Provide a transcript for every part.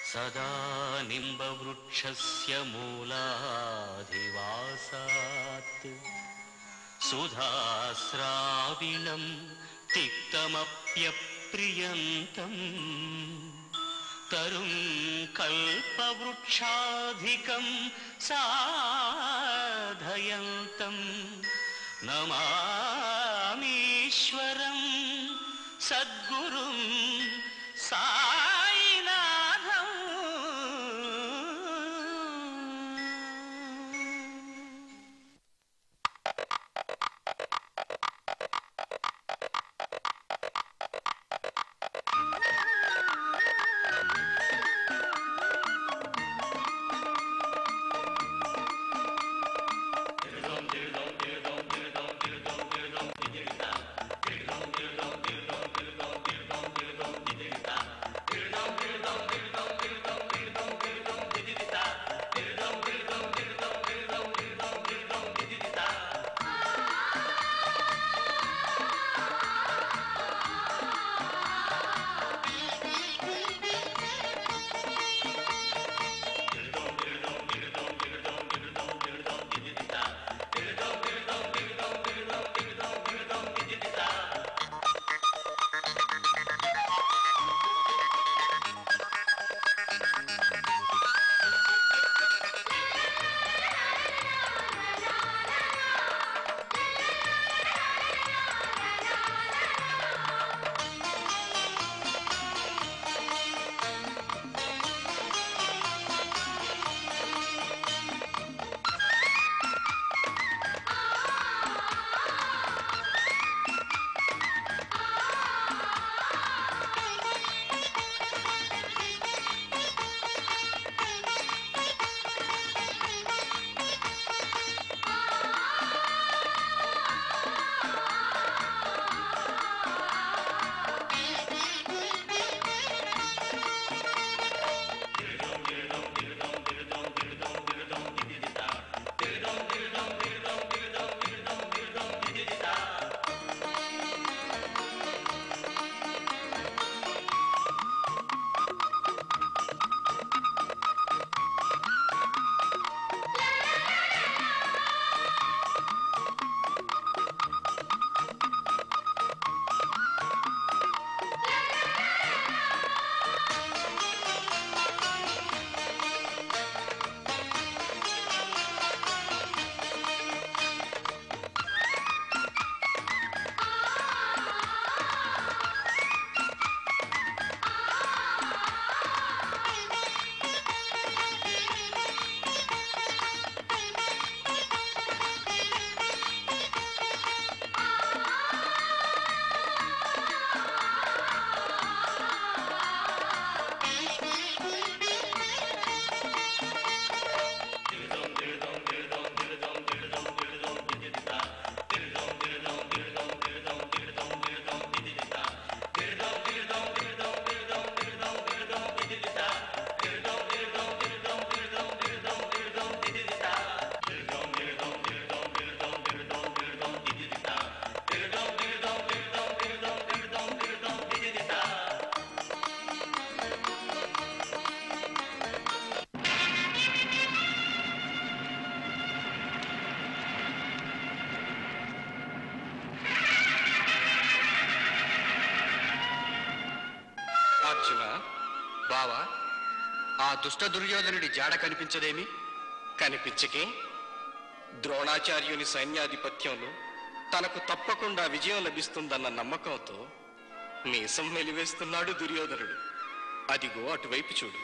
सदा निम्बवृक्षस्य मूलाधिवासात् सुधास्राविणं तिक्तमप्यप्रियन्तम् तरुं कल्पवृक्षाधिकं साधयन्तं नमामीश्वरं सद्गुरुं सायिनाथम् అర్జున బావా ఆ దుష్ట దుర్యోధనుడి జాడ కనిపించదేమి కనిపించకే ద్రోణాచార్యుని సైన్యాధిపత్యంలో తనకు తప్పకుండా విజయం లభిస్తుందన్న నమ్మకంతో మీసం వెలివేస్తున్నాడు దుర్యోధనుడు అదిగో అటువైపు చూడు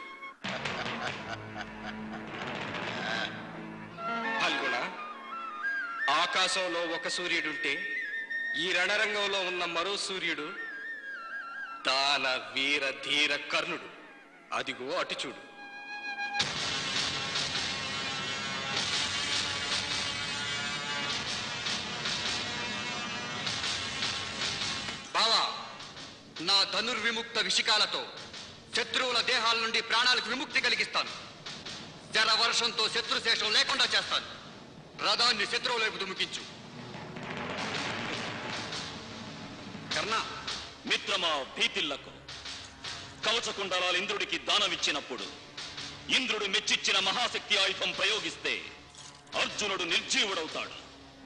ఫల్గుణ ఆకాశంలో ఒక సూర్యుడుంటే ఈ రణరంగంలో ఉన్న మరో సూర్యుడు దాన వీర ధీర కర్ణుడు అదిగో అటు చూడు బావా నా ధనుర్విముక్త విషికాలతో శత్రువుల దేహాల నుండి ప్రాణాలకు విముక్తి కలిగిస్తాను జర వర్షంతో శత్రుశేషం లేకుండా చేస్తాను రథాన్ని శత్రువుల వైపు దుముకించు కర్ణ మిత్రమా భీతిల్లకు కవచకుండలాలు ఇంద్రుడికి దానమిచ్చినప్పుడు ఇంద్రుడు మెచ్చిచ్చిన మహాశక్తి ఆయుధం ప్రయోగిస్తే అర్జునుడు నిర్జీవుడవుతాడు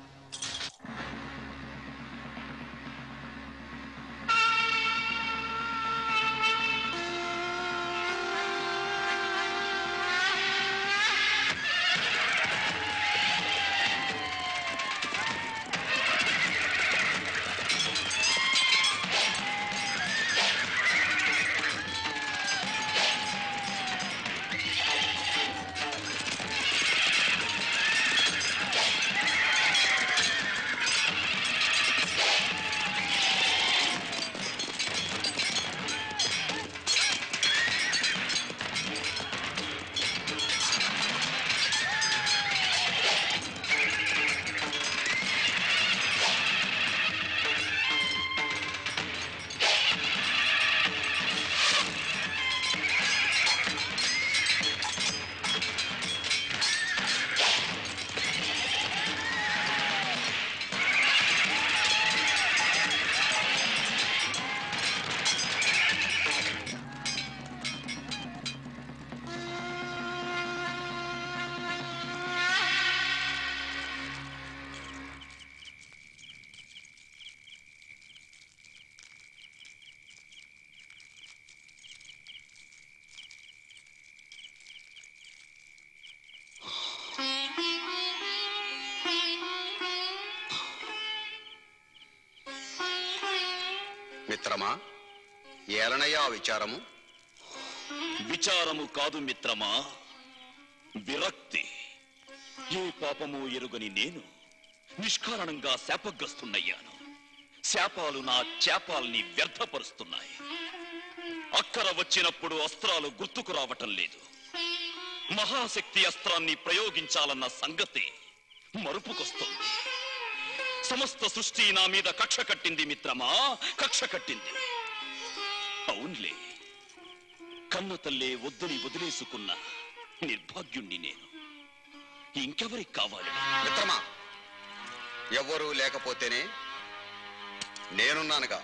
మిత్రమా ఏలనయ్యా విచారము విచారము కాదు మిత్రమా విరక్తి ఏ పాపము ఎరుగని నేను నిష్కారణంగా శాపగ్రస్తున్నయ్యాను శాపాలు నా చేపాల్ని వ్యర్థపరుస్తున్నాయి అక్కర వచ్చినప్పుడు అస్త్రాలు గుర్తుకు రావటం లేదు మహాశక్తి అస్త్రాన్ని ప్రయోగించాలన్న సంగతి మరుపుకొస్తోంది సమస్త సృష్టి నా మీద కక్ష కట్టింది మిత్రమా కక్ష కట్టింది అవునులే కన్న తల్లే వద్దని వదిలేసుకున్న నిర్భాగ్యుణ్ణి నేను ఇంకెవరికి కావాలి మిత్రమా ఎవ్వరూ లేకపోతేనే నేనున్నానుగా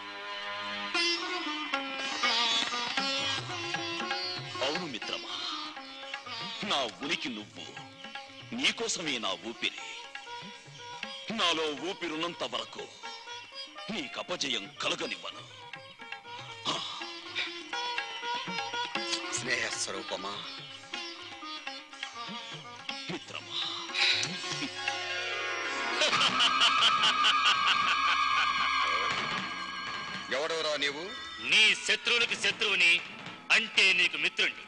అవును మిత్రమా నా ఉనికి నువ్వు నీకోసమే నా ఊపిరి నాలో ఊపిరున్నంత వరకు నీకు అపజయం కలగనివ్వను స్నేహ స్వరూపమా మిత్రమా ఎవడెవరా నీవు నీ శత్రువునికి శత్రువుని అంటే నీకు మిత్రుణ్ణి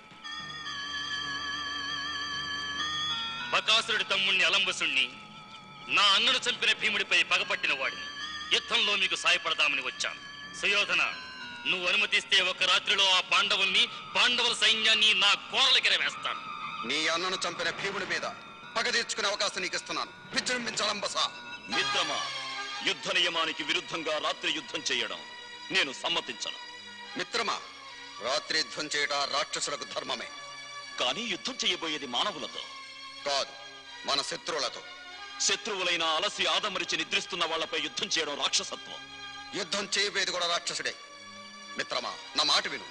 బకాసురుడి తమ్ముణ్ణి అలంబసుణ్ణి నా అన్నను చంపిన భీముడిపై పగపట్టిన వాడిని యుద్ధంలో మీకు సాయపడదామని వచ్చాను సుయోధన నువ్వు అనుమతిస్తే ఒక రాత్రిలో ఆ పాండవుల్ని పాండవుల సైన్యాన్ని నా కోరలకెర వేస్తాను నీ అన్నను చంపిన భీముడి మీద పగ తీర్చుకునే అవకాశం నీకు ఇస్తున్నాను విజృంభించాలంబసా మిత్రమా యుద్ధ నియమానికి విరుద్ధంగా రాత్రి యుద్ధం చేయడం నేను సమ్మతించను మిత్రమా రాత్రి యుద్ధం చేయట రాక్షసులకు ధర్మమే కానీ యుద్ధం చేయబోయేది మానవులతో కాదు మన శత్రువులతో శత్రువులైన అలసి ఆదమరిచి నిద్రిస్తున్న వాళ్ళపై యుద్ధం చేయడం రాక్షసత్వం యుద్ధం చేయబోయేది కూడా రాక్షసుడే మిత్రమా నా మాట విను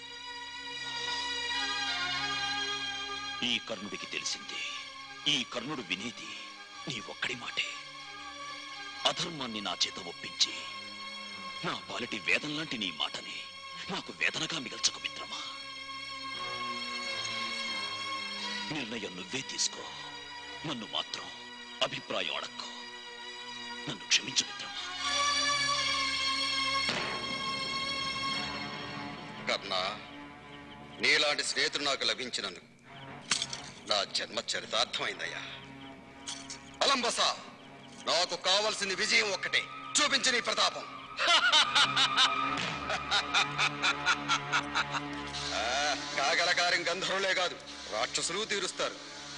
ఈ కర్ణుడికి తెలిసింది ఈ కర్ణుడు వినేది నీ ఒక్కడి మాటే అధర్మాన్ని నా చేత ఒప్పించి నా పాలిటి వేదం లాంటి నీ మాటని నాకు వేదనగా మిగల్చకు మిత్రమా నిర్ణయం నువ్వే తీసుకో నన్ను మాత్రం అభిప్రాయం అడక్కో నన్ను క్షమించు మిత్రమా కర్ణ నీలాంటి స్నేహితుడు నాకు లభించినందుకు నా జన్మ చరితార్థమైందయ్యా అలంబస నాకు కావలసింది విజయం ఒక్కటే చూపించు నీ ప్రతాపం ఆ, కాగలకార్యం గంధర్వులే కాదు రాక్షసులు తీరుస్తారు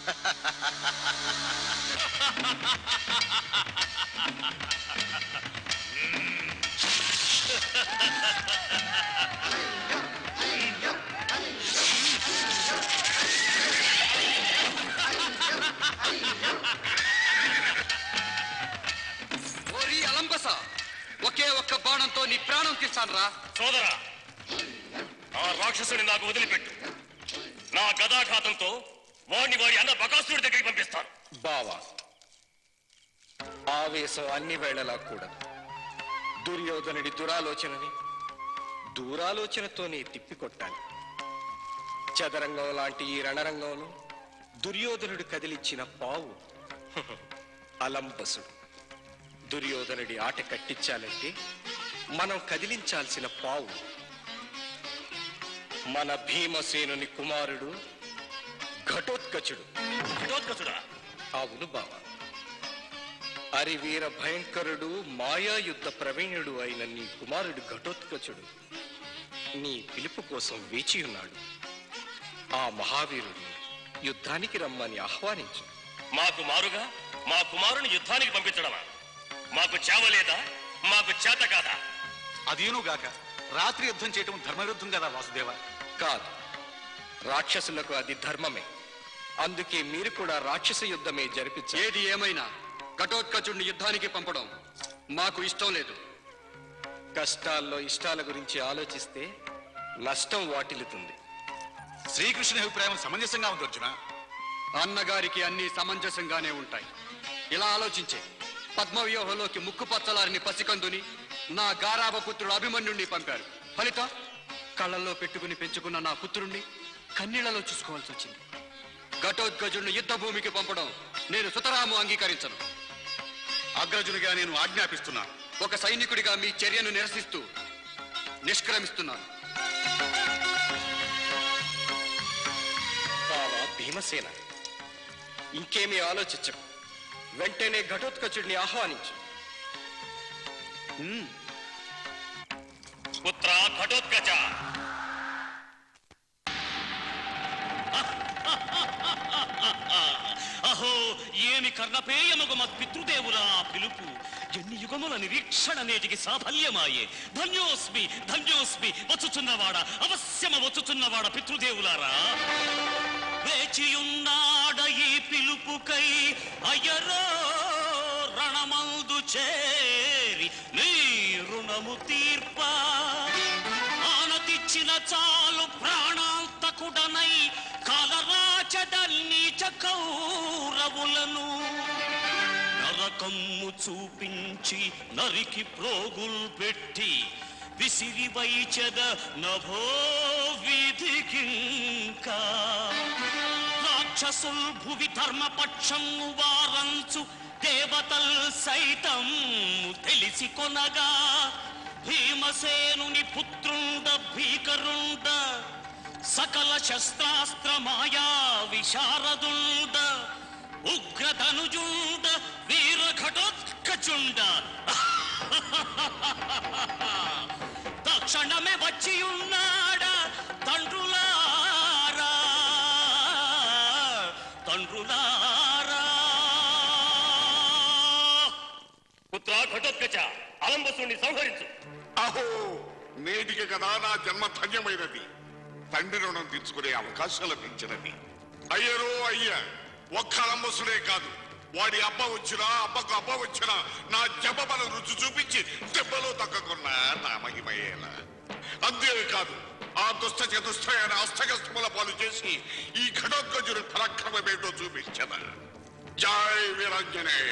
ఓరి అలంబస ఒకే ఒక్క బాణంతో నీ ప్రాణం తీస్తాను రా సోదరా ఆ రాక్షసుని నాకు వదిలిపెట్టు నా గదాఘాతంతో వాడిని వాడి అన్న బకాసురుడి దగ్గరికి పంపిస్తాను బావా ఆవేశం అన్ని వేళలా కూడా దుర్యోధనుడి దురాలోచనని దూరాలోచనతోనే తిప్పికొట్టాలి చదరంగం లాంటి ఈ రణరంగంలో దుర్యోధనుడు కదిలిచ్చిన పావు అలంబసుడు దుర్యోధనుడి ఆట కట్టించాలంటే మనం కదిలించాల్సిన పావు మన భీమసేనుని కుమారుడు ఘటోత్కచుడు ఘటోత్కచుడా అవును బావా అరివీర భయంకరుడు మాయాయుద్ధ ప్రవీణుడు అయిన నీ కుమారుడు ఘటోత్కచుడు నీ పిలుపు కోసం వేచి ఉన్నాడు ఆ మహావీరుడిని యుద్ధానికి రమ్మని ఆహ్వానించు మాకు మారుగా మా కుమారుని యుద్ధానికి పంపించడమా మాకు చేవలేదా మాకు చేత కాదా అదేనుగాక రాత్రి యుద్ధం చేయటం ధర్మవిరుద్ధం కదా వాసుదేవ కాదు రాక్షసులకు అది ధర్మమే అందుకే మీరు కూడా రాక్షస యుద్ధమే జరిపించాలి ఏది ఏమైనా ఘటోత్కచుడిని యుద్ధానికి పంపడం మాకు ఇష్టం లేదు కష్టాల్లో ఇష్టాల గురించి ఆలోచిస్తే నష్టం వాటిల్లుతుంది శ్రీకృష్ణుని అభిప్రాయం సమంజసంగా ఉంది అర్జున అన్నగారికి అన్ని సమంజసంగానే ఉంటాయి ఇలా ఆలోచించే పద్మవ్యూహంలోకి ముక్కుపచ్చలారిని పసికందుని నా గారాభ పుత్రుడు అభిమన్యుణ్ణి పంపారు ఫలితం కళ్ళల్లో పెట్టుకుని పెంచుకున్న నా పుత్రుణ్ణి కన్నీళ్లలో చూసుకోవాల్సి వచ్చింది ఘటోద్గజుడిని యుద్ధ భూమికి పంపడం నేను సుతరాము అంగీకరించను అగ్రజునిగా నేను ఆజ్ఞాపిస్తున్నాను ఒక సైనికుడిగా మీ చర్యను నిరసిస్తూ నిష్క్రమిస్తున్నాను బావా భీమసేన ఇంకేమీ ఆలోచించకు వెంటనే ఘటోత్కచుడిని ఆహ్వానించు పుత్ర ఘటోత్కచ అహో ఏమి కర్ణపేయముగు మా పితృదేవుల పిలుపు ఎన్ని యుగముల నిరీక్షణ నేటికి సాఫల్యమాయే ధన్యోస్మి ధన్యోస్మి వచ్చుచున్నవాడ అవశ్యమ వచ్చుచున్నవాడ పితృదేవులారా వేచియున్నాడ ఈ పిలుపుకై అయ్యరో రణమందు చేరి నీ రుణము తీర్ప ఆనతిచ్చిన చాలు ప్రాణాంతకుడనై కాలరాచదల్ని కౌరవులను నరకమ్ము చూపించి నరికి ప్రోగుల్ పెట్టి విసిరి వైచద నభో విధికింకా రాక్షసుల్ భువి ధర్మపక్షము వారంచు దేవతల్ సైతం తెలిసి కొనగా భీమసేనుని పుత్రుండ భీకరుండ సకల శస్త్రాస్త్ర మాయా విశారదుండ ఉగ్రధనుజుండ వీర ఘటోత్కచుండ తక్షణమే వచ్చి ఉన్నాడా తండ్రులారా తండ్రులారా పుత్ర ఘటోత్కచ అలంబసుని సంహరించు అహో నేటికి కదా నా జన్మ ధన్యమైనది తండ్రి రుణం తీర్చుకునే అవకాశం లభించినది అయ్యరో అయ్యా ఒక్క అలంబసుడే కాదు వాడి అబ్బ వచ్చినా అబ్బకు అబ్బ వచ్చినా నా జప బలం రుచి చూపించి దెబ్బలో తక్కకున్నా నా మహిమయేలా అంతేకాదు ఆ దుష్ట చతుష్టయాన్ని అస్తగస్తముల పాలు చేసి ఈ ఘటోత్కజుడి పరాక్రమమేటో చూపించద జై వీరాంజనేయ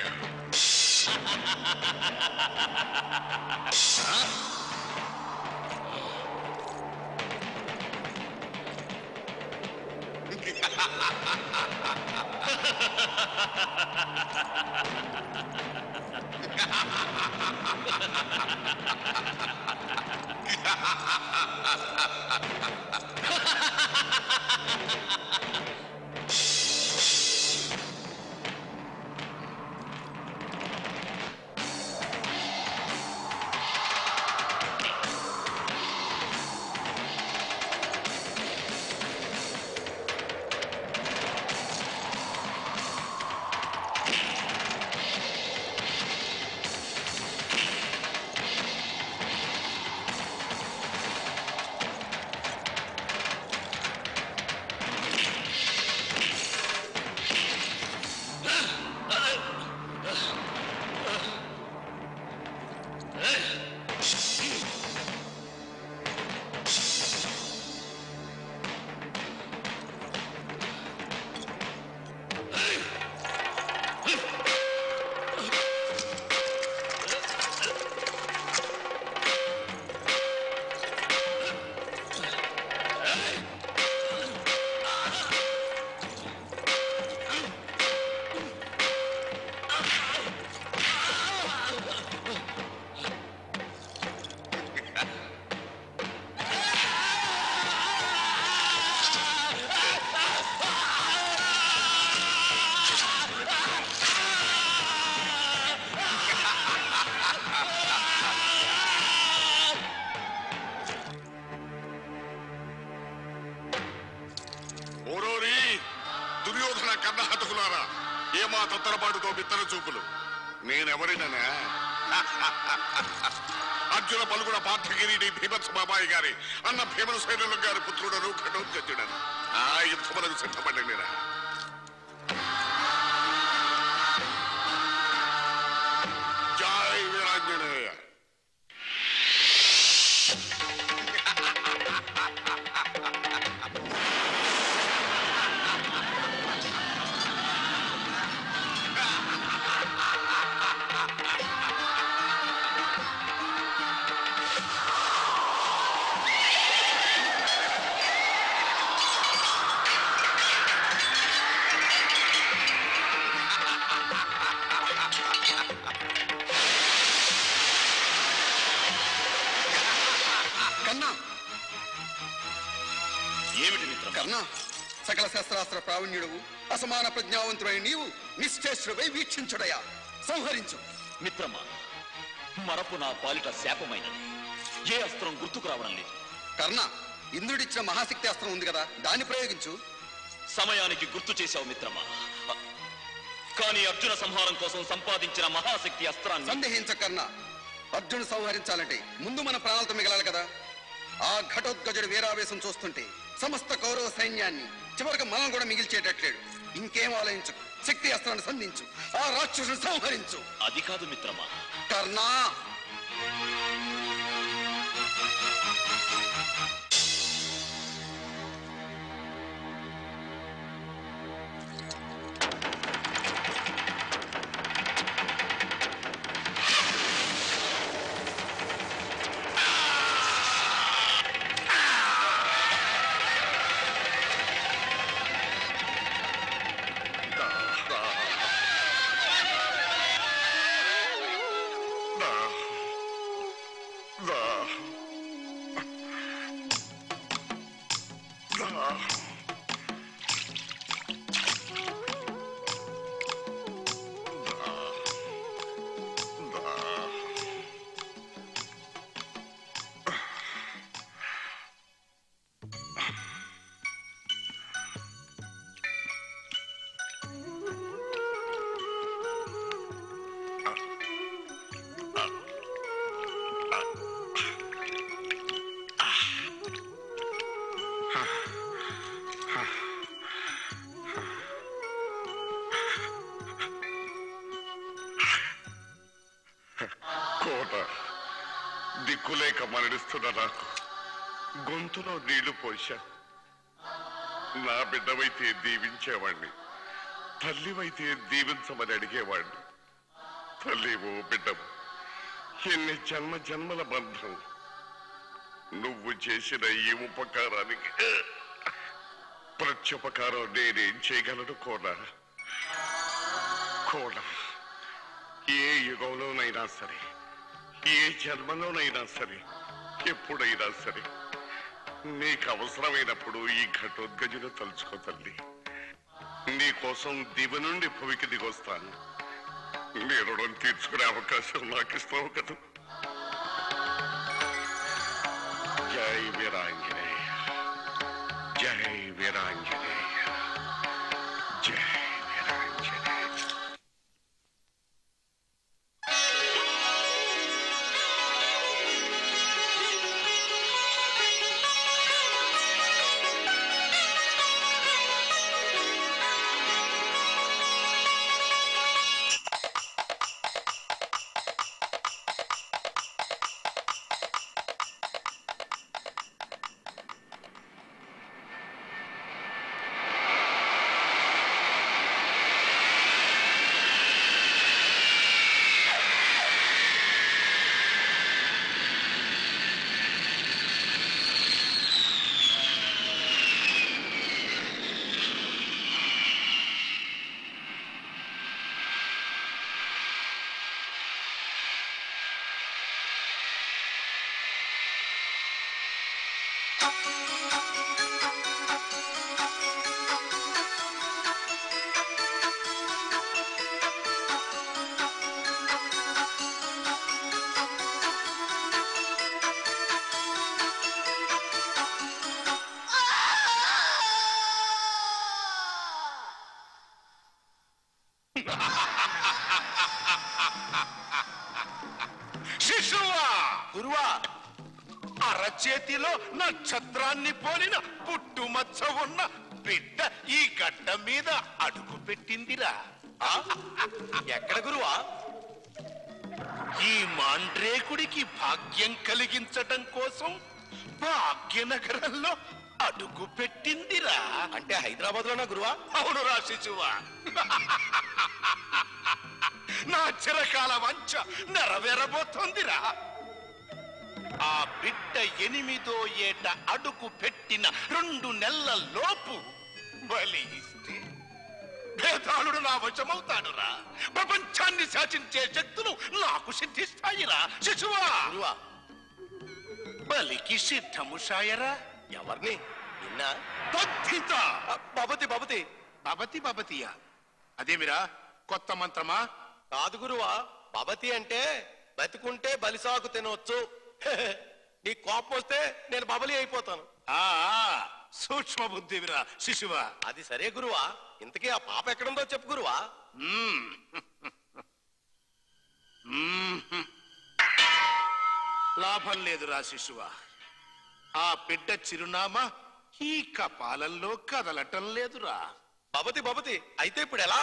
తత్తరపాటుతో బిత్తర చూపులు నేనెవరిననే అర్జున పలుకుల పార్థగిరి భీమత్స బాబాయి గారి అన్న భీమన సైన్యులు గారి పుత్రుడను ఘటోత్కచుడను ఆ యుద్ధములకు సిద్ధపడి నేనా జై వీరాంజనేయ కన్నా ఏమిటి మిత్రమా కర్ణ సకల శస్త్రాస్త్ర ప్రావీణ్యుడవు అసమాన ప్రజ్ఞావంతుడై నీవు నిశ్చేష్టుడై వీక్షించుడయా సంహరించు మిత్రమా మరపు నా పాలిట శాపమైనది ఏ అస్త్రం గుర్తుకు రావడం లేదు కర్ణ ఇంద్రుడిచ్చిన మహాశక్తి అస్త్రం ఉంది కదా దాన్ని ప్రయోగించు సమయానికి గుర్తు చేశావు మిత్రమా కానీ అర్జున సంహారం కోసం సంపాదించిన మహాశక్తి అస్త్రాన్ని సందేహించకర్ణ అర్జును సంహరించాలంటే ముందు మన ప్రాణాలతో మిగలాలి కదా ఆ ఘటోత్కజుడి వీరావేశం చూస్తుంటే సమస్త కౌరవ సైన్యాన్ని చివరికి మనం కూడా మిగిల్చేటట్లేడు ఇంకేం ఆలోచించు శక్తి అస్త్రాన్ని సంధించు ఆ రాక్షసుని సంహరించు అది కాదు మిత్రమా కర్ణా కోట దిక్కులేక మరణిస్తున్న నాకు గొంతులో నీళ్లు పోశా నా బిడ్డవైతే దీవించేవాణ్ణి తల్లివైతే దీవించమని అడిగేవాణ్ణి తల్లివో బిడ్డవు ఎన్ని జన్మ జన్మల బంధం నువ్వు చేసిన ఈ ఉపకారానికి ప్రత్యుపకారం నేనేం చేయగలను కోనా కోనా ఏ యుగంలోనైనా సరే ఏ జన్మలోనైనా సరే ఎప్పుడైనా సరే నీకు అవసరమైనప్పుడు ఈ ఘటోద్గజును తలుచుకో తల్లి నీ కోసం దివ నుండి భూమికి దిగొస్తాను నీ రుణం తీర్చుకునే అవకాశం నాకు ఇస్తావు కదా జై వీరాంజనేయ జై వీరాంజనేయ జై వీరాంజనేయ గురువా అరచేతిలో నక్షత్రాన్ని పోలిన పుట్టుమచ్చ ఉన్న బిడ్డ ఈ గడ్డ మీద అడుగు పెట్టిందిరా ఎక్కడ గురువా ఈ మాండ్రేకుడికి భాగ్యం కలిగించటం కోసం భాగ్యనగరంలో అడుగు పెట్టిందిరా అంటే హైదరాబాద్ లోనా గురువా అవును రా శిశువా నా చిరకాల వంచ నెరవేరబోతోందిరా ఆ బిడ్డ ఎనిమిదో ఏట అడుగు పెట్టిన రెండు నెలల లోపు బలి ఇస్తే భేదాళుడు నా వశమవుతాడురా ప్రపంచాన్ని శాసించే శక్తులు నాకు సిద్ధిస్తాయిరా శిశువా బలికి సిద్ధము షాయరా ఎవరిని నిన్న బద్ధిత బబతి బబతి బబతి బబతియా అదేమిరా కొత్త మంత్రమా కాదు గురువా బబతి అంటే బతికుంటే బలిసాకు తినవచ్చు నీ కోపం వస్తే నేను బబలి అయిపోతాను ఆ సూక్ష్మ బుద్ధివిరా శిశువా అది సరే గురువా ఇంతకీ ఆ పాప ఎక్కడుందో చెప్పు గురువా మ్మ్. మ్మ్. లాభం లేదురా శిశువా ఆ బిడ్డ చిరునామా ఈ కపాలంలో కదలటం లేదురా బబతి బబతి అయితే ఇప్పుడు ఎలా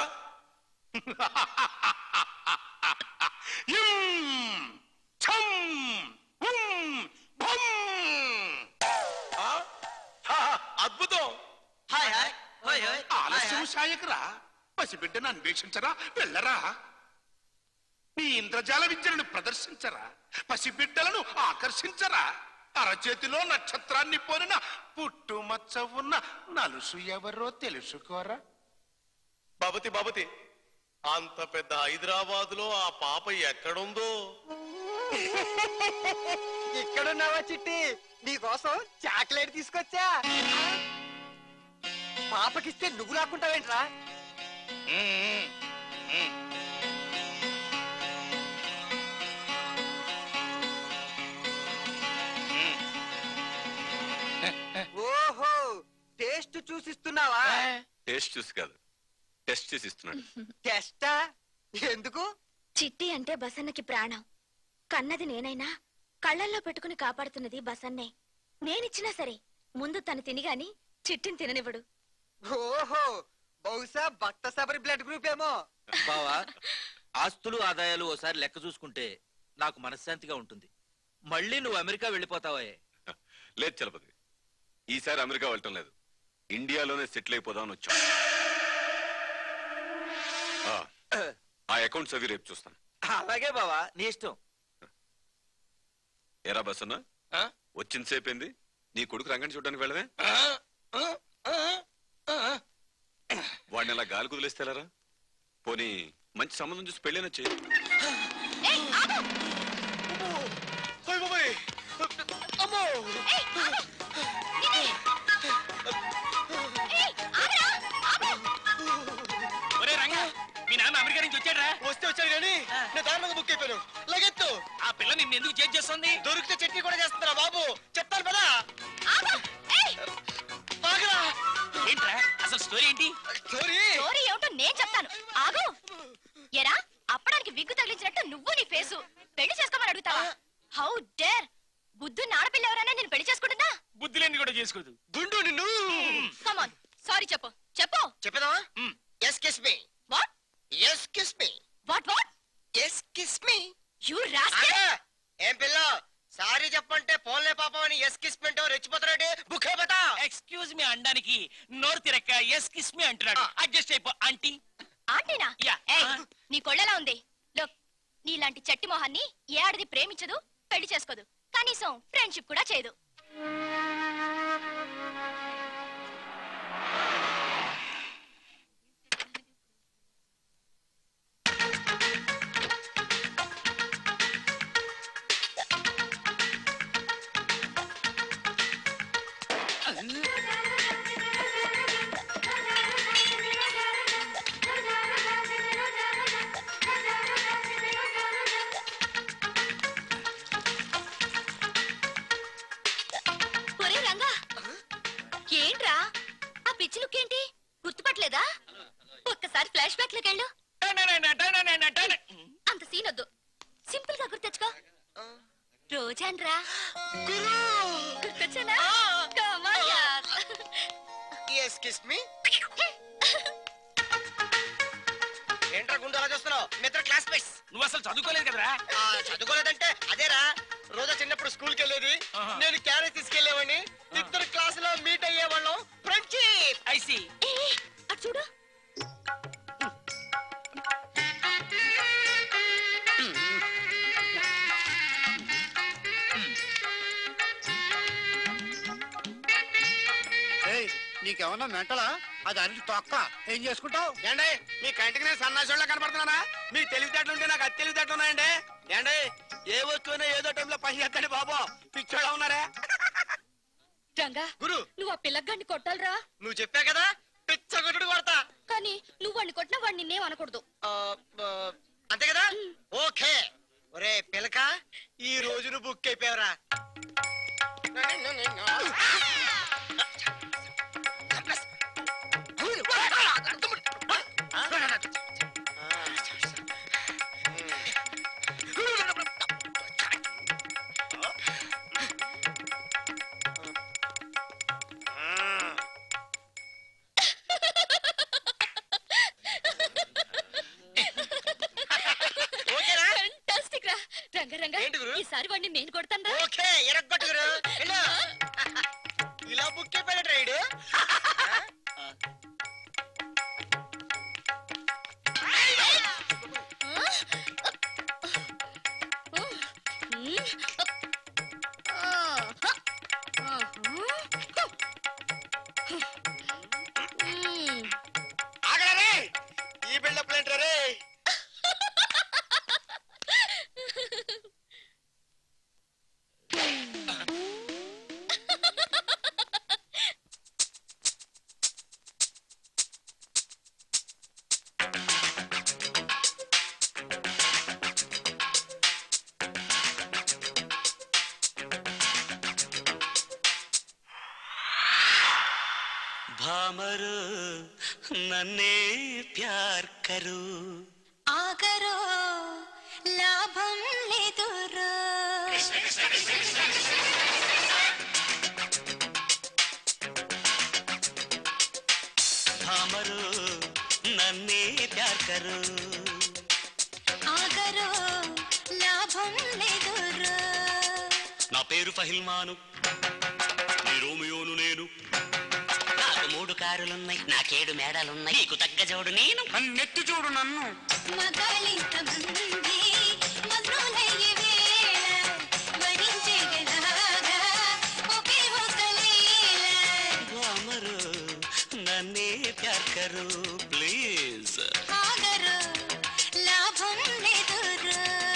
ఇం, ఛం, ఉం, భం. ఆ? హా, అద్భుతం హాయ్ హాయ్ హోయ్ హోయ్ ఆలస్యం సాయకురా పసిబిడ్డను అన్వేషించరా వెళ్ళరా నీ ఇంద్రజాల విద్యలను ప్రదర్శించరా పసిబిడ్డలను ఆకర్షించరా అరచేతిలో నక్షత్రాన్ని పోలిన పుట్టుమచ్చ ఉన్న నలుసు ఎవరో తెలుసుకోరా బబతి బబతి అంత పెద్ద హైదరాబాద్ లో ఆ పాప ఎక్కడుందో ఇక్కడున్నావా చిట్టి నీకోసం చాక్లెట్ తీసుకొచ్చా పాపకిస్తే నువ్వు లాక్కుంటావేంట్రా ఓహో టేస్ట్ చూసిస్తున్నావా టేస్ట్ చూసి కాదు టెస్ట్ చేసి ఇస్తున్నాడు టెస్టా ఎందుకు చిట్టి అంటే బసన్నకి ప్రాణం కన్నది నేనైనా కళ్ళల్లో పెట్టుకుని కాపాడుతున్నది బసన్నే నేనిచ్చినా సరే ముందు తను తినిగాని చిట్టిని తిననివ్వడు ఓహో బహుశా భక్త సబరి బ్లడ్ గ్రూప్ ఏమో బావా ఆస్తులు ఆదాయాలు ఓసారి లెక్క చూసుకుంటే నాకు మనశ్శాంతిగా ఉంటుంది మళ్ళీ నువ్వు అమెరికా వెళ్ళిపోతావే లేదు చలపతి ఈసారి అమెరికా వెళ్ళటం లేదు ఇండియాలోనే సెటిల్ అయిపోదామని వచ్చాం ఆ, ఆ అకౌంట్స్ అవి రేపు చూస్తాను అలాగే బావా నీ ఇష్టం ఎరా బసన్న వచ్చిన సేపు ఏంది నీ కొడుకు రంగని చూడడానికి వెళ్ళవే వాడిని అలా గాలి కుదిలేస్తేలారా పోనీ మంచి సంబంధం చూసి పెళ్ళైనా చేయి అమ్మో ఒరే రంగా మీ నాన్న అమెరికా నుంచి వచ్చాడ్రా వస్తే వచ్చాడు కానీ నేను దారుణంగా బుక్ అయిపోయాను లగెత్తు ఆ పిల్ల నిన్ను ఎందుకు చేంజ్ చేస్తుంది దొరికితే చట్నీ కూడా చేస్తారా బాబు చెప్తాను పదా ఆగరా ఏంట్రా అసలు స్టోరీ ఏంటి స్టోరీ స్టోరీ ఏమిటో నేను చెప్తాను ఆగు ఎరా అప్పడానికి విగ్గు తగిలించినట్టు నువ్వు నీ ఫేసు పెళ్లి చేసుకోమని అడుగుతావా హౌ డేర్ బుద్ధు నాడపిల్ల ఎవరైనా నేను పెళ్లి చేసుకుంటుందా బుద్ధి లేని కూడా చేసుకోదు గుండు నిన్ను కమాన్ సారీ చెప్పు చెప్పు చెప్పేదావా yes kiss me what yes kiss me what what yes kiss me you rascal ఏం పిల్ల సారీ చెప్పంటే పోన్లే పాపం అని ఎస్ కిస్ పింటో రెచ్చిపోతున్నాడు బుక్ అయిపోతా ఎక్స్క్యూజ్ మీ అనడానికి నోరు తిరక్క ఎస్ కిస్ మీ అంటున్నాడు అడ్జస్ట్ అయిపో ఆంటీ ఆంటీనా యా. ఏయ్, నీ కొళ్ళెలా ఉంది లుక్ నీలాంటి చట్టి మొహాన్ని ఏ ఆడది ప్రేమించదు పెళ్లి చేసుకోదు కనీసం ఫ్రెండ్షిప్ కూడా చేయదు ఒరే రంగా ఏంట్రా ఆ పిచ్చి లుక్ ఏంటి గుర్తుపట్టలేదా ఒక్కసారి ఫ్లాష్ బ్యాక్ లోకి వెళ్ళు అంత సీన్ వద్దు సింపుల్ గా గుర్తెచ్చుకో రోజాన్రా గుర్తొచ్చానా Come on, yaar. ఎస్కిస్ మీ ఏంట్రా గుండు అలా చూస్తున్నావు మిత్ర క్లాస్మేట్స్ నువ్వు అసలు చదువుకోలేదు కదరా చదువుకోలేదంటే అదేరా రోజా చిన్నప్పుడు స్కూల్కి వెళ్ళేది నేను క్యారేజ్ తీసుకెళ్లేవాడిని ఇద్దరు క్లాసులో మీట్ అయ్యేవాళ్ళం ఫ్రెండ్షిప్ ఐసి ఏ, అటు చూడు నీకేమన్నా మెంటలా అది అరటి తొక్క ఏం చేసుకుంటావు ఏండి మీ కంటికి నేను సన్నాసోళ్ళ కనపడుతున్నానా మీ తెలివితేటలు ఉంటే నాకు అది తెలివితేటలు ఉన్నాయండి ఏండి ఏ వస్తువునో ఏదో టైంలో పని చేస్తాడు బాబు పిచ్చోళ్ళ ఉన్నారే రంగా గురు నువ్వు ఆ పిల్లగాడిని కొట్టాలరా నువ్వు చెప్పా కదా పిచ్చ కొట్టుడు కొడతా కానీ నువ్వు వాడిని కొట్టినా వాడిని నిన్నేం అనకూడదు ఆ, ఆ, అంతే కదా ఓకే ఒరే పిలక ఈ రోజు నువ్వు బుక్ అయిపోయావురా ఓకేనా ఫెంటాస్టిక్ రా రంగా రంగా ఏంటి గురు? ఈసారి వాడిని నేను కొడతాను రా ఓకే ఎరగొట్టుగురు వెళ్ళు. ఇలా బుక్ అయిపోయాడు రైడు ఆగలరే ఈ బిల్డప్ ఏంటారే భామరు నన్నే ప్యార్ కరు ఆగరో లాభం లేదురో భామరు నన్నే ప్యార్ కరు ఆగరో లాభం లేదురో నా పేరు ఫహిల్మాను నీ రోమియోను నేను నాకు మూడు కారులున్నాయి నాకేడు మేడాలున్నాయి నీకు తగ్గ జోడు నేను నెత్తి చూడు నన్ను మగాలింత మంది మగ్నులయ్యే వేళ వరించేగలాగా ఒకే ఒక లీల భామరు నన్నే ప్యార్ కరు ప్లీజ్ ఆగరో లాభం లేదురో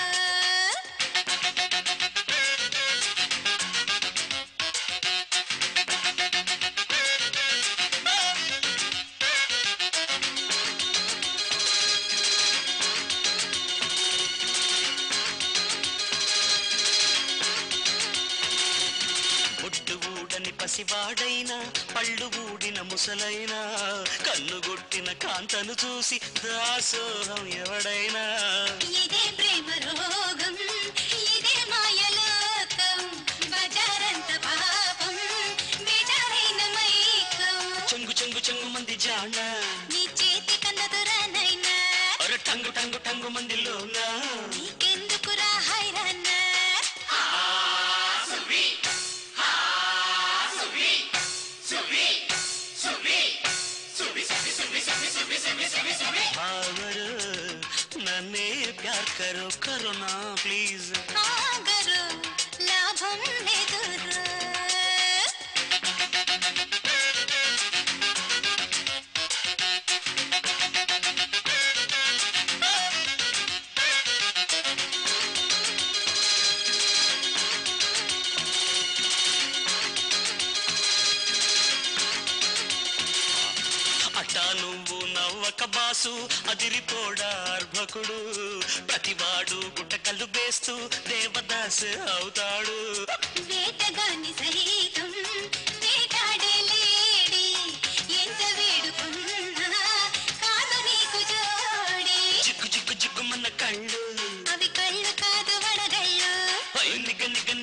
బొడ్డు ఊడని పసివాడైనా పళ్ళు ఊడిన ముసలైనా కన్నుగొట్టిన కాంతను చూసి దాసోహం ఎవడైనా ఇదే ప్రేమ రోగం ఇదే మాయలోకం బజారంత పాపం బేజారైన మైకం చెంగు చెంగు చెంగు మంది జాణ నీ చేతి కన్నదురానైనా అర టంగు టంగు టంగు మందిలోనా నీకెందుకురా హైరానా భావరు నన్నే ప్యార్ కరో కరోనా ప్లీజ్ ఆగరు లాభం లేదురా అట్టా నువ్వు నవ్వక బాసు అదిరిపోడా అర్భకుడు ప్రతివాడు గుట్టకల్లు వేస్తూ దేవదాస్ అవుతాడు వేటగాని సైతం వేటాడే లేడి ఎంత వేడుకున్నా కాదు నీకు జోడి జిగ్గు జిగ్గు జిగ్గుమన్న కళ్ళు అవి కళ్ళు కాదు వడగళ్ళు నిగ నిగ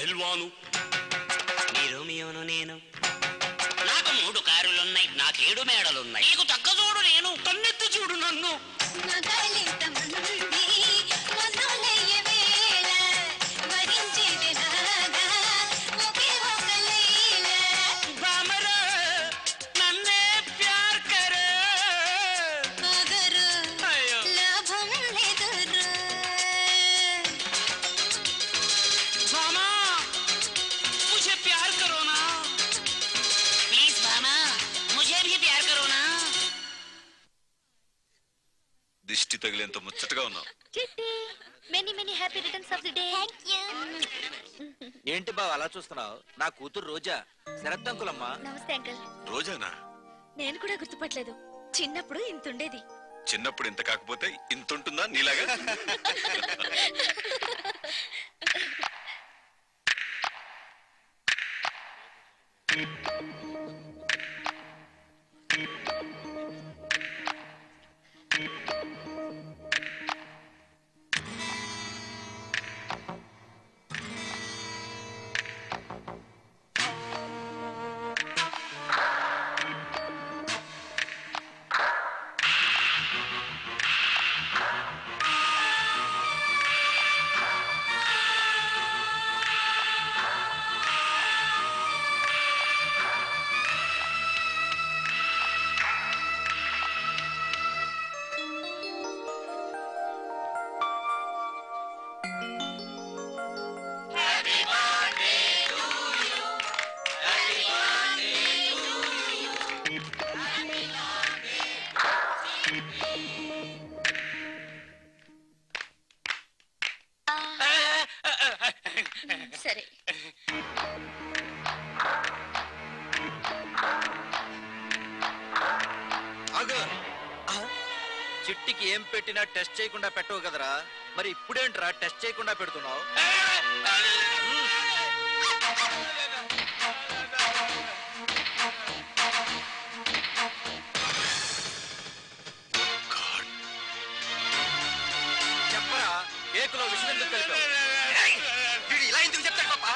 పహిల్వాను నీ రోమియోను నేను నాకు మూడు కారులున్నాయి నాకేడు మేడలున్నాయి నీకు తగ్గ చూడు నేను కన్నెత్తి చూడు నన్ను మగలింతమంది మొదలయ్యే వేళ వరించేది రాగా ఒకే ఒక లీల బామరా నన్నే ప్యార్ కరే మగరు అయ్యో. లాభం లేదురు मामा मुझे प्यार करो ना प्लीज मामा मुझे भी प्यार करो ना దిష్టి తగిలేంత ముచ్చటగా ఉన్నావు Chitti many many happy returns of the day thank you ఏంటి బావ అలా చూస్తున్నావు నా కూతురు రోజా శరత్తంకులమ్మా నమస్తే అంకుల్ రోజానా నేను కూడా గుర్తుపట్టలేదు చిన్నప్పుడు ఇంత ఉండేది చిన్నప్పుడు ఇంత కాకపోతే ఇంత ఉంటుందా నీలాగా సరే ఆగు. ఆ? చిట్టికి ఏం పెట్టినా టెస్ట్ చేయకుండా పెట్టవు కదరా మరి ఇప్పుడేంట్రా టెస్ట్ చేయకుండా పెడుతున్నావు చెప్పరా కేకులో విషయం ఎందుకు కలిపావు వీడు ఇలా ఎందుకు చెప్తాడు పాప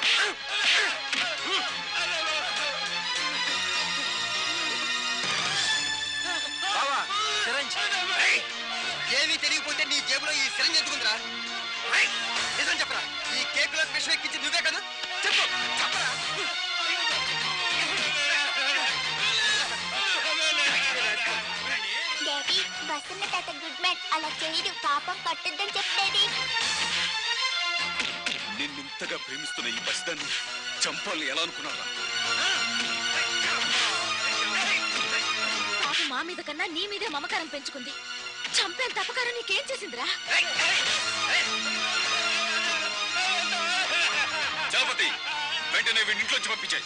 బావా సిరంజ్ ఏమీ తెలియకపోతే నీ జేబులో ఈ సిరంజ్ ఎందుకుందిరా ఏయ్, నిజం చెప్పరా ఈ కేక్ లో విషం ఎక్కించి నువ్వే కదా చెప్పు చెప్పరా డాడీ వసన్న తాత గుడ్ మ్యాన్ అలా చేయడు పాపం పట్టుద్దని చెప్పాడు నిన్నింతగా ప్రేమిస్తున్న ఈ పసిదాన్ని చంపాలి ఎలా అనుకున్నారా పాప మా మీద కన్నా నీ మీదే మమకారం పెంచుకుంది చంపేంత అపకారం నీకేం చేసిందిరా చలపతి వెంటనే వీడి ఇంట్లోంచి పంపించాయి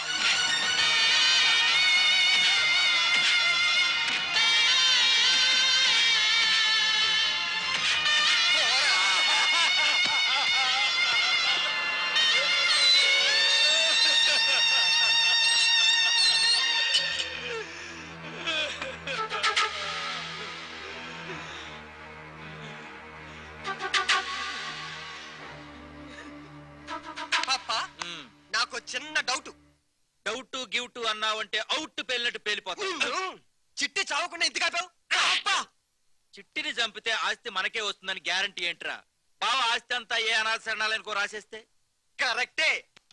పాప నాకు చిన్న డౌట్ డౌట్ గివ్ట్ అన్నావంటే అవుట్ పేలినట్టు పేలిపోతావు చిట్టి చావకుండా ఎందుకు ఆపావు చిట్టిని చంపితే ఆస్తి మనకే వస్తుందని గ్యారంటీ ఏంట్రా బావ ఆస్తి అంతా ఏ అనాశరణాలనుకో రాసేస్తే కరెక్టే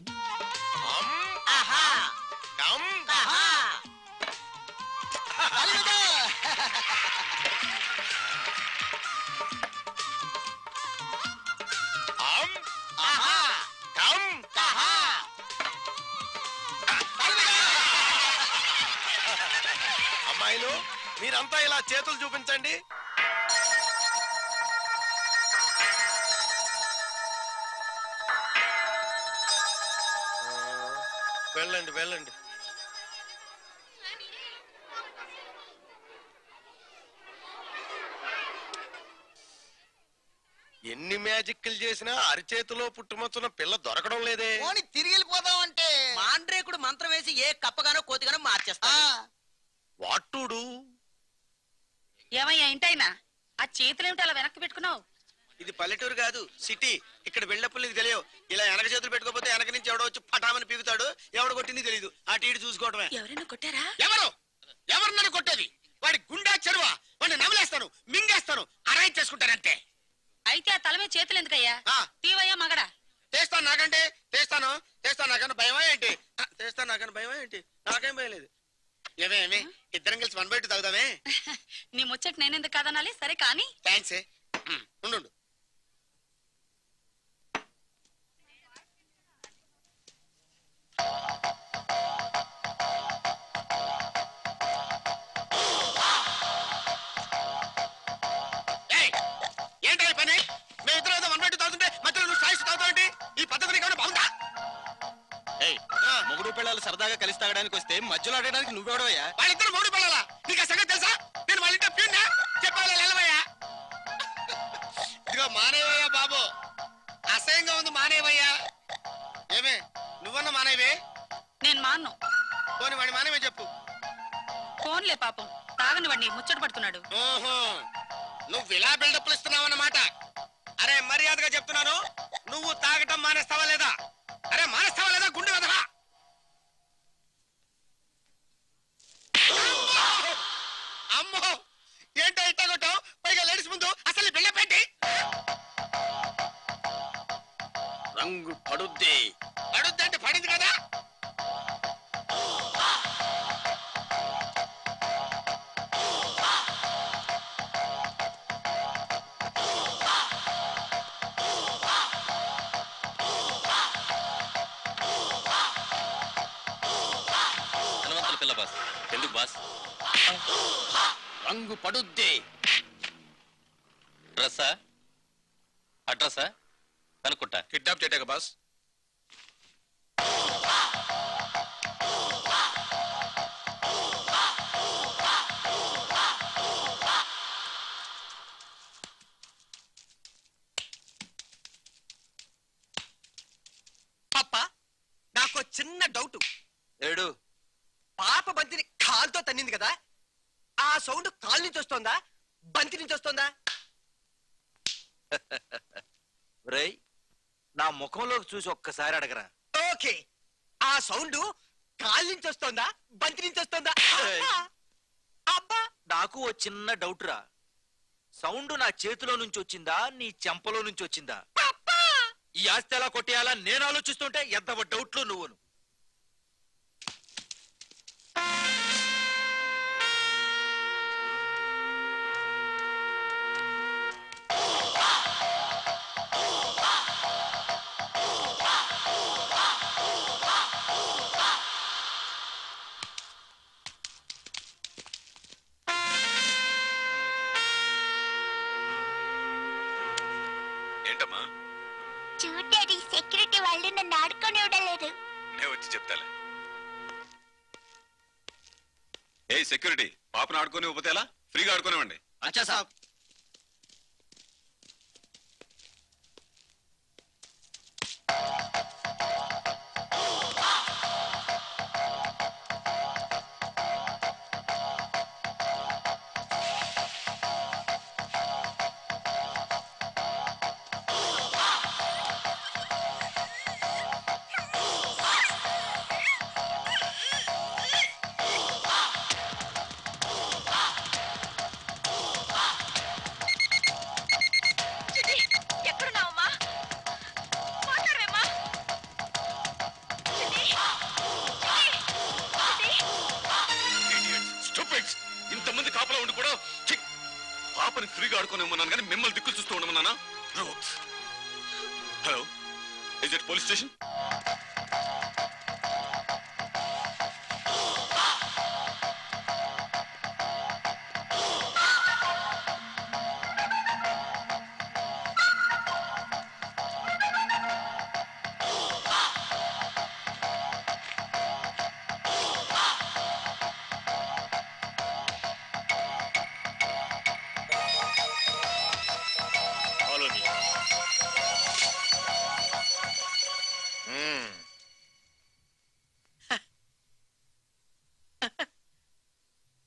ఆహా కమ్ ఆహా అలివిదా అమ్ ఆహా కమ్ ఆహా అమ్మాయిలు మీరంతా ఇలా చేతులు చూపించండి వెళ్ళండి వెళ్ళండి ఎన్ని మ్యాజిక్లు చేసినా అరిచేతిలో పుట్టుమచ్చున్న పిల్ల దొరకడం లేదే పోని తిరిగి వెళ్ళిపోదాం అంటే మాండ్రేకుడు మంత్రం వేసి ఏ కప్పగానో కోతిగానో మార్చేస్తా వాటుడు ఏమయ్యా ఇంటైనా ఆ చేతులేమిటి అలా వెనక్కి పెట్టుకున్నావు ఇది పల్లెటూరు కాదు సిటీ ఇక్కడ వెళ్ళినప్పుడు నీకు తెలియవు ఇలా వెనక చేతులు పెట్టుకోకపోతే వెనక నుంచి ఎవడో వచ్చి పటామని పీకుతాడు ఎవడు కొట్టింది తెలియదు అటు ఇటు చూసుకోవడమే ఎవరైనా కొట్టారా ఎవరు ఎవరు నన్ను కొట్టేది వాడి గుండె చెరువా వాడిని నమిలేస్తాను మింగేస్తాను అరేంజ్ చేసుకుంటానంతే అయితే ఆ తల మీద చేతులు ఎందుకయ్యా తీవయ్యా మగడా చేస్తాను నాకంటే చేస్తాను చేస్తాను నాకన్నా భయమా ఏంటి ఆ, చేస్తాను నాకన్నా భయమా ఏంటి నాకేం భయం లేదు ఏమే ఏమే ఇద్దరం కలిసి వన్ బయట తాగుదామే నీ ముచ్చట నేనెందుకు కాదనాలి సరే కానీ థ్యాంక్స్ ఉండు ఉండు. ఏయ్, ఏంటా ఈ పని మేము ఇద్దరం ఏదో వన్ బయట తాగుతుంటే మధ్యలో నువ్వు సాయిస్తూ తాగుతావేంటి ఈ పద్ధతి నీకేమైనా బాగుందా మొగుడు పిల్లలు సరదాగా కలిసి తాగడానికి వస్తే మధ్యలో ఆడడానికి నువ్వెవడవయ్యా వాళ్ళిద్దరు మూడు పిల్లల నీకు ఆ సంగతి తెలుసా నేను వాళ్ళ ఇంట్లో ప్యూన్నా చెప్పాలి వెళ్ళవయ్యా ఇదిగో మానేవయ్యా బాబు అసహ్యంగా ఉంది మానేవయ్యా ఏమే నువ్వన్న మానేవే నేను మాన్ను పోని వాడి మానేవే చెప్పు ఫోన్లే పాపం తాగని వాడిని ముచ్చట పడుతున్నాడు ఓహో నువ్వు ఇలా బిల్డప్లు ఇస్తున్నావన్నమాట అరే మర్యాదగా చెప్తున్నాను నువ్వు తాగటం మానేస్తావా లేదా అరే మానేస్తావా లేదా గుండె వదరా అమ్మో ఏంటో ఇట్టా కొట్టావు పైగా లేడీస్ ముందు అసలు బిళ్ళ పెట్టి రంగు పడుద్ది పడుద్దంటే పడింది కదా ధనవంతుల పిల్ల బాస్ ఎందుకు బాస్ రంగు పడుద్ది డ్రెస్సా అడ్రస్సా కనుక్కుంటా కిడ్నాప్ చేయటా బాస్ పాప నాకు చిన్న డౌట్ ఏడు పాప బంతిని కాలుతో తన్నింది కదా ఆ సౌండ్ కాలు నుంచి వస్తోందా బంతి నుంచి వస్తోందా రేయ్ నా ముఖంలోకి చూసి ఒక్కసారి అడగరా ఓకే ఆ సౌండ్ కాలు నుంచి వస్తోందా బంతి నుంచి వస్తోందా అబ్బా నాకు ఓ చిన్న డౌట్ రా సౌండ్ నా చేతిలో నుంచి వచ్చిందా నీ చెంపలో నుంచి వచ్చిందా ఈ ఆస్తి ఎలా కొట్టేయాలా నేను ఆలోచిస్తుంటే ఎంత డౌట్లు నువ్వును ఏంటమ్మా చూడు డాడీ సెక్యూరిటీ వాళ్ళు నన్ను ఆడుకొని ఇవ్వడలేదు నేను వచ్చి చెప్తాలే ఏ సెక్యూరిటీ పాపను ఆడుకొని ఇవ్వతే ఎలా ఫ్రీగా ఆడుకోనివ్వండి అచ్చా సాబ్ చిట్టి, ఎక్కడున్నావమ్మా మాట్లాడవేమ్మా చిట్టి, చిట్టి, చిట్టి. స్టూపిడ్స్ ఇంతమంది కాపలా ఉండి కూడా ఛీ! పాపని ఫ్రీగా ఆడుకోనివ్వమన్నాను కానీ మిమ్మల్ని దిక్కులు చూస్తూ ఉండమన్నానా రోక్స్ hello is it police station Follow me.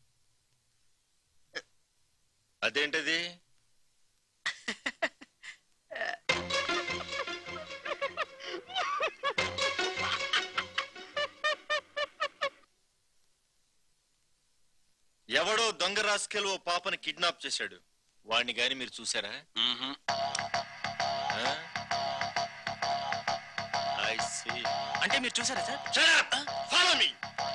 అదేంటది రాస్కెల్ ఓ పాపని కిడ్నాప్ చేశాడు వాడిని గాని మీరు చూసారా ఐ సీ అంటే మీరు చూసారా సార్ ఫాలో మీ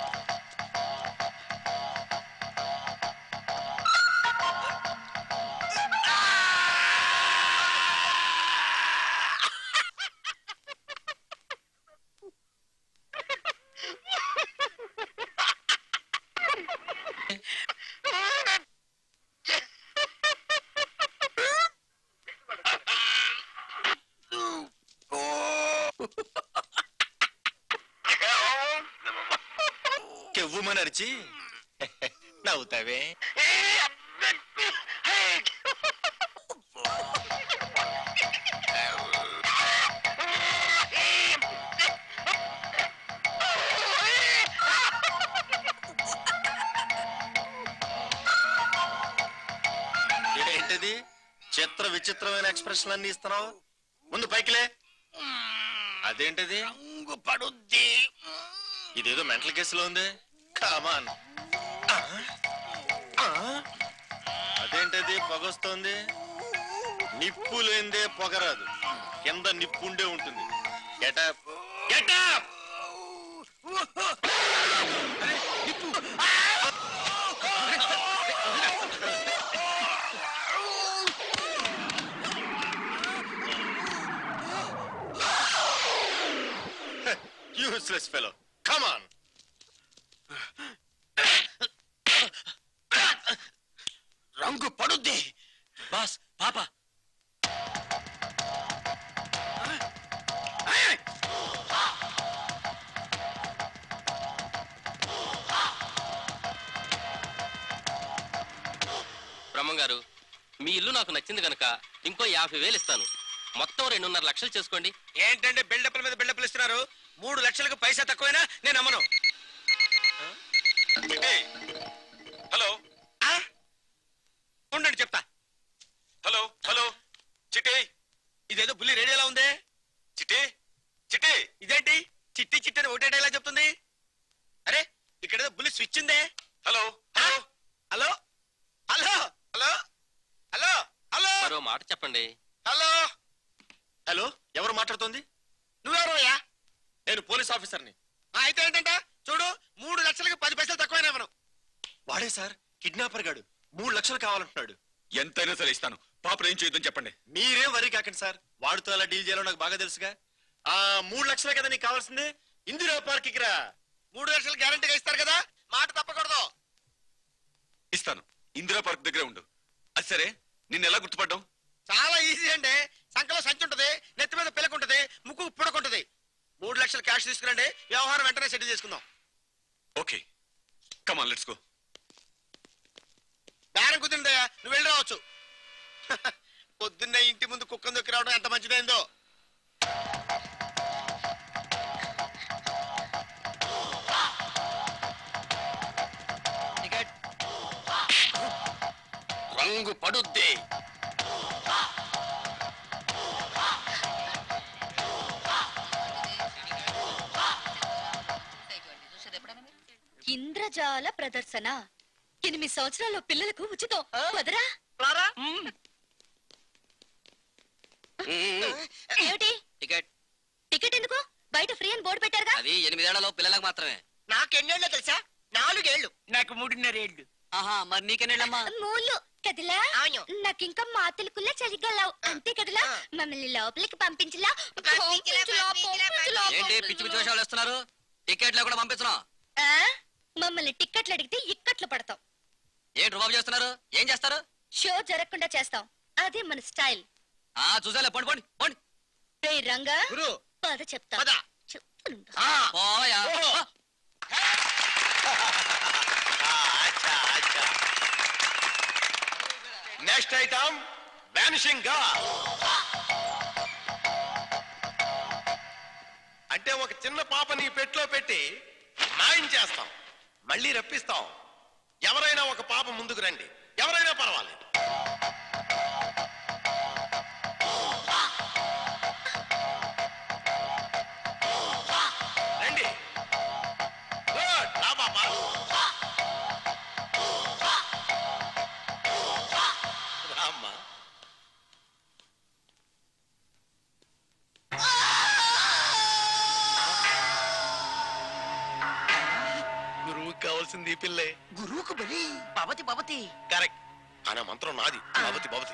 కెవ్వుమని అరిచి నవ్వుతావే ఏంటిది చిత్ర విచిత్రమైన ఎక్స్ప్రెషన్ అన్ని ఇస్తున్నావు ముందు పైకిలే అదేంటిది పడుద్ది ఇదేదో మెంటల్ కేసులో ఉంది కామాన్ అదేంటది పొగొస్తోంది నిప్పు లేందే పొగరాదు కింద నిప్పుండే ఉంటుంది get up get up useless fellow come on రంగు పడుద్ది బాస్ పాప బ్రహ్మం గారు మీ ఇల్లు నాకు నచ్చింది కనుక ఇంకో యాభై వేలు ఇస్తాను మొత్తం రెండున్నర లక్షలు చేసుకోండి ఏంటంటే బిల్డప్ల మీద బిల్డప్లు ఇస్తున్నారు మూడు లక్షలకు పైసా తక్కువైనా నేను అమ్మను హలో ఉండండి చెప్తా హలో హలో చిట్టి ఇదేదో బుల్లి రేడియోలా ఉంది చిట్టి చిట్టి ఇదేంటి చిట్టి చిట్టి అని ఒకటే డైలాగ్ చెప్తుంది అరే ఇక్కడేదో బుల్లి స్విచ్ ఉందే hello hello hello hello hello hello hello మరో మాట చెప్పండి హలో హలో ఎవరు మాట్లాడుతోంది నువ్వెవరయ్యా నేను పోలీస్ ఆఫీసర్ని ఆ, అయితే ఏంటంట చూడు మూడు లక్షలకి పది పైసలు తక్కువైనా మనం వాడే సార్ కిడ్నాపర్ గాడు మూడు లక్షలు కావాలంటున్నాడు ఎంతైనా సరే ఇస్తాను పాపలు ఏం చేయొద్దని చెప్పండి మీరేం వరి కాకండి సార్ వాడితో అలా డీల్ చేయాలో నాకు బాగా తెలుసుగా ఆ మూడు లక్షలే కదా నీకు కావాల్సింది ఇందిరా పార్క్ రా మూడు లక్షలు గ్యారంటీగా ఇస్తారు కదా మాట తప్పకూడదు ఇస్తాను ఇందిరా పార్క్ దగ్గరే ఉండు అది సరే నిన్ను ఎలా గుర్తుపడ్డాం చాలా ఈజీ అండి సంకలో సంచి ఉంటది నెత్తి మీద పిలక ఉంటది ముక్కు పుడకుంటది మూడు లక్షలు క్యాష్ తీసుకురండి వ్యవహారం వెంటనే సెటిల్ చేసుకుందాం ఓకే కమాన్ లెట్స్ గో బేరం కుదిరిందయ్యా నువ్వు వెళ్ళి రావచ్చు పొద్దున్నే ఇంటి ముందు కుక్కను దొక్కి రావడం ఎంత మంచిదైందో రంగు పడుద్ది ఇంద్రజాల ప్రదర్శన ఎనిమిది సంవత్సరాల పిల్లలకు ఉచితం వదరా ఏమిటి టికెట్ టికెట్ ఎందుకు బయట ఫ్రీ అని బోర్డు పెట్టారుగా అది ఎనిమిదేళ్లలో పిల్లలకు మాత్రమే నాకెన్నేళ్ళు తెలుసా నాలుగేళ్లు నాకు మూడున్నరేళ్ళు ఆహా మరి నీకెన్నేళ్ళమ్మా మూలు కదలా నాకు ఇంకా మాతలకుల్లా చలిగలవు అంతే కదలా మమ్మల్ని లోపలికి పంపించలా పంపించలా, పంపించలా, ఏంటి పిచ్చి పిచ్చి వేషాలు వేస్తున్నారు టికెట్లు కూడా పంపిస్తున్నాం ఆ? మమ్మల్ని టిక్కెట్లు అడిగితే ఇక్కట్లు పడతాం ఏంటి రుబాబు చేస్తున్నారు ఏం చేస్తారు షో జరగకుండా చేస్తాం అదే మన స్టైల్ ఆ చూసాలే పండి పండి పండి రే రంగా గురు పద చెప్తా చెప్తుండు పోయా నెక్స్ట్ ఐటమ్ వానిషింగ్ గా అంటే ఒక చిన్న పాపని పెట్లో పెట్టి మాయం చేస్తాం మళ్ళీ రప్పిస్తాం ఎవరైనా ఒక పాప ముందుకు రండి ఎవరైనా పర్వాలేదు రండి గుడ్ రా పాప కావాల్సింది ఈ పిల్లే గురువుకు బలి భవతి భవతి కరెక్ట్ కానీ ఆ మంత్రం నాది భవతి భవతి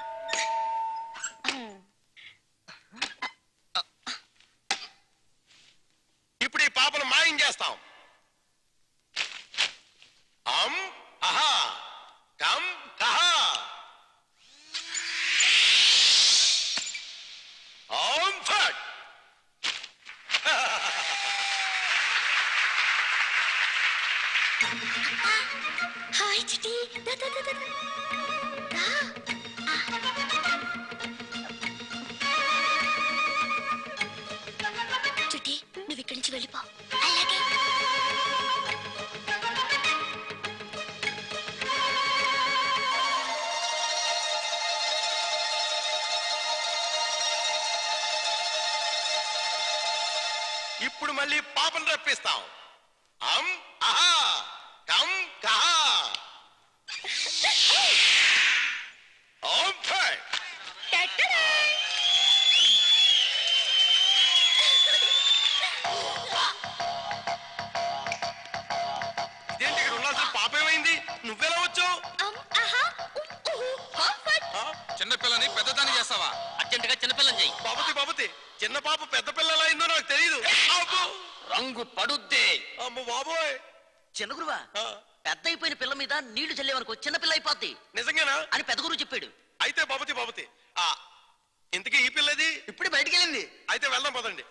ఇప్పుడు ఈ పాపను మాయం చేస్తాం అం అహా కం కహా ఓం ఫట్ హాయ్ చిటి దా దా దా దా దా. దా. ఆ. చిటి నువ్వు ఇక్కడి నుంచి వెళ్ళిపో అలాగే ఇప్పుడు మళ్ళీ పాపను రప్పిస్తాం అం అహా కం కహా ఓం ఫట్ ఇదేంటి ఇక్కడ ఉండాల్సిన పాప ఏమైంది నువ్వెలా వచ్చావు చిన్నపిల్లని పెద్దదాన్ని చేస్తావా అర్జెంట్ గా చిన్నపిల్లని చెయ్యి బాబుతి బాబుతి చిన్న పాప పెద్ద పిల్లలా అయిందో నాకు తెలియదు రంగు పడుద్దే అమ్మ బాబోయ్ చిన్న గురువా పెద్ద అయిపోయిన పిల్ల మీద నీళ్లు చల్లేవనుకో చిన్న పిల్ల అయిపోద్ది నిజంగానా అని పెద్ద గురువు చెప్పాడు అయితే బాబుతి బాబుతి ఆ ఇంతకీ ఈ పిల్లది ఇప్పుడే బయటికి వెళ్ళింది అయితే వెళ్దాం పదండి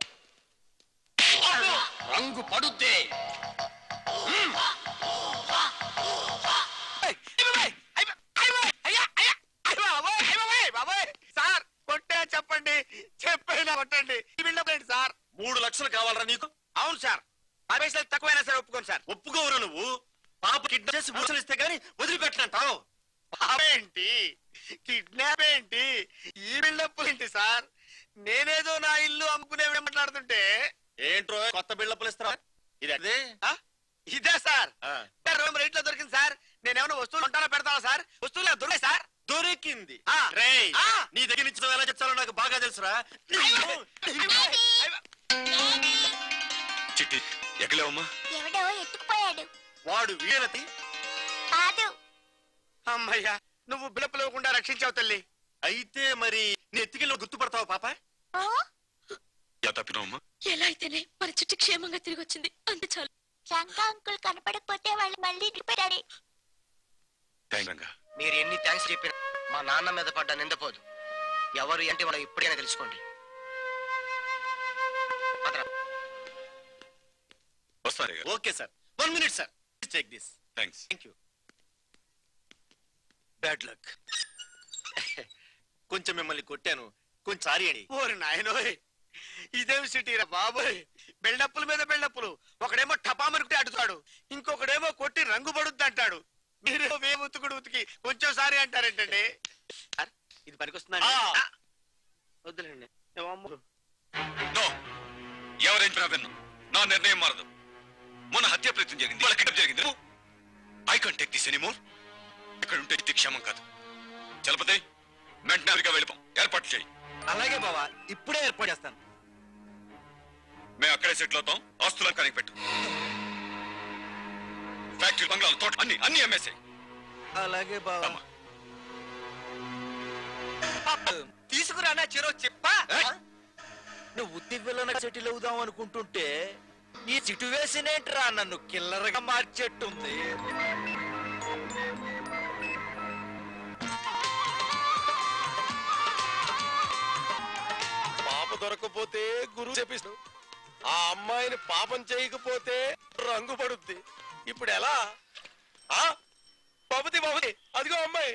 రంగు పడుద్దే సార్ కొట్టే చెప్పండి చెప్పైనా కొట్టండి ఈ బిల్డప్ ఏంటి సార్ మూడు లక్షలు కావాలరా నీకు అవును సార్ పది పైసలు తక్కువైనా సరే ఒప్పుకోను సార్ ఒప్పుకోవరు నువ్వు పాప కిడ్నాప్ చేసి మూడు లక్షలు ఇస్తే గానీ వదిలిపెట్టనంటావు ఏంటి కిడ్నాప్ ఏంటి ఈ బిల్డప్ ఏంటి సార్ నేనేదో నా ఇల్లు అమ్ముకునే మాట్లాడుతుంటే ఏంట్రో కొత్త బిళ్ళప్పులు ఇస్తారా ఇది అదే ఆ? ఇదే సార్ రూమ్ రేట్ లో దొరికింది సార్ నేనేమైనా వస్తువులు ఉంటానో పెడతావా సార్ వస్తువులు దొరికాయి సార్ దొరికింది ఆ. రేయ్ ఆ. నీ దగ్గర నుంచి నువ్వు ఎలా చెప్తాలో నాకు బాగా తెలుసురా చిట్టి ఎక్కలేవమ్మా ఎవడో ఎత్తుకుపోయాడు వాడు వీరతి కాదు అమ్మయ్యా నువ్వు బిలపు లేకుండా రక్షించావు తల్లి అయితే మరి నీ ఎత్తికెళ్ళి గుర్తుపడతావు పాప ఎలా తప్పినావమ్మా ఎలా అయితేనే మన చుట్టూ క్షేమంగా తిరిగి వచ్చింది అంతే చాలు రంగా అంకుల్ కనపడకపోతే వాళ్ళు మళ్ళీ దిగిపోయారు థ్యాంక్ రంగా మీరు ఎన్ని థ్యాంక్స్ చెప్పినా మా నాన్న మీద పడ్డ నిందపోదు ఎవరు అంటే మనం ఇప్పుడైనా తెలుసుకోండి పదరా. వస్తారే okay sir one minute sir take this thanks thank you bad luck కొంచెం మిమ్మల్ని కొట్టాను కొంచెం సారీ అండి ఓరి నాయనోయ్ ఇదేం సిటీ రా బాబోయ్ బిల్డప్పుల మీద బిల్డప్పులు ఒకడేమో టపామనుకుంటే అడుగుతాడు ఇంకొకడేమో కొట్టి రంగు పడుద్ది అంటాడు మీరేమో వే ఉతుకుడు ఉతికి కొంచెం సారీ అంటారేంటండి సార్, ఇది పనికొస్తుందండి ఆ, వద్దులేండి ఏమమ్మో. నో ఎవరేం చెప్పినా విన్ను నా నిర్ణయం మారదు మొన్న హత్య ప్రయత్నం జరిగింది వాళ్ళ కిడ్నాప్ జరిగింది I can't take this anymore ఇక్కడ ఉంటే ఇది క్షేమం కాదు చలపతి వెంటనే వెళ్ళిపో ఏర్పాటు చేయి అలాగే బావా ఇప్పుడే ఏర్పాటు చేస్తాను మేము అక్కడే సెటిల్ అవుతాం ఆస్తులను కనిపెట్టు పెట్టు ఫ్యాక్టరీ బంగ్లాలు తోట అన్ని అన్ని అమ్మేసాయి అలాగే బావా తీసుకురానా చెరో చెప్పా నువ్వు దివ్యలోన సెటిల్ అవుదాం అనుకుంటుంటే ఈ సిట్యువేషన్ ఏంట్రా నన్ను కిల్లరగా మార్చేట్టుంది పాప దొరకపోతే గురువు చెప్పిస్తాడు ఆ అమ్మాయిని పాపం చేయకపోతే రంగు పడుద్ది ఇప్పుడు ఎలా ఆ బాబుతి బాబుతి అదిగో అమ్మాయి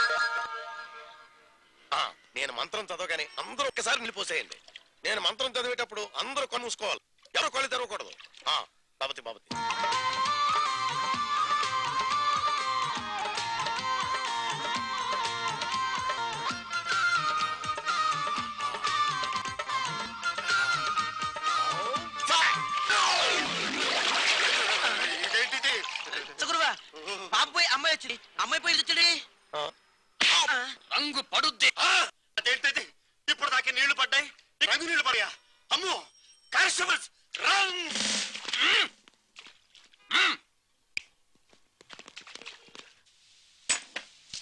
ఆ, నేను మంత్రం చదవగానే అందరూ ఒక్కసారి నిలిపోసేయండి నేను మంత్రం చదివేటప్పుడు అందరూ కన్ను మూసుకోవాలి ఎవరు కళ్ళు తెరవకూడదు ఆ, బాబుతి బాబుతి ఇదేంటిది గురువా పాప పోయి అమ్మాయి వచ్చింది అమ్మాయి పోయి వచ్చింది రంగు పడుద్ది ఆ, అదేంటిది ఇప్పుడు దాకా నీళ్లు పడ్డాయి ఈ రంగు నీళ్లు పడయా అమ్మో కానిస్టేబుల్స్ రంగ్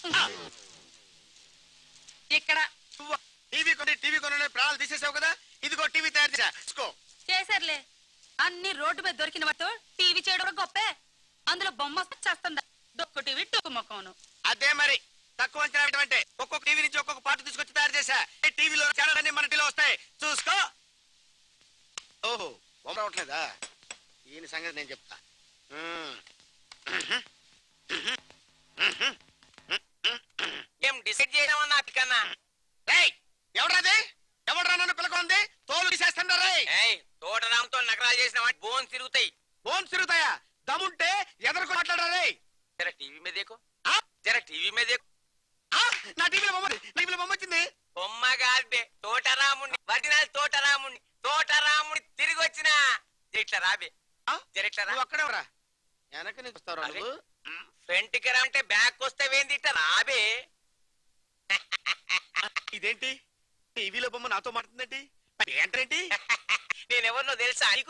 ఇక్కడ టీవీ కొని టీవీ కొని ప్రాణాలు తీసేసావు కదా ఇదిగో టీవీ తయారు చేసా తీసుకో చేశారులే అన్ని రోడ్డు మీద దొరికిన వాటితో టీవీ చేయడం కూడా గొప్పే అందులో బొమ్మ వస్తే చేస్తుందా డొక్కు టీవీ టొక్కు మొక్కను అదే మరి తక్కువ అంచనా వేయడం అంటే ఒక్కొక్క టీవీ నుంచి ఒక్కొక్క పాట తీసుకొచ్చి తయారు చేశా ఈ టీవీలో ఛానల్ అన్ని మన టీవీలో వస్తాయి చూసుకో ఓహో బొమ్మ రావట్లేదా ఈయన సంగతి నేను చెప్తా ఉమ్. ఏం డిసైడ్ చేయడం కన్నా రేయ్ ఎవడ్రాది ఎవడ్రా నన్ను పిలకొంది తోలు తీసేస్తాను రేయ్ తోటరాంతో నగరాలు చేసిన వాటి బోన్ తిరుగుతాయి బోన్ తిరుగుతాయా దమ్ముంటే ఎదరకు మాట్లాడరా రేయ్ జర టీవీ మీద దేకో జర టీవీ మీద దేకో నా టీవీలో బొమ్మ నా టీవీలో బొమ్మ వచ్చింది బొమ్మ కాదే తోటరాముణ్ణి ఒరిజినల్ తోటరాముణ్ణి తోటరాముని తిరిగి వచ్చిన ఇట్లా రాబే జర ఇట్లా రా నువ్వు అక్కడే రా వెనక నుంచి వస్తావు నువ్వు ఫ్రంట్ కి రా అంటే బ్యాక్ వస్తే వేంది ఇట్లా రాబే ఇదేంటి టీవీలో బొమ్మ నాతో మాట్లాడుతుందేంటి ఏంటంటే నేనెవరినో తెలుసా నీకు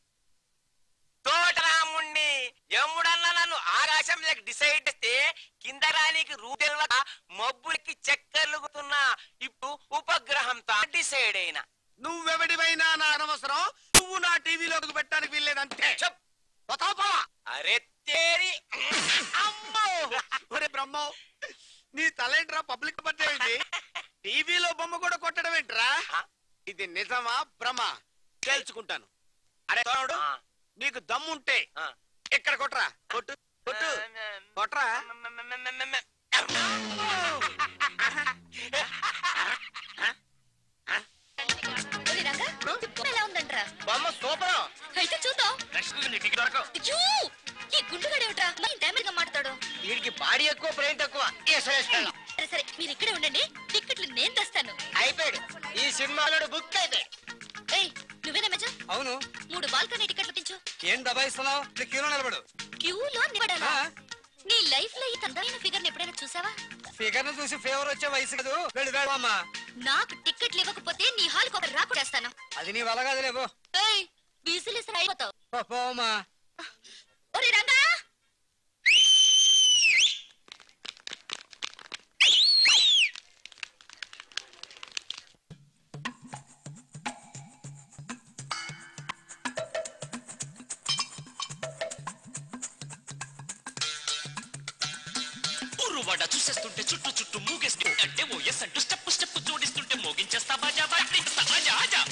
తోటరాముణ్ణి యముడన్న నన్ను ఆకాశంలోకి డిసైడ్ చేస్తే కింద రానికి రూ తెలవక మబ్బులకి చక్కర్లు గుతున్నా ఇప్పుడు ఉపగ్రహంతో డిసైడ్ అయినా నువ్వెవడివైనా నా అనవసరం నువ్వు నా టీవీలోకి పెట్టడానికి వీల్లేదు అంతే అరే తేరి అమ్మో ఒరే బ్రహ్మో నీ తలేంట్రా పబ్లిక్ బర్త్డే అయింది టీవీలో బొమ్మ కూడా కొట్టడం ఏంట్రా ఇది నిజమా భ్రమ తేల్చుకుంటాను అరే తోడు నీకు దమ్ముంటే ఇక్కడ కొట్రా కొట్టు కొట్టు కొట్రా ఒరే రంగా, బొమ్మ ఎలా ఉందంట్రా బొమ్మ సూపర్ అయితే చూద్దాం టికెట్ దొరకవు అయ్యో, ఈ గుండుగాడేమిట్రా మరి డ్యామేజ్ గా మాట్లాడు వీడికి బాడీ ఎక్కువ బ్రెయిన్ తక్కువ వేసేస్తాను సరే సరే మీరు ఇక్కడే ఉండండి టికెట్లు నేను తెస్తాను అయిపోయాడు ఈ సినిమాలో బుక్ అయిపోయాడు ఏయ్ నువ్వేనా మెజర్ అవును మూడు బాల్కనీ టికెట్లు తెచ్చు ఏం దబాయిస్తున్నావు క్యూలో నిలబడు క్యూలో నిలబడాలా నీ లైఫ్ లో ఈ అందమైన ఫిగర్ ఎప్పుడైనా చూసావా ఫిగర్ ను చూసి ఫేవర్ వచ్చే వయసు కదూ వెళ్ళి వెళ్ళు అమ్మా నాకు టికెట్లు ఇవ్వకపోతే నీ హాల్కి ఒక రాకుడేస్తాను అది నీ వల్ల కాదులే పో. ఏయ్ విసిలిసి అయిపోతావు పో, పోమ్మా ఒరే రంగా ఉరువడ చూసేస్తుంటే చుట్టూ చుట్టూ మూగేస్తూ అంటే ఓ ఎస్ అంటూ స్టెప్ స్టెప్ జోడిస్తుంటే మోగించేస్తా బాజా బాజా బాజా ఆజా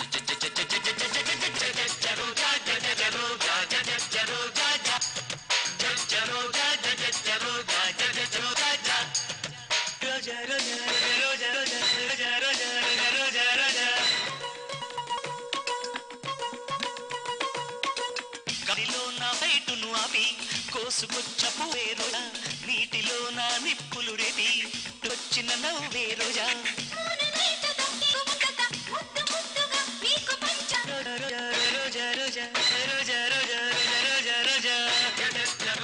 గదిలో నా బయటును అవి కోసుకొచ్చపు వేరుగా నీటిలో నా నిప్పులు రేపి వచ్చిన నవ్వే Roja Roja Roja Roja Roja Roja Roja Roja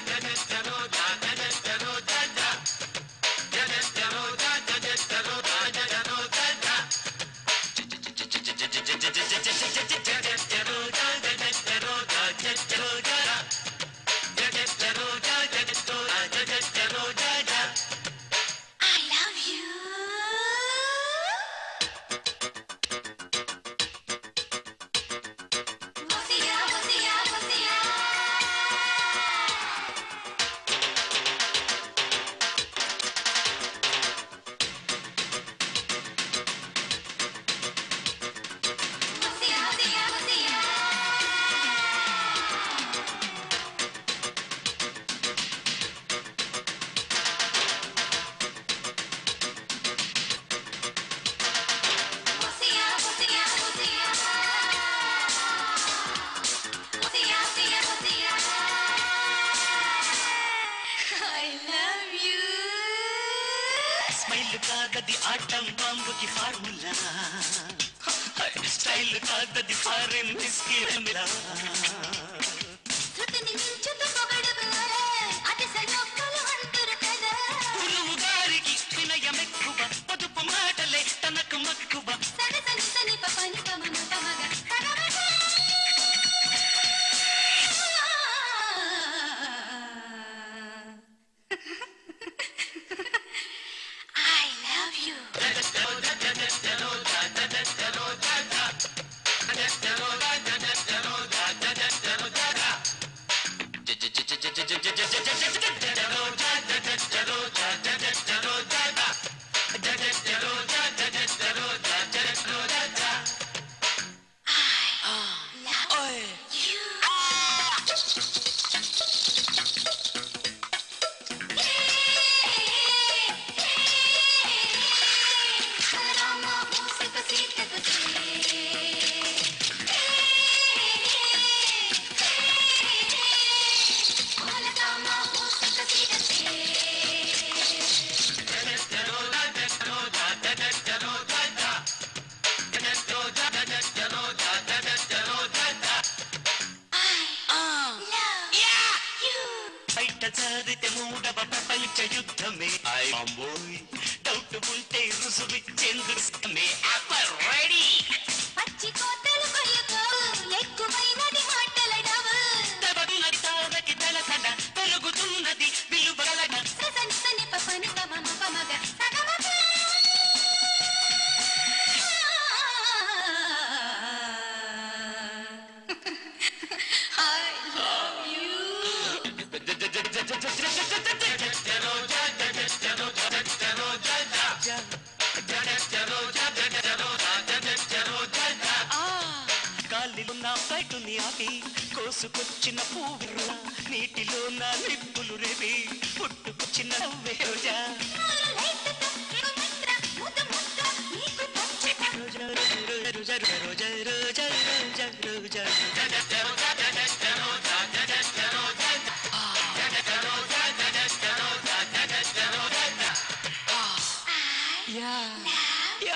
I love you. Mosia, Mosia, Mosia. Mosia, Mosia, Mosia. Mosia, Mosia, Mosia. Mosia, Mosia, Mosia. I love you. Smile కాదది ఆటం బాంబుకి ఫార్ములా స్టైల్ కాదది ఫారెన్ విస్కీ మిలా శృతిని మించుతూ పొగడుకు, అతిశయోక్తులు అంటురు కదా. గురువు గారికి వినయం ఎక్కువ పొదుపు మాటలే తనకు మక్కువ సని సని సని ప పని ప మమ ప మగ. తగమగ. రుజువిచ్చేందుకు మే రెడీ పచ్చి కోతలు కొయ్యకు ఎక్కువైనది మాటలడవు తబన్నది తారకి తలసడ పెరుగుతున్నది విలువగలగ సని సని పపని పమమ పమగ సగమగ I love you. గాలిలో నా బయటుని ఆపి కోసుకొచ్చిన పువ్వుల నీటిలో నా నిప్పులు రేవి పుట్టుకొచ్చిన నవ్వే రోజా రోజా రోజా రోజా రోజా రోజా రోజా యా యా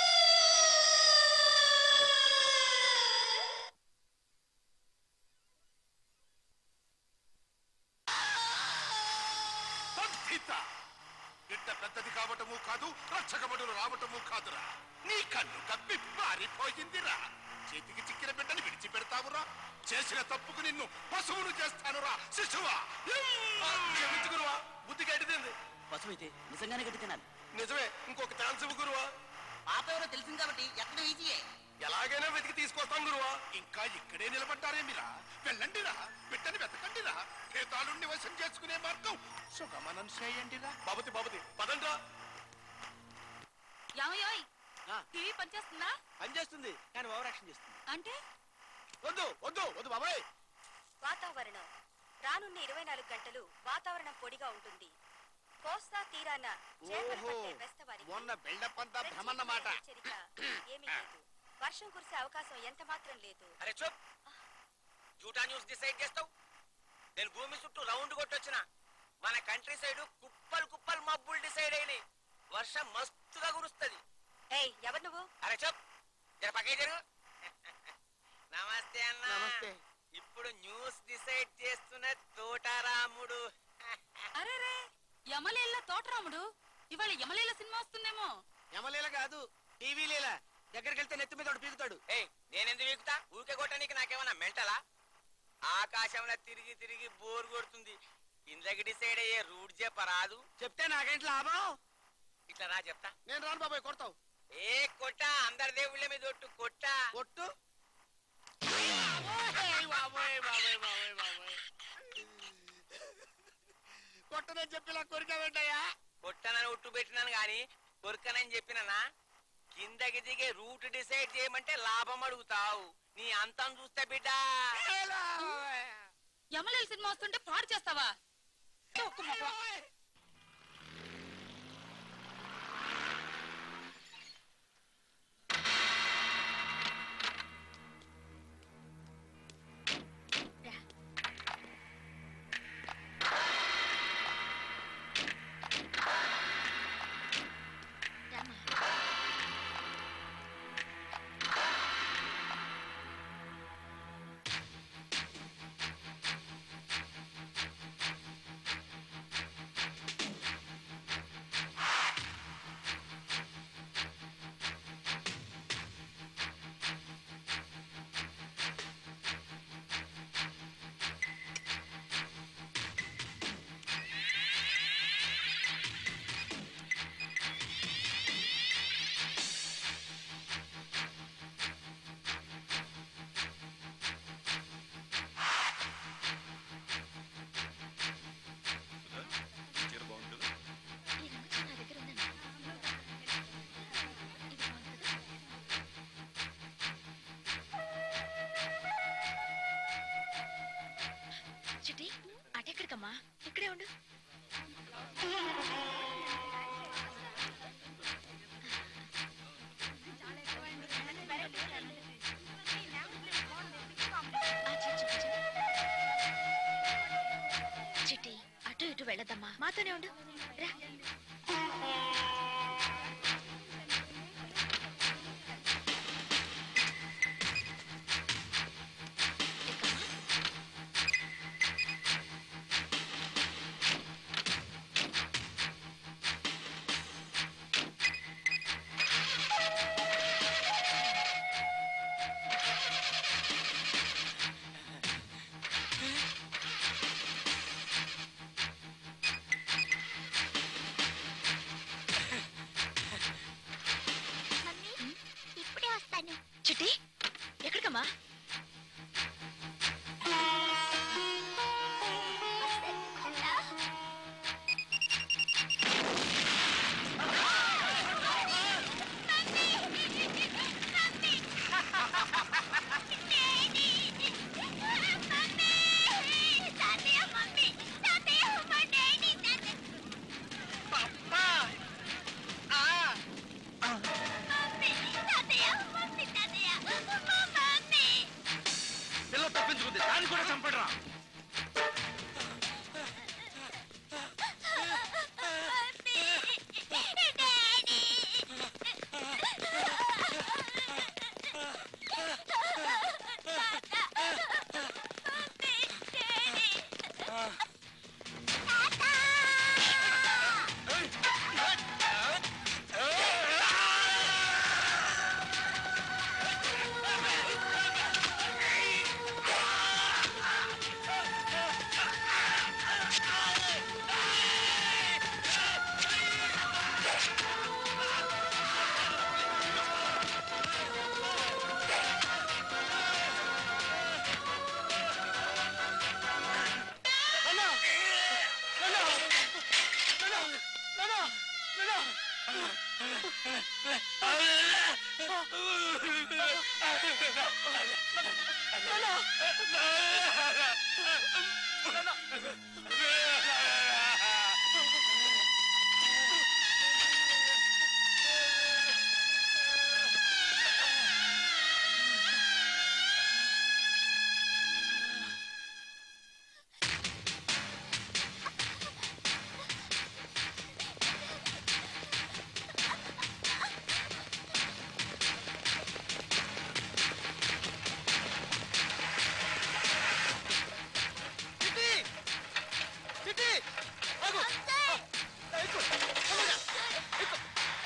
సంస్థిత బిడ్డ పెద్దది కావటము కాదు రక్షకబడులు రావటము కాదురా నీ కన్ను కప్పి పారిపోయిందిరా చేతికి చిక్కిన బిడ్డని విడిచిపెడతావురా చేసిన తప్పుకు నిన్ను పశువును చేస్తానురా శిశువా క్షమించుకురువా బుద్ధి గడిదింది పశువైతే నిజంగానే గట్టి తినాలి నిజమే ఇంకొక ఛాన్స్ ఇవ్వు గురువా పాప ఎవరో తెలిసింది కాబట్టి ఎక్కడ ఈజీయే ఎలాగైనా వెతికి తీసుకొస్తాం గురువా ఇంకా ఇక్కడే నిలబడ్డారేమిరా వెళ్ళండిరా బిడ్డని వెతకండిరా పేతాళుణ్ణి వశం చేసుకునే మార్గం సుగమనం చేయండిరా బాబతి బాబతి పదండ్రా ఏమయ్యోయ్ టీవీ పనిచేస్తుందా పనిచేస్తుంది కానీ ఓవర్ యాక్షన్ చేస్తుంది అంటే వద్దు వద్దు వద్దు బాబాయ్ వాతావరణం రానున్న ఇరవై నాలుగు గంటలు వాతావరణం పొడిగా ఉంటుంది కోస్తా తీరాన చేపలు ఓహో పట్టే బెస్తవారికి మొన్న బిల్డప్ అంతా భ్రమన్నమాట హెచ్చరిక ఏమీ లేదు వర్షం కురిసే అవకాశం ఎంత మాత్రం లేదు అరే చూప్ జూటా న్యూస్ డిసైడ్ చేస్తావు నేను భూమి చుట్టూ రౌండ్ కొట్టొచ్చిన మన కంట్రీ సైడ్ కుప్పలు కుప్పలు మబ్బులు డిసైడ్ అయినాయి వర్షం మస్తుగా కురుస్తుంది ఏయ్ ఎవరు నువ్వు అరే చూప్ జర పక్కే జరుగు నమస్తే అన్న నమస్తే. ఇప్పుడు న్యూస్ డిసైడ్ చేస్తున్న తోటారాముడు అరే రే యమలీల తోటరాముడు ఇవాళ యమలీల సినిమా వస్తుందేమో యమలీల కాదు టీవీ లీల దగ్గరికి వెళ్తే నెత్తి మీద ఒకడు పీకుతాడు ఏయ్ నేనెందుకు వీకుతా ఊరికే కొట్టడానికి నాకేమన్నా మెంటలా ఆకాశంలో తిరిగి తిరిగి బోర్ కొడుతుంది ఇంద్రకి డిసైడ్ అయ్యే రూట్ చెప్పరాదు చెప్తే నాకేంటి లాభం ఇట్లా రా చెప్తా నేను రాను బాబాయ్ కొడతావు ఏ కొట్ట అందరి దేవుళ్ళ మీద ఒట్టు కొట్ట కొట్టు కొట్టదని చెప్పి కోరిక వెంటయ్యా కొట్టనని ఒట్టు పెట్టినాను గాని కొరకనని చెప్పిననా కిందకి దిగే రూట్ డిసైడ్ చేయమంటే లాభం అడుగుతావు నీ అంతం చూస్తే బిడ్డ యమలీల సినిమా వస్తుంటే పాడు చేస్తావా తొక్కు మొహం. చీర బాగుంటుంది చిట్టి అటెక్కడికమ్మా ఇక్కడే ఉండు ఆ, చిట్టి, చిట్టి, చిట్టి. చిట్టి అటు ఇటు వెళ్ళదమ్మా మాతోనే ఉండు రా చిట్టి చిట్టి ఆగు ఎక్కు తొందరగా ఎక్కు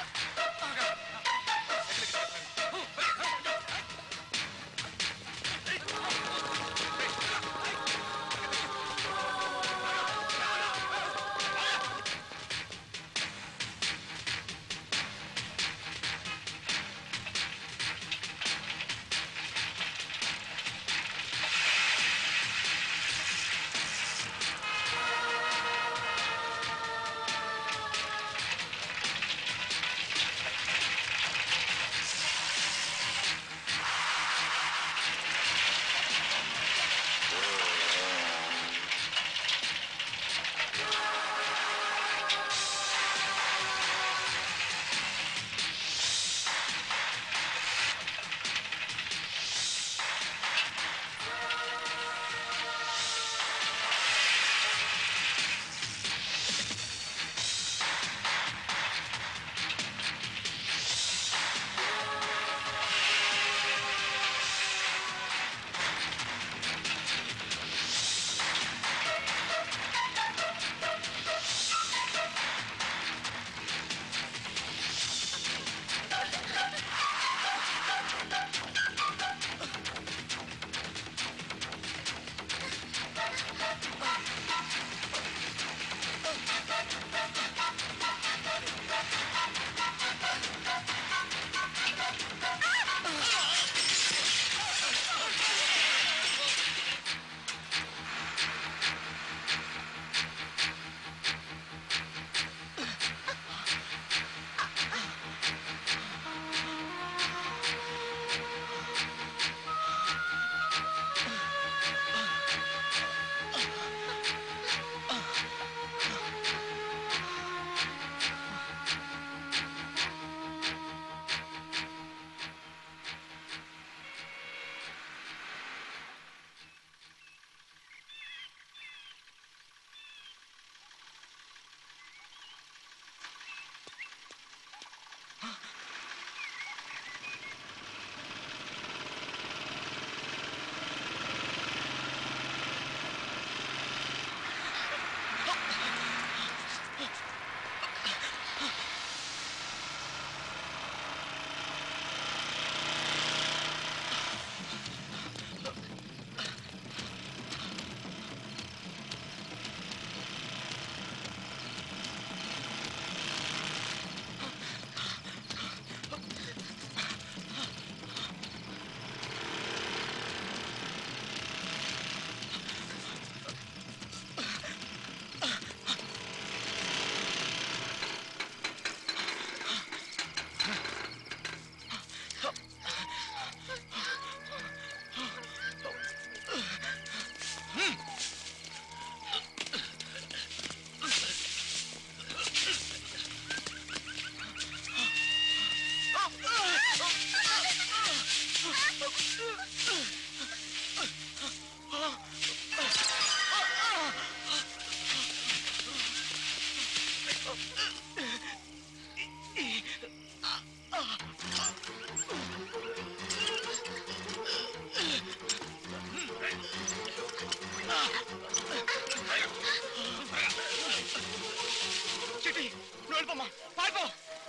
చిట్టి నువ్వు వెళ్ళిపోమ్మా పారిపో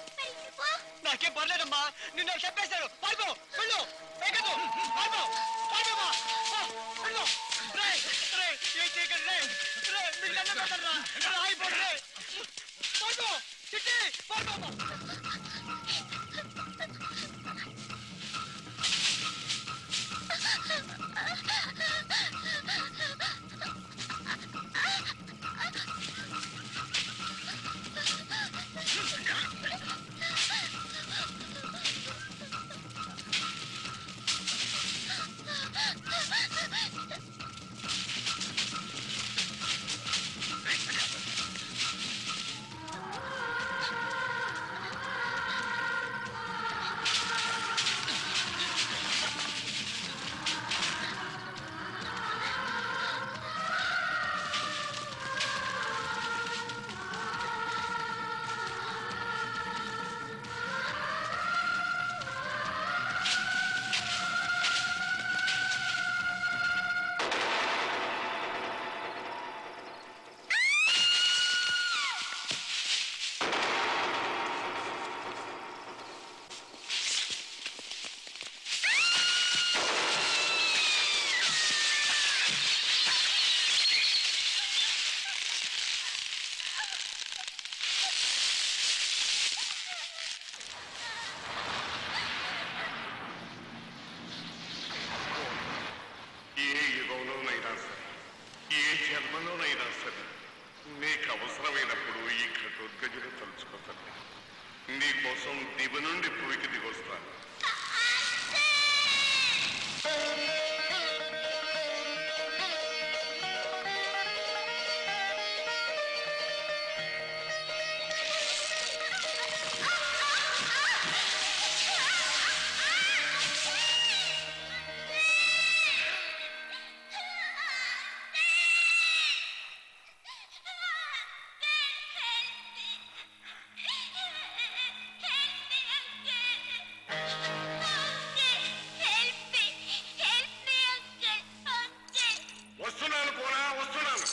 నాకేం పర్లేదమ్మా నిన్ను చెప్పేశారు పారిపో వెళ్ళు ఎక్కదు పారిపో పారిపోమ్మా వెళ్ళు రే రే ఏం చేయకండి రే రే మీకు దండం పెడతాను రా రా అయిపోండి రే పారిపో చిట్టి పారిపోమ్మా నుండి భూమికి దిగొస్తాను వస్తున్నాను కోనా వస్తున్నాను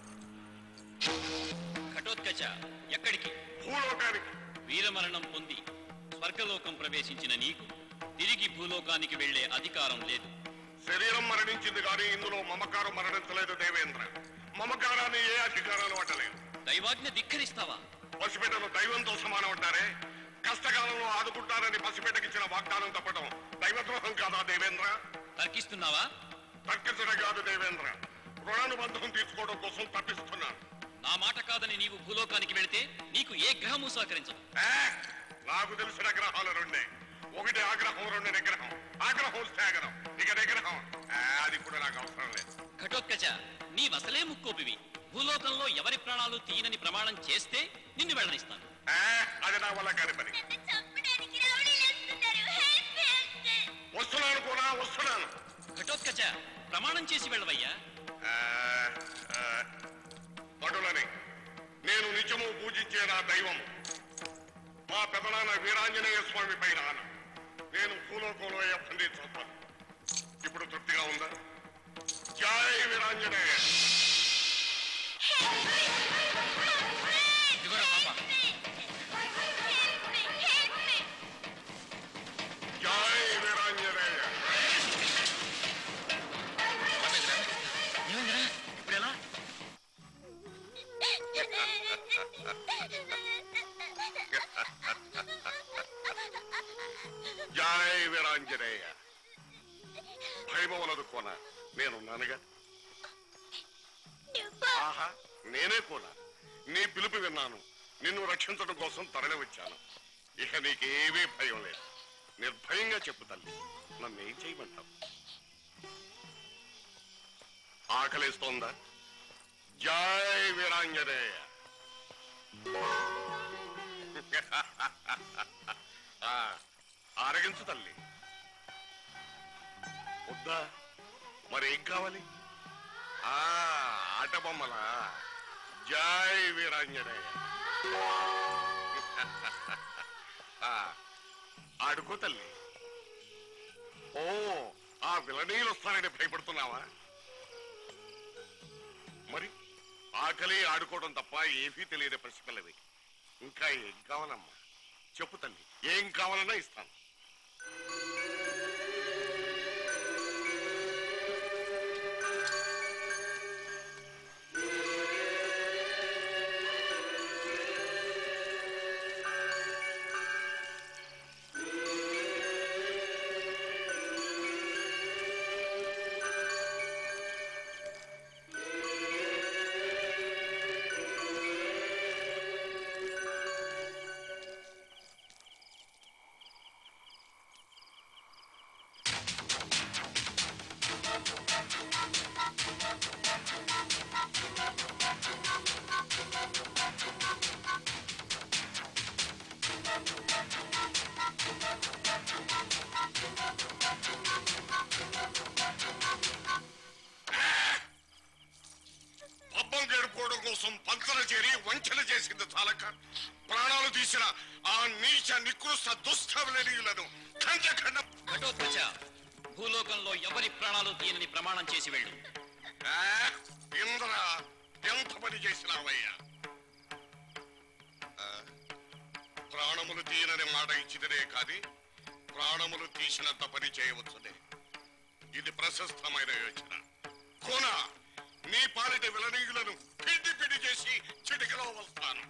ఘటోత్కచ ఎక్కడికి భూలోకానికి వీరమరణం పొంది స్వర్గలోకం ప్రవేశించిన నీకు తిరిగి భూలోకానికి వెళ్లే అధికారం లేదు శరీరం మరణించింది కానీ ఇందులో మమకారం మరణించలేదు దేవేంద్ర మమకారాన్ని ఏ అధికారాలు పట్టలేదు దైవాజ్ఞ ధిక్కరిస్తావా పసిబిడ్డను దైవంతో సమానం అంటారే కష్టకాలంలో ఆదుకుంటారని పసిబిడ్డకిచ్చిన వాగ్దానం తప్పడం దైవద్రోహం కాదా దేవేంద్ర తర్కిస్తున్నావా తర్కించడం కాదు దేవేంద్ర రుణానుబంధం తీసుకోవడం కోసం తప్పిస్తున్నాను నా మాట కాదని నీవు భూలోకానికి వెళితే నీకు ఏ గ్రహము సహకరించదు ఏ? నాకు తెలిసిన గ్రహాలు రెండే ఒకటి ఆగ్రహం రెండు నిగ్రహం ఆగ్రహం స్థాగరం ఇక నిగ్రహం ఏ, అది కూడా నాకు అవసరం లేదు ఘటోత్కచ నీవసలే ముక్కోపివి భూలోకంలో ఎవరి ప్రాణాలు తీయనని ప్రమాణం చేస్తే నిన్ను వెళ్ళనిస్తాను ఏ, అది నా వల్ల కాని పని వస్తున్నాను కూడా వస్తున్నాను ఘటోత్కచ ప్రమాణం చేసి వెళ్ళవయ్యా ఆ, ఆ, భటులని నేను నిత్యము పూజించే నా దైవం మా పెదనాన్న వీరాంజనేయ స్వామి పైన ఆన. నేను భూలోకంలో ఎప్పటి చూస్తాను ఇప్పుడు తృప్తిగా ఉందా జై వీరాంజనేయ జై వీరాంజనేయ ఇప్పుడు ఎలా జై వీరాంజనేయ భయమవలదు కోన నేనున్నానుగా ఆహా నేనే కోన నీ పిలుపు విన్నాను నిన్ను రక్షించడం కోసం తరలి వచ్చాను ఇక నీకేమీ భయం లేదు నిర్భయంగా చెప్పు తల్లి నన్ను ఏం చేయమంటావు ఆకలిస్తోందా జై వీరాంజనేయ ఆ, ఆరగించు తల్లి వద్దా మరేం కావాలి ఆ ఆట బొమ్మలా జై వీరాంజనేయ ఆ, ఆడుకో తల్లి ఓ ఆ విలనీలు వస్తానని భయపడుతున్నావా మరి ఆకలి ఆడుకోవడం తప్ప ఏమీ తెలియని పసిపిల్లవి ఇంకా ఏం కావాలమ్మా చెప్పు తల్లి ఏం కావాలన్నా ఇస్తాను పబ్బం గడుపుకోవడం కోసం పంచన చేరి వంచన చేసింది చాలక ప్రాణాలు తీసిన ఆ నీచ నికృష్ట దుష్ట విలనీయులను ఖండఖండం ఘటోత్కచ భూలోకంలో ఎవరి ప్రాణాలు తీయనని ప్రమాణం చేసి వెళ్ళు ఆ, ఇంద్ర ఎంత పని చేసినావయ్యా ఆ, ప్రాణములు తీయనని మాట ఇచ్చిదనే కాని ప్రాణములు తీసినంత పని చేయవచ్చునే ఇది ప్రశస్తమైన యోచన కోన నీ పాలిట విలనీయులను పిండి పిండి చేసి చిటికలో వస్తాను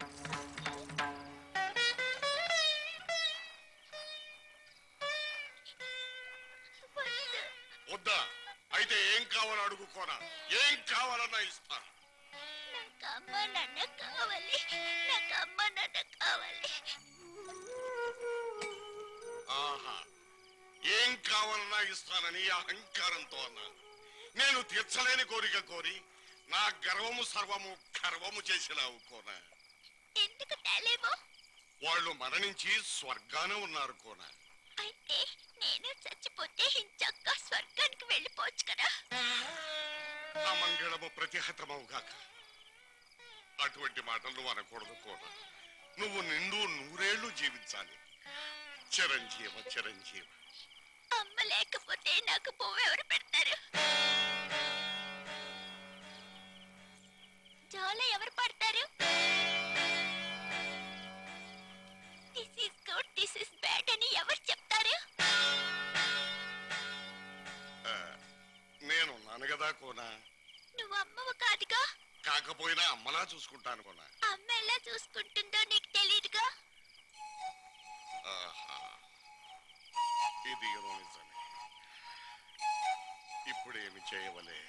వద్దా అయితే ఏం కావాలో అడుగుకోనా ఏం కావాలన్నా ఇస్తాను నాకు అమ్మ నాన్న కావాలి నాకు అమ్మ నాన్న కావాలి కావాలన్నా ఇస్తానని అహంకారంతో అన్నాను నేను తీర్చలేని కోరిక కోరి నా గర్వము సర్వము గర్వము చేసినావు కోన ఎందుకు తేలేమో వాళ్ళు మరణించి స్వర్గాన ఉన్నారు కోన అయితే నేను చచ్చిపోతే హించక్క స్వర్గానికి వెళ్ళిపోవచ్చు కదా అమంగళము ప్రతిహతమవుగాక అటువంటి మాటలు నువ్వు అనకూడదు కోన నువ్వు నిండు నూరేళ్లు జీవించాలి చిరంజీవ చిరంజీవ అమ్మ లేకపోతే నాకు పువ్వు ఎవరు పెడతారు జోల ఎవరు పడతారు this is good this is bad అని ఎవరు చెప్తారు ఆ, నేనున్నాను కదా కోన నువ్వు అమ్మవు కాదుగా కాకపోయినా అమ్మలా చూసుకుంటాను కోన అమ్మ ఎలా చూసుకుంటుందో నీకు తెలియదుగా ఆహా. ఇది ఏదో నిజమే ఇప్పుడేమి చేయవలే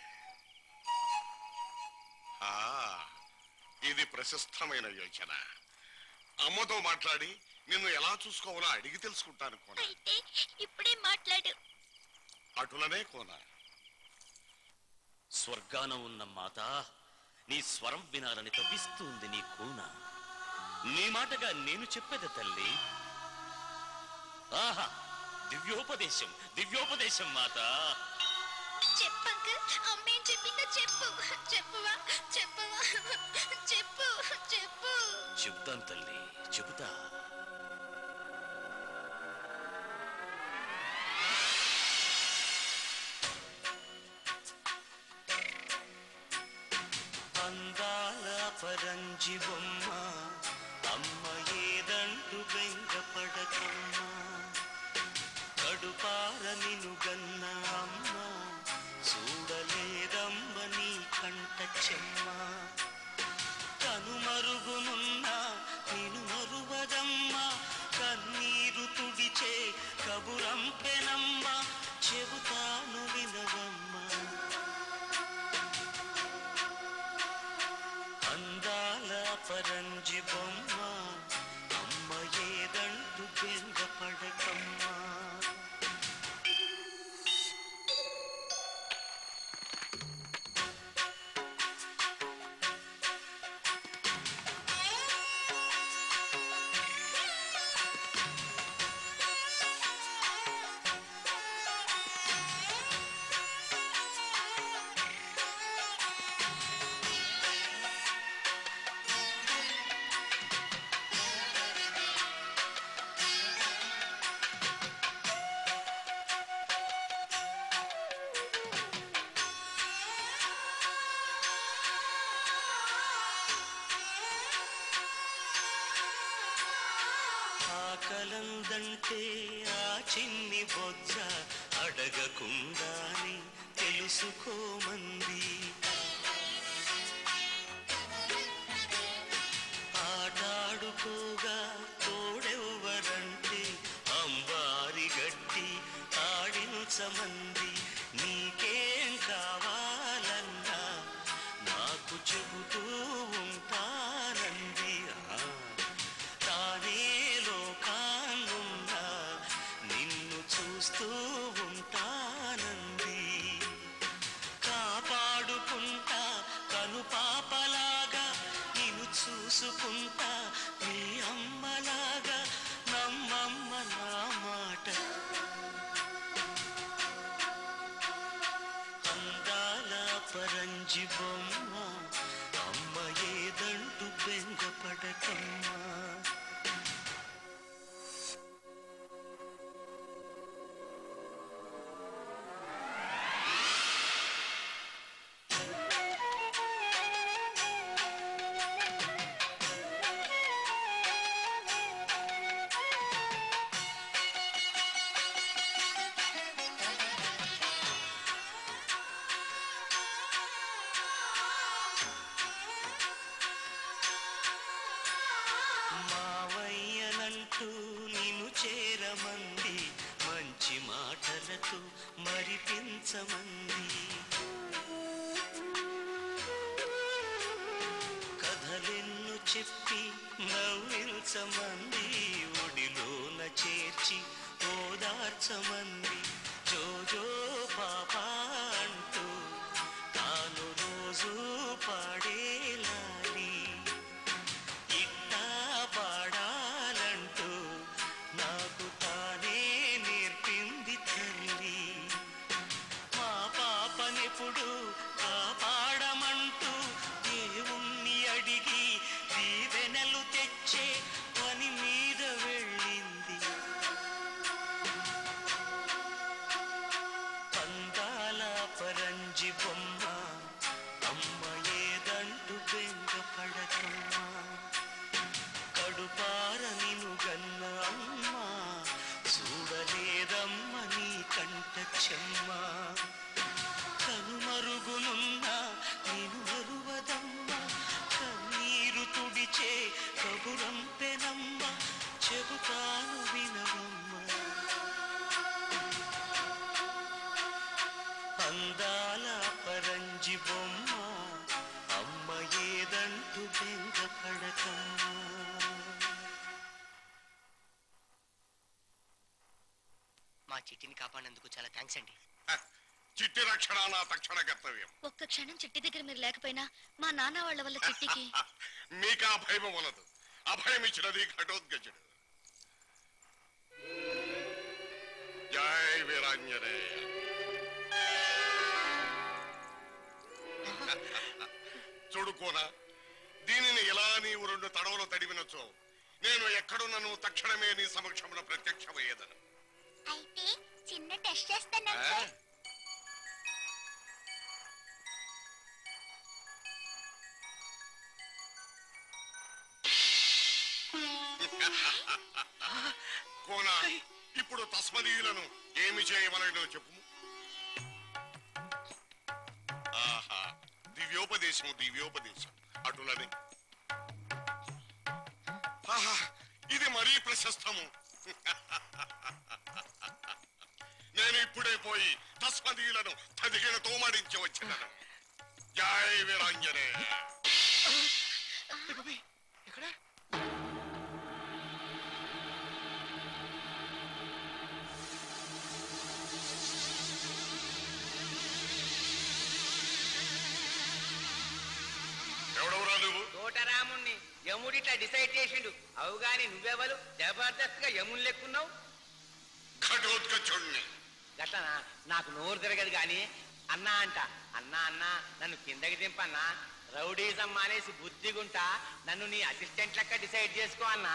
ఆ, ఇది ప్రశస్తమైన యోచన అమ్మతో మాట్లాడి నిన్ను ఎలా చూసుకోవాలో అడిగి తెలుసుకుంటాను కోన అయితే ఇప్పుడే మాట్లాడు అటులనే కోన స్వర్గాన ఉన్న మాత నీ స్వరం వినాలని తప్పిస్తుంది నీ కూన నీ మాటగా నేను చెప్పేది తల్లి ఆహా దివ్యోపదేశం దివ్యోపదేశం మాత చెప్పంక అమ్మేం చెప్పిందో చెప్పు చెప్పువా చెప్పువా చెప్పు చెప్పు చెబుతాను తల్లి చెబుతా అందాల పరంజి బొమ్మ అమ్మ ఏదంటూ బెంగపడకమ్మ కడుపార నిను గన్న అమ్మ చూడలేదమ్మ నీ కంట చెమ్మ కనుమరుగునున్న నిను మరువదమ్మ కన్నీరు తుడిచే కబురంపెనమ్మ చెబుతాను వినవమ్మ అందాల పరంజి బొమ్మ అమ్మ ఏదంటూ బెంగపడకమ్మా ఆకలందంటే ఆ చిన్ని బొజ్జ అడగకుండాని తెలుసుకోమంది ఆటాడుకోగా తోడెవ్వరంటే అంబారి గట్టి ఆడించమంది నీకేం కావాలన్నా నాకు చెబుతూ ఉంటానంది ఆ తానే లోకాన్నున్నా నిన్ను చూస్తూ ఉంటానంది కాపాడుకుంటా కను పాపలాగా నిన్ను చూసుకుంటా నీ అమ్మలాగా నమ్మమ్మ నా మాట అందాల పరంజి బొమ్మ అమ్మ ఏదంటూ బెంగపడకమ్మా మావయ్యనంటూ నిన్ను చేరమంది మంచి మాటలతో మరిపించమంది కథలెన్ను చెప్పి నవ్వించమంది ఒడిలోన చేర్చి ఓదార్చమంది జోజో పాప అంటూ తాను రోజు పాడేలాలి ఇట్టా పాడాలంటూ నాకు తానే నేర్పింది తల్లి మా పాపనెప్పుడు కాపాడమంటూ దేవుణ్ణి అడిగి దీవెనలు తెచ్చే పని మీద వెళ్ళింది అందాల పరంజి బొమ్మ అమ్మ ఏదంటూ బెంగ పడకమ్మా కడుపార నిను గన్న అమ్మ చూడలేదమ్మ నీ కంట చెమ్మ కనుమరుగునున్న నేను మరువదమ్మ కన్నీరు తుడిచే కబురంపెనమ్మ చెబుతాను వినవమ్మ అందాల పరంజి బొమ్మ అమ్మ ఏదంటూ బెంగ పడకమ్మా మా చిట్టిని కాపాడినందుకు చాలా థ్యాంక్స్ అండి చిట్టి రక్షణ నా తక్షణ కర్తవ్యం ఒక్క క్షణం చిట్టి దగ్గర మీరు లేకపోయినా మా నాన్న వాళ్ళ వల్ల చిట్టికి మీకు ఆ భయం వలదు అభయం ఇచ్చినది ఘటోద్గజుడు జై వీరాంజనేయ చూడుకోనా దీనిని ఎలా నీవు రెండు తడవలు తడివినచో నేను ఎక్కడున్నను తక్షణమే నీ సమక్షంలో ప్రత్యక్షమయ్యేదను అయితే చిన్న టెస్ట్ చేస్తాను ఆ? కోనా ఇప్పుడు తస్మదీయులను ఏమి చేయవలనో చెప్పు ఆహా దివ్యోపదేశం దివ్యోపదేశం అటులనే ఆహా ఇది మరీ ప్రశస్తము నేను ఇప్పుడే పోయి తస్మదీయులను తదిగిన తోమడించి వచ్చినను జై వీరాంజనేయ ఎక్కడ ఎవడెవరా నువ్వు తోటరాముణ్ణి యముడిట్లా డిసైడ్ చేసిండు అవు గాని నువ్వెవరు జబర్దస్త్ గా యముని లెక్కున్నావు ఘటోత్కచుణ్ణి గట్లనా నాకు నోరు తిరగదు గాని అన్నా అంట అన్నా అన్నా నన్ను కిందకి దింపన్నా రౌడీజం మానేసి బుద్ధిగుంటా నన్ను నీ అసిస్టెంట్ లెక్క డిసైడ్ చేసుకో అన్నా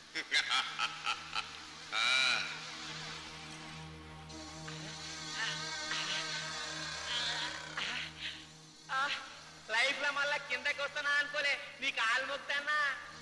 ఆ, లైఫ్ లో మళ్ళా కిందకి వస్తున్నా అనుకోలే నీ కాలు మొక్తానా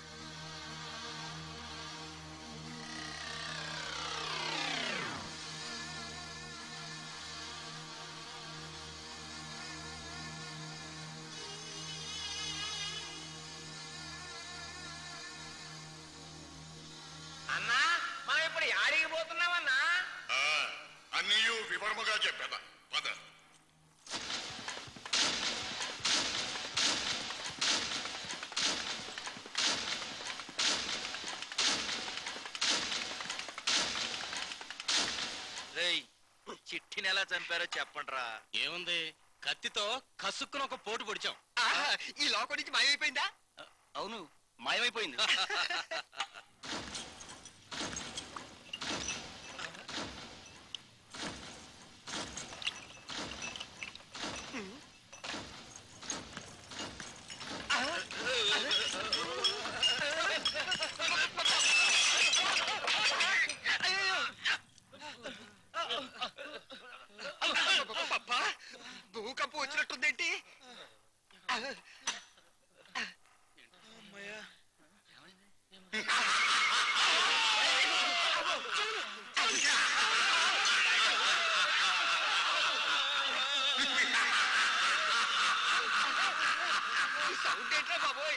అన్నా మనం ఇప్పుడు యాడికి పోతున్నామన్నా ఆ, అన్నీయు వివర్మగా చెప్పేదా పద రేయ్ చిట్టిని ఎలా చంపారో చెప్పండిరా ఏముంది కత్తితో కసుక్కున ఒక పోటు పొడిచాం ఈ లోకం నుంచి మాయమైపోయిందా అవును మాయమైపోయింది భూకంపం వచ్చినట్టుందేంటి సౌండ్ ఏంట్రా బాబోయ్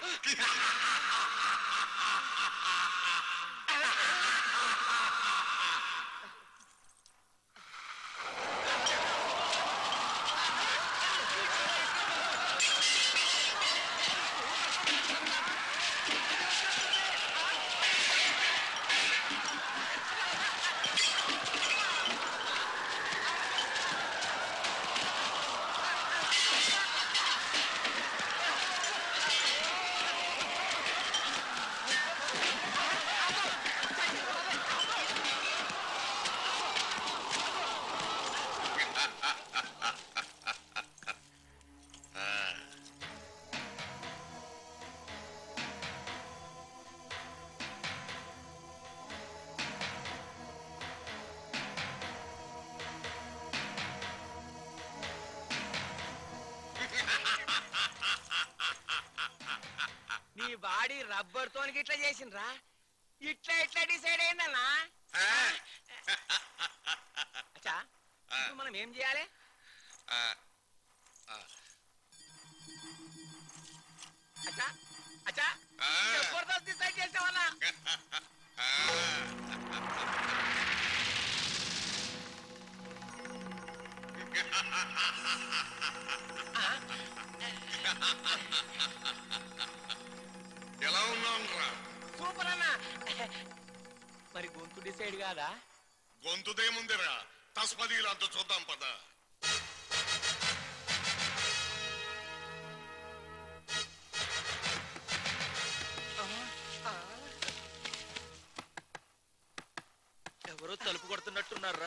బాడీ రబ్బర్ తోనికి ఇట్లా చేసిండ్రా ఇట్లా ఇట్లా డిసైడ్ అయిందన్నా అచ్చా ఇప్పుడు మనం ఏం చేయాలి అచ్చా అచ్చా జబర్దస్త్ డిసైడ్ చేసావన్నా ఎలా ఉన్నాం రా సూపర్ అన్న మరి గొంతు డిసైడ్ కాదా గొంతుదేముందిరా తస్మదీలంతా చూద్దాం పద ఎవరో తలుపు కొడుతున్నట్టున్నారా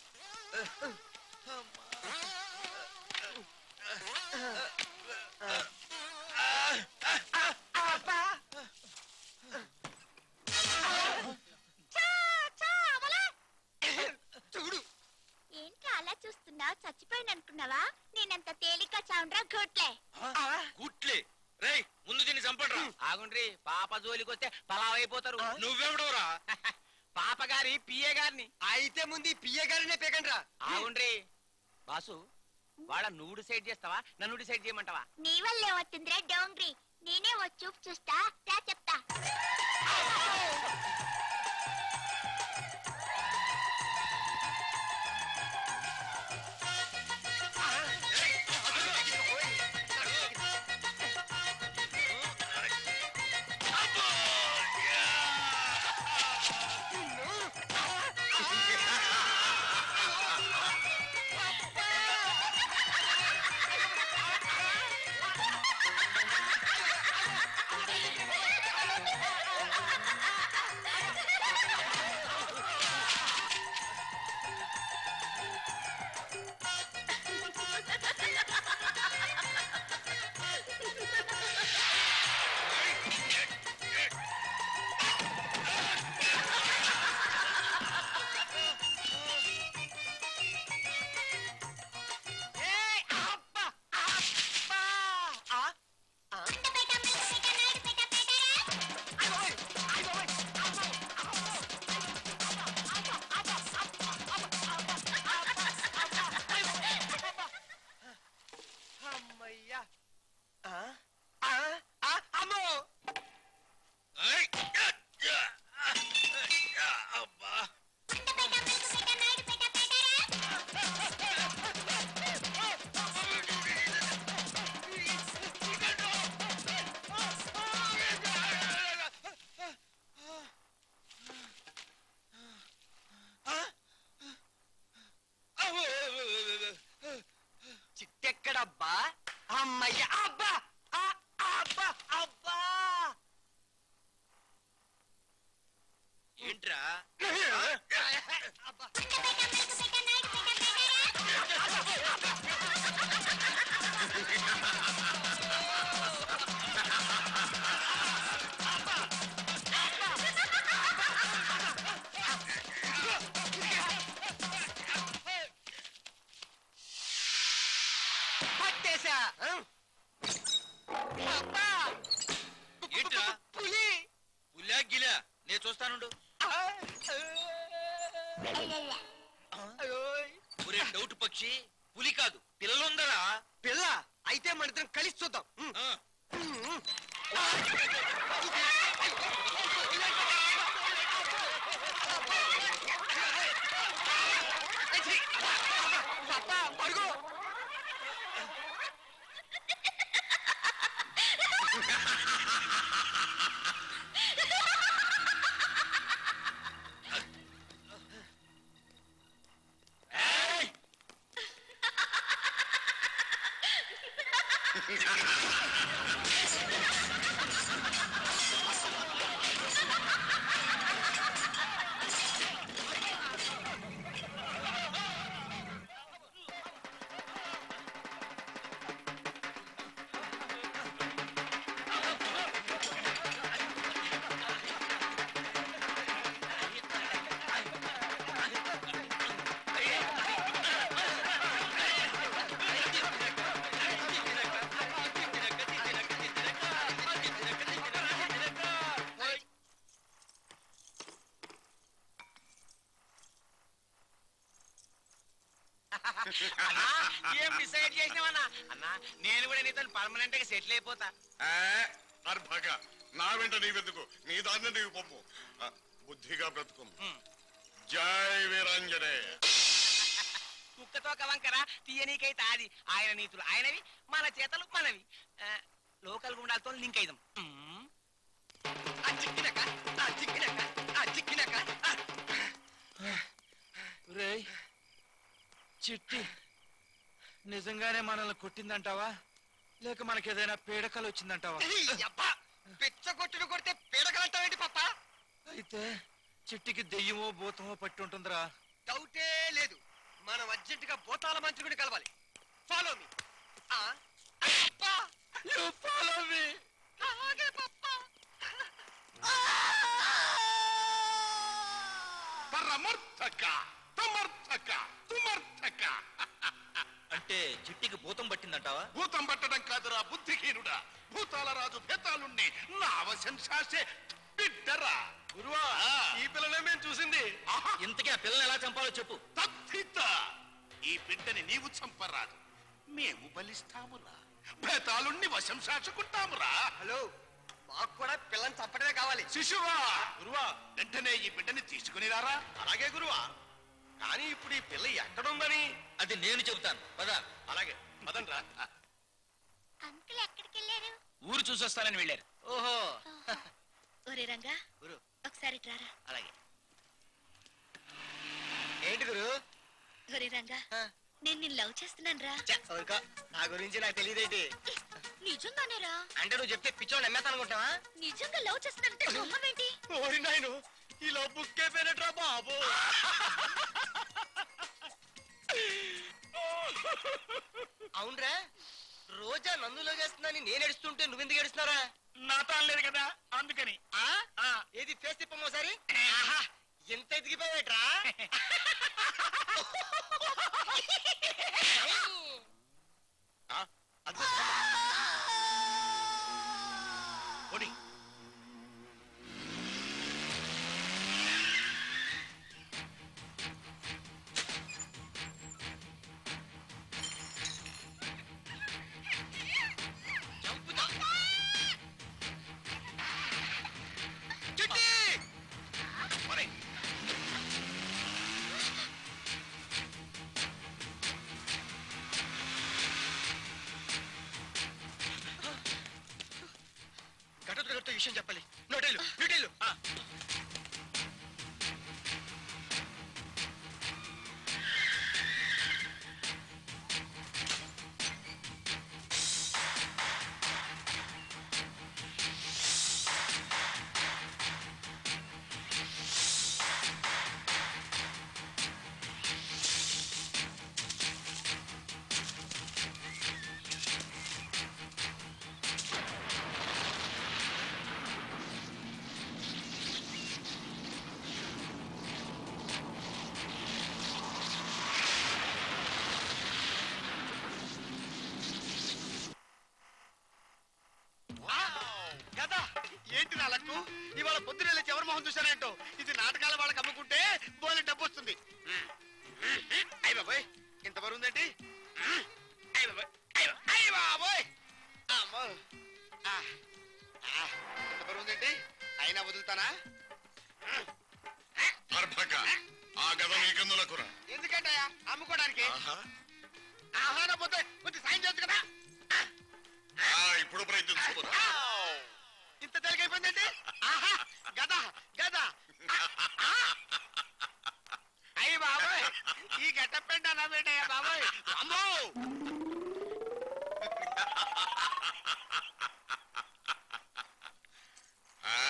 చూడు ఏంటి అలా చూస్తున్నావు చచ్చిపోయిన అనుకున్నావా నేనంత తేలిక చావుండ్రా గుట్లే గుట్లే రేయ్ ముందు దీన్ని చంపడరా ఆగుండ్రి పాప జోలికి వస్తే పలావ్ అయిపోతారు నువ్వెవడోరా పాప గారి పిఏ గారిని అయితే ముందు పియ్య గారినే పేకండి రా ఆగుండ్రి బాసు వాళ్ళ నువ్వు డిసైడ్ చేస్తావా నన్ను డిసైడ్ చేయమంటావా నీ వల్లే వస్తుందిరా డోంగ్రీ నేనే ఓ చూపు చూస్తా రా చెప్తా అమ్మయ్యా ఆ? ఆ? ఆ? అమ్మో చిట్టెక్కడబ్బా అమ్మయ్య అబ్బా ఆ, అబ్బా అబ్బా ఏంట్రా పట్టేశా ఆ? అబ్బా ఏంట్రా పులి పులా గిలా నేను చూస్తానుండు ఒరే డౌట్ పక్షి పులి కాదు పిల్లలుందరా పిల్ల అయితే మన ఇద్దరం కలిసి చూద్దాం ఉమ్. ఉమ్. అబ్బా, పడుకో అన్నా ఏం డిసైడ్ చేసినావన్నా అన్నా నేను కూడా నీతో పర్మనెంట్ గా సెటిల్ అయిపోతా అర్భక నా వెంట నీవెందుకు నీ దాన్ని నీవు పొమ్ము ఆ, బుద్ధిగా బ్రతుకు జై వీరాంజనేయ కుక్కతో కవంకర తీయనీకైతే అది ఆయన నీతులు ఆయనవి మన చేతలు మనవి ఆ, లోకల్ గుండాలతో లింక్ అయిదాం మ్మ్. రేయ్ చిట్టి నిజంగానే మనల్ని కొట్టిందంటావా లేక మనకేదైనా పీడకలు వచ్చిందంటావా పిచ్చ కొట్టుడు కొడితే పీడకలంటావేంటి పప్ప అయితే చిట్టికి దెయ్యమో భూతమో పట్టి ఉంటుందిరా డౌటే లేదు మనం అర్జెంట్ గా భూతాల మంత్రిని కలవాలి ఫాలో మీ ఫాలో మీ పరమర్థక తమర్థక తుమర్థక అంటే చిట్టికి భూతం పట్టిందంటావా భూతం పట్టడం కాదురా బుద్ధిహీనుడా భూతాల రాజు భేతాలుండి నా అవశం శాసే బిడ్డరా గురువా ఈ పిల్లనే మేము చూసింది ఇంతకీ ఆ పిల్లని ఎలా చంపాలో చెప్పు తప్పిత ఈ బిడ్డని నీవు చంపరాదు మేము బలిస్తామురా భేతాలుణ్ణి వశం శాచుకుంటామురా హలో మాకు కూడా పిల్లని చంపడమే కావాలి శిశువా గురువా వెంటనే ఈ బిడ్డని తీసుకుని రారా అలాగే గురువా కానీ ఇప్పుడు ఈ పిల్ల ఎక్కడుందని అది నేను చెబుతాను పద అలాగే పదండ్రా అంకుల్ ఎక్కడికి వెళ్ళారు ఊరు చూసొస్తానని వెళ్ళారు ఓహో ఒరే రంగా గురు ఒకసారి రారా అలాగే ఏంటి గురు ఒరే రంగా నేను నిన్ను లవ్ చేస్తున్నాను రా ఛ, ఊరుకో. నా గురించి నాకు తెలియదేంటి నిజంగానేరా అంటే నువ్వు చెప్తే పిచ్చోడు నమ్మేస్తాను అనుకుంటావా నిజంగా లవ్ చేస్తున్నానంటే నమ్మవేంటి ఓరి నాయను ఇలా బుక్ అయిపోయినట్రా బాబు అవునరా రోజా నన్నులో చేస్తుందని నేను ఏడుస్తుంటే నువ్వెందుకు ఏడుస్తున్నారా నాతో లేదు కదా అందుకని ఆ? ఏది ఫేస్ తిప్పమోసారి ఆహా, ఎంత ఎదిగిపోయాట్రా ఓడి గట్ట గట్ట విషయం చెప్పాలి నోటేలు నోటేలు కదా ఏంటి నా లక్కు ఇవాళ పొద్దున లేచి ఎవరి మొహం చూశారేంటో ఇది నాటకాల వాళ్ళకి అమ్ముకుంటే బోలే డబ్బు వస్తుంది అయ్య బాబోయ్ ఇంత బరువు ఉందేంటి అయ్య బాబోయ్ అయ్య బాబోయ్, అయ్య బాబోయ్ అమ్మో ఆ, ఆ, ఇంత బరువు ఉందేంటి అయినా వదులుతానా అర్భక ఆ గద నీకెందులకురా ఎందుకంటే అమ్ముకోవడానికి ఆహా. ఆహార పోతే కొంచెం సాయం చేయొచ్చు కదా ఆ, ఇప్పుడు ప్రయత్నించుకోరా ఇంత తేలికైపోయిందండి ఆహా గద గద అయ్యి బాబాయ్ ఈ గెట్టపెంట నా బిడ్డయ్యా బాబాయ్ అమ్మో ఆ,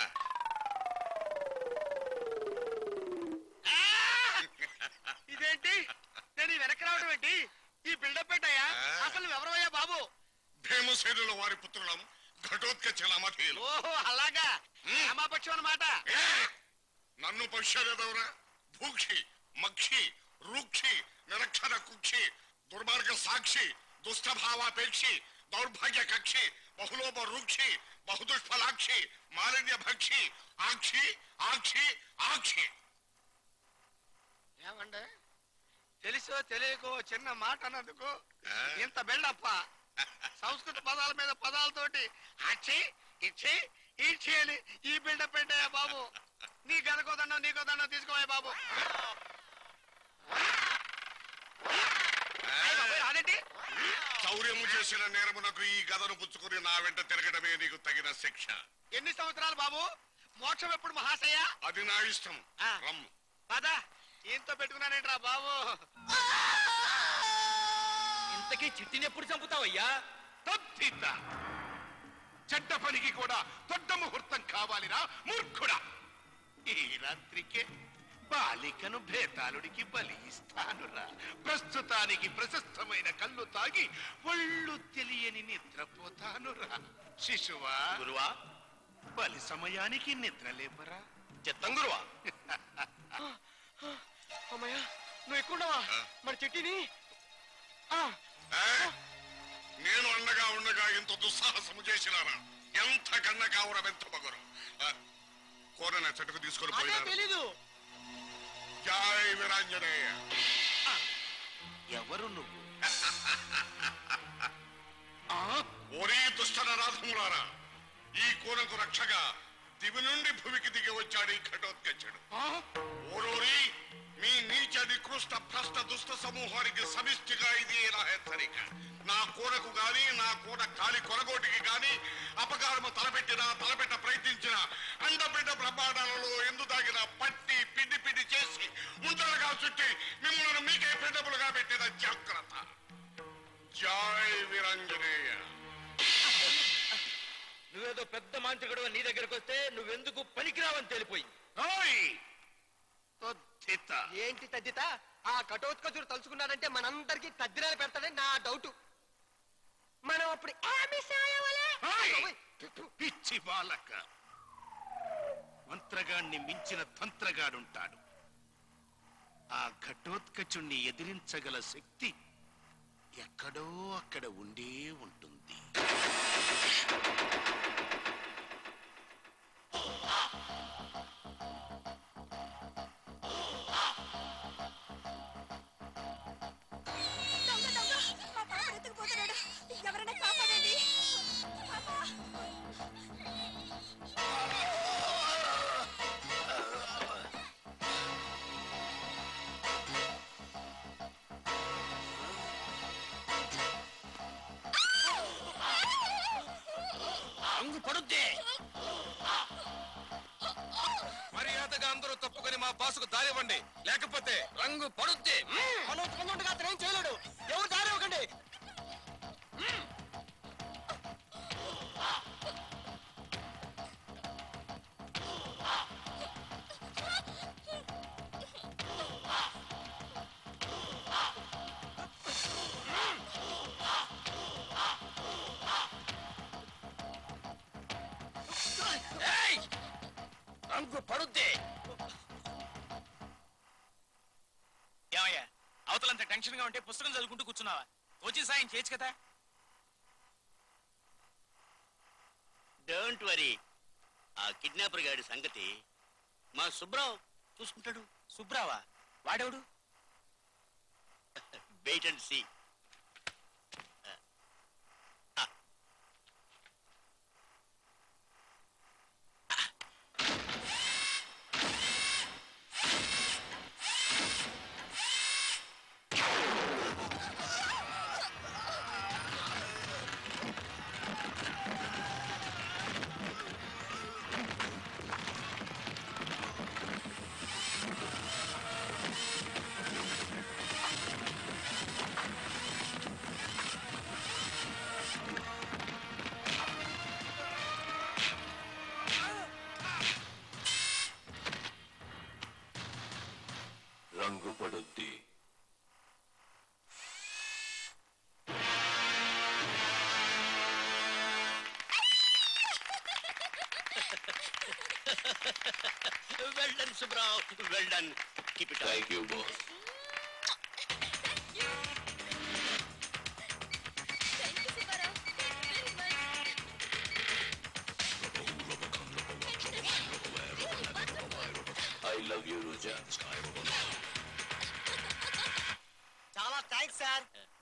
ఇదేంటి నేను ఈ వెనక్కి రావడం ఏంటి ఈ బిల్డప్ ఏంటయ్యా అసలు ఎవరయ్యా బాబు భీమసేనుల వారి పుత్రులం ఘటోత్కచ నామధేయులు ఓహో అలాగా రామాపక్షం అన్నమాట నన్ను పశ్చాదెదవరా భూక్షి మక్షి రూక్షి నిరక్షర కుక్షి దుర్మార్గ సాక్షి దుష్టభావాపేక్షి దౌర్భాగ్య కక్షి బహులోప రూక్షి బహుదుష్ఫలాక్షి మాలిన్య భక్షి ఆక్షి ఆక్షి ఆక్షి ఏమండే తెలిసి తెలుసో తెలియకో చిన్న మాట అన్నందుకు ఇంత బెళ్ళప్ప సంస్కృత పదాల మీద పదాలతోటి అచ్చి ఇచ్చి ఇచ్చి అని ఈ బిల్డప్ పెట్టాయా బాబు నీ గదకో దండం నీకో దండం తీసుకోవా బాబు అదేంటి చౌర్యము చేసిన నేరమునకు ఈ గదను పుచ్చుకుని నా వెంట తిరగడమే నీకు తగిన శిక్ష ఎన్ని సంవత్సరాలు బాబు మోక్షం ఎప్పుడు మహాశయ అది నా ఇష్టం రమ్ము పదా ఈయంతో పెట్టుకున్నానేంట్రా బాబు ఇంతకీ చిట్టిని ఎప్పుడు చంపుతావయ్యా తప్పిత చెడ్డ పనికి కూడా దొడ్డ ముహూర్తం కావాలిరా మూర్ఖుడా ఈ రాత్రికే బాలికను భేతాళుడికి బలి ఇస్తానురా ప్రస్తుతానికి ప్రశస్తమైన కళ్ళు తాగి ఒళ్ళు తెలియని నిద్రపోతానురా శిశువా గురువా బలి సమయానికి నిద్ర లేపరా చిత్తం గురువా అమ్మయ్యా నువ్వు ఎక్కున్నావా మన చెట్టిని ఆ, నేను అండగా ఉండగా ఇంత దుస్సాహసము చేసినారా ఎంత కన్న కావురం ఎంత పగరు కోరన చెట్టుకు తీసుకొని అదే పోయినారు తెలీదు జై వీరాంజనేయ ఎవరు నువ్వు ఒరే దుష్ట నరాధములారా ఈ కోనకు రక్షగా దివి నుండి భూమికి దిగి వచ్చాడు ఈ ఘటోత్కచుడు ఓరోరి మీ నీచ నికృష్ట భ్రష్ట దుష్ట సమూహానికి సమిష్టిగా ఇది నా హెచ్చరిక నా కోనకు గాని నా కోన కాలి కొనగోటికి గాని అపకారము తలపెట్టిన తలపెట్ట ప్రయత్నించిన అండబిడ్డ బ్రహ్మాండాలలో ఎందు దాగిన పట్టి పిండి పిండి చేసి ముందరగా చుట్టి మిమ్మల్ని మీకే పిండములుగా పెట్టిన జాగ్రత్త జై వీరాంజనేయ నువ్వేదో పెద్ద మాంత్రికుడు నీ దగ్గరకు వస్తే నువ్వెందుకు పనికిరావని తెలిపోయింది ఏంటి తద్దిత ఆ కటోత్కచుడు తలుచుకున్నాడంటే మనందరికి తద్దినాలు పెడతాడని నా డౌట్ మనం అప్పుడు ఏమి సాయవలే పిచ్చి బాలక మంత్రగాణ్ణి మించిన తంత్రగాడుంటాడు ఆ ఘటోత్కచుణ్ణి ఎదిరించగల శక్తి ఎక్కడో అక్కడ ఉండే ఉంటుంది దొంగ దొంగ మా పాప ఎత్తుకుపోతున్నాడు ఎవరైనా కాపాడండి పాపా అంగు పడుద్దే మర్యాదగా అందరూ తప్పుకొని మా బాసుకు దారివ్వండి లేకపోతే రంగు పడుద్ది మనోజ్ కొందుండగా అతను ఏం చేయలేడు ఎవరు దారి ఇవ్వకండి రంగు పడుద్దే ఏమయ్యా అవతలంత టెన్షన్ గా ఉంటే పుస్తకం చదువుకుంటూ కూర్చున్నావా కోచింగ్ సాయం చేయొచ్చు కదా డోంట్ వరీ ఆ కిడ్నాపర్ గాడి సంగతి మా సుబ్రావ్ చూసుకుంటాడు సుబ్రావా వాడెవడు వెయిట్ అండ్ సీ రంగు పడుద్ది well done Subbarao well done keep it thank you boss I love you Roja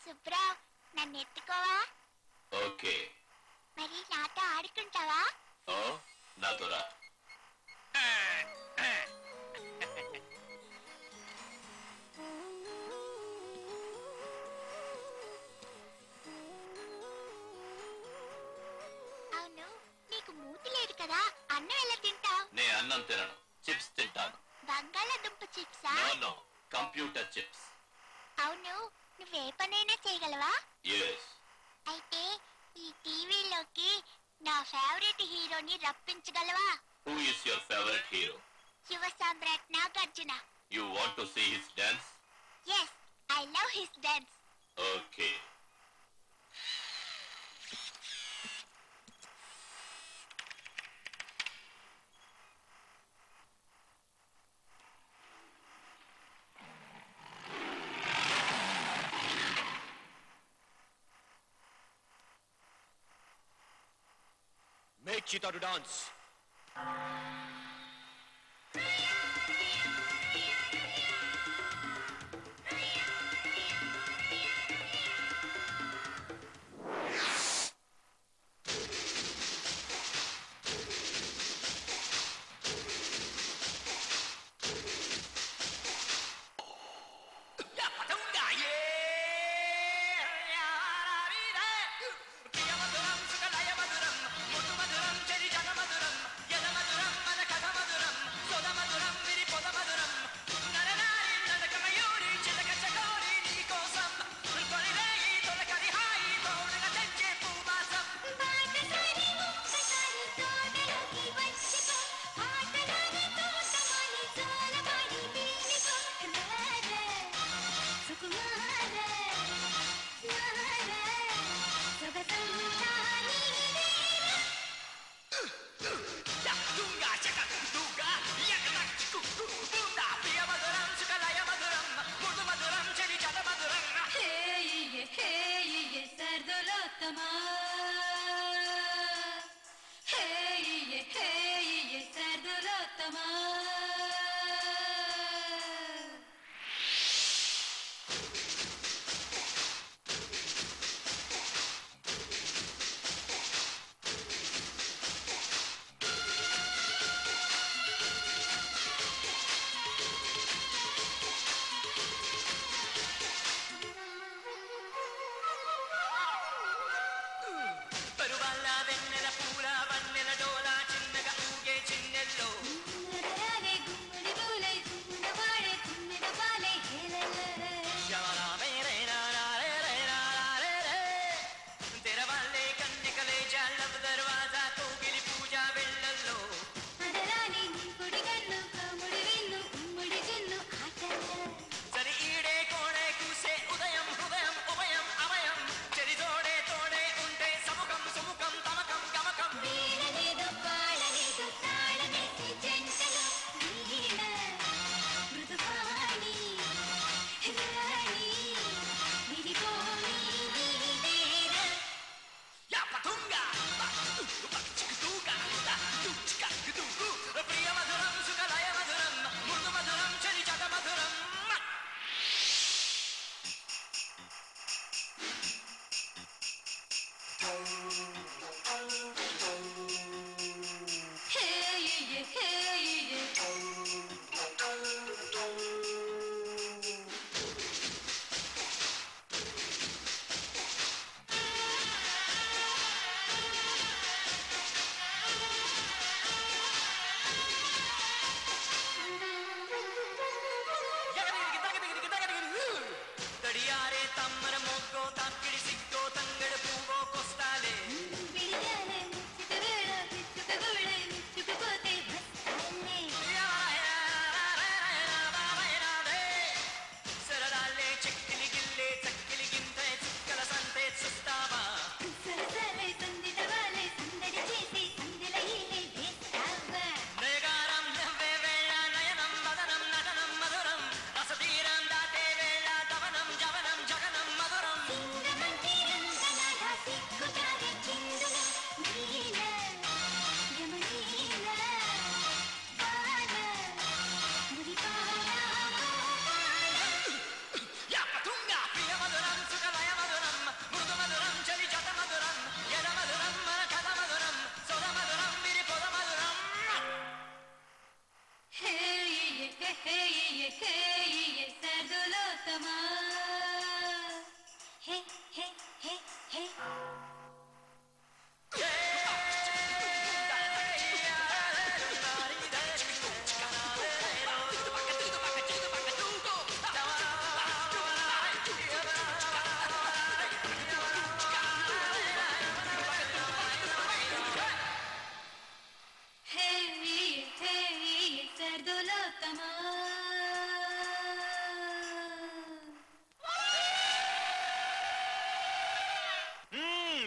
Subbarao నన్ను ఎత్తుకోవా ఓకే మరి నాతో ఆడుకుంటావా ఓ నాతో రా అవును నీకు మూతి లేదు కదా అన్నం ఎలా తింటావు నే అన్నం తినను చిప్స్ తింటాను బంగాళాదుంప చిప్సా నో నో కంప్యూటర్ చిప్స్ అవును నువ్వే పనైనా చేయగలవా ఎస్ అయితే ఈ టీవీలోకి నా ఫేవరెట్ హీరోని రప్పించగలవా who is your favourite hero యువ సామ్రాట్ Nagarjuna you want to see his dance yes I love his dance okay Make Cheetah to dance. మధురం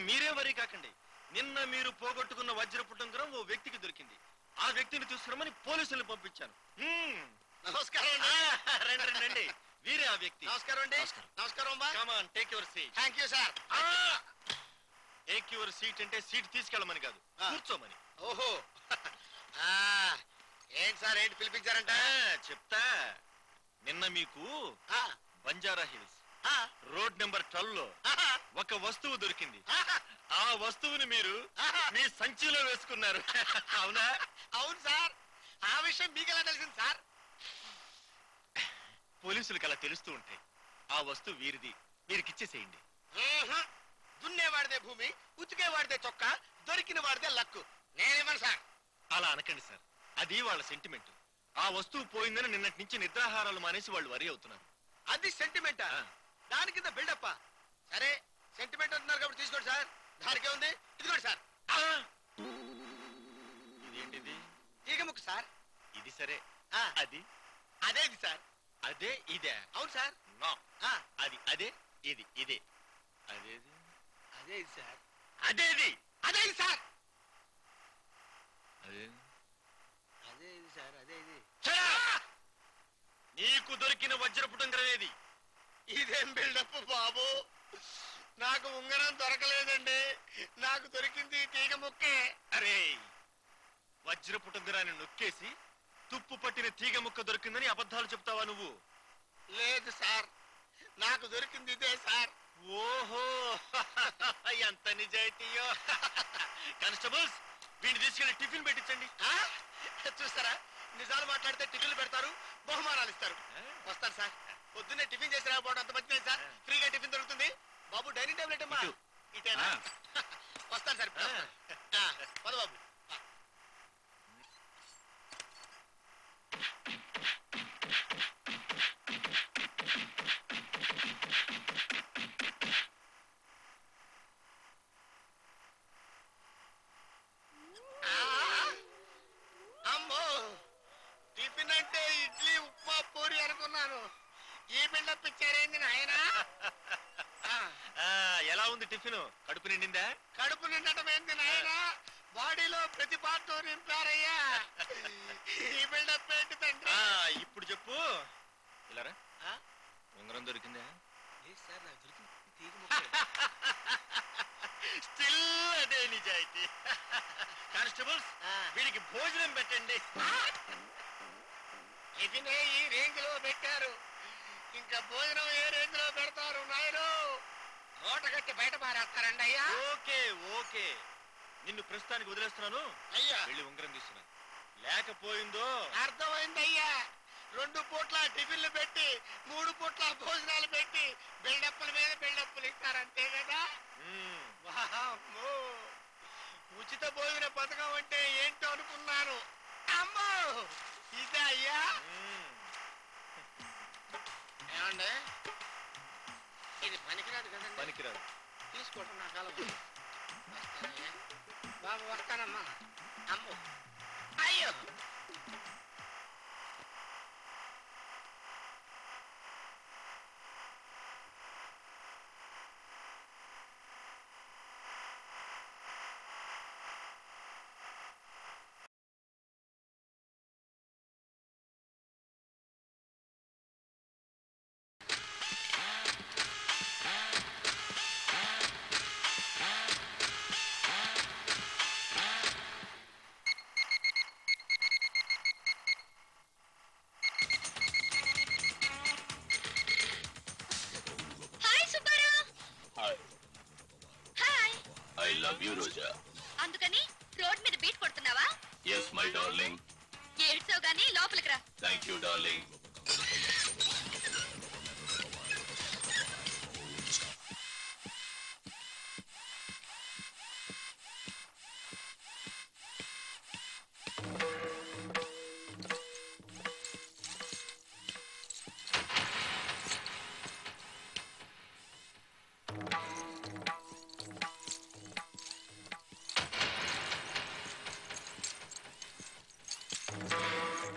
మీరే వరి కాకండి నిన్న మీరు పోగొట్టుకున్న వజ్రపు ఉంగరం ఓ వ్యక్తికి దొరికింది ఆ వ్యక్తిని తీసుకురమని పోలీసులు పంపించాను హ్మ్. నమస్కారం ఆ, రండి రండి, రండి వీరే ఆ వ్యక్తి నమస్కారం అండి నమస్కారం బా come on take your seat thank you sir take your seat అంటే సీట్ తీసుకెళ్ళమని కాదు కూర్చోమని ఓహో ఆ, ఏంటి సార్ ఏంటి పిలిపించారంట ఆ, చెప్తా నిన్న మీకు Banjara Hills road number twelve లో ఒక వస్తువు దొరికింది ఆ వస్తువుని మీరు మీ సంచిలో వేసుకున్నారు అవునా అవును సార్ ఆ విషయం మీకు ఎలా తెలిసింది సార్ పోలీసులకు అలా తెలుస్తూ ఉంటాయి ఆ వస్తువు వీరిది వీరికిచ్చేసేయండి ఊహు. దున్నేవాడిదే భూమి ఉతికేవాడిదే చొక్కా దొరికిన వాడిదే లక్కు నేనేమను సార్ అలా అనకండి సార్ అది వాళ్ళ సెంటిమెంట్ ఆ వస్తువు పోయిందని నిన్నటి నుంచి నిద్రాహారాలు మానేసి వాళ్ళు వరి అవుతున్నారు అది సెంటిమెంటా దాని కింద బిల్డప్పా సరే సెంటిమెంట్ అంటున్నారు కాబట్టి తీసుకోండి సార్ దానికే ఉంది ఇదిగోండి సార్ ఇదేంటిది తీగ ముక్కు సార్ ఇది సరే అది అదేది సార్ అదే ఇదే అవును సార్ నో అది అదే ఇది ఇదే అదేది అదేది సార్ అదేది అదేది సార్ అదే అదేది సార్ అదేది నీకు దొరికిన వజ్రపు ఉంగరం ఏది ఇదేం బిల్డప్ బాబు నాకు ఉంగరం దొరకలేదండి నాకు దొరికింది ఈ తీగ ముక్కే అరే వజ్రపు ఉంగరాన్ని నొక్కేసి తుప్పు పట్టిన తీగ ముక్క దొరికిందని అబద్ధాలు చెప్తావా నువ్వు లేదు సార్ నాకు దొరికింది ఇదే సార్ ఓహో ఎంత నిజాయితీయో కానిస్టేబుల్స్ వీడిని తీసుకెళ్లి టిఫిన్ పెట్టించండి ఆ? చూస్తారా నిజాలు మాట్లాడితే టిఫిన్లు పెడతారు బహుమానాలు ఇస్తారు వస్తాను సార్ పొద్దున్నే టిఫిన్ చేసి రాకపోవడం అంత మంచిదే సార్ ఫ్రీగా టిఫిన్ దొరుకుతుంది బాబు డైనింగ్ టేబుల్ ఏంటమ్మా ఇటేనా వస్తాను సార్ ఇప్పుడు వస్తాను. ఆ, పద బాబు ఆ, అమ్మో టిఫిన్ అంటే ఇడ్లీ ఉప్మా పూరి అనుకున్నాను ఈ బిల్డప్ ఇచ్చారేంది నాయనా ఆ, ఎలా ఉంది టిఫిన్ కడుపు నిండిందా కడుపు నిండటం ఏంది నాయనా బాడీలో ప్రతి పార్ట్ నింపారయ్యా ఈ బిల్డప్ ఏంటి తండ్రి ఆ, ఇప్పుడు చెప్పు ఇలారా ఉంగరం దొరికిందా సార్ నాకు దొరికింది స్టిల్ అదే నిజాయితీ కానిస్టేబుల్స్ వీడికి భోజనం పెట్టండి టిఫినే ఈ రేంజ్ లో పెట్టారు ఇంకా భోజనం ఏ రేంజ్ లో పెడతారు నాయను మూట కట్టి బయట పారేస్తారండి అయ్యా ఓకే ఓకే నిన్ను ప్రస్తుతానికి వదిలేస్తున్నాను అయ్యా వెళ్ళి ఉంగరం తీసుకురా లేకపోయిందో అర్థమైంది అయ్యా రెండు పూట్ల టిఫిన్లు పెట్టి మూడు పూట్ల భోజనాలు పెట్టి బిల్డప్పుల మీద బిల్డప్పులు ఇస్తారంతే కదా మ్మ్. వామ్మో ఉచిత భోజన పథకం అంటే ఏంటో అనుకున్నాను అమ్మో ఇదే అయ్యా ఏమండి ఇది పనికిరాదు కదండి పనికిరాదు తీసుకోవటం నా కాలం వస్తానయ్యా బాబు వస్తానమ్మా అమ్మో అయ్యో hi Subbarao hi hi I love you Roja అందుకని రోడ్ మీద బీట్ కొడుతున్నావా ఎస్ మై డార్లింగ్ ఏడ్చావు గానీ లోపలికి రా థ్యాంక్ యూ డార్లింగ్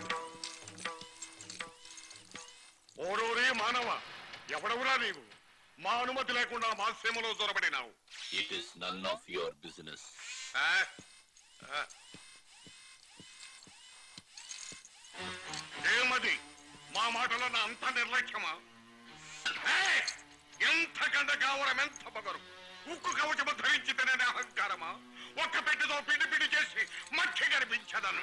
ఓరోరే మానవ ఎవడవురా నీవు మా అనుమతి లేకుండా మా సీమలో దొరబడినావు it is none of your business ఆ? ఆ. ఏమది మా మాటలన్న అంత నిర్లక్ష్యమా ఏయ్! ఎంత గండ కావడం ఎంత పొగరు ఉక్కు కవచము ధరించి తినని అహంకారమా ఒక్క పెట్టితో పిండి పిండి చేసి మట్టి కనిపించదను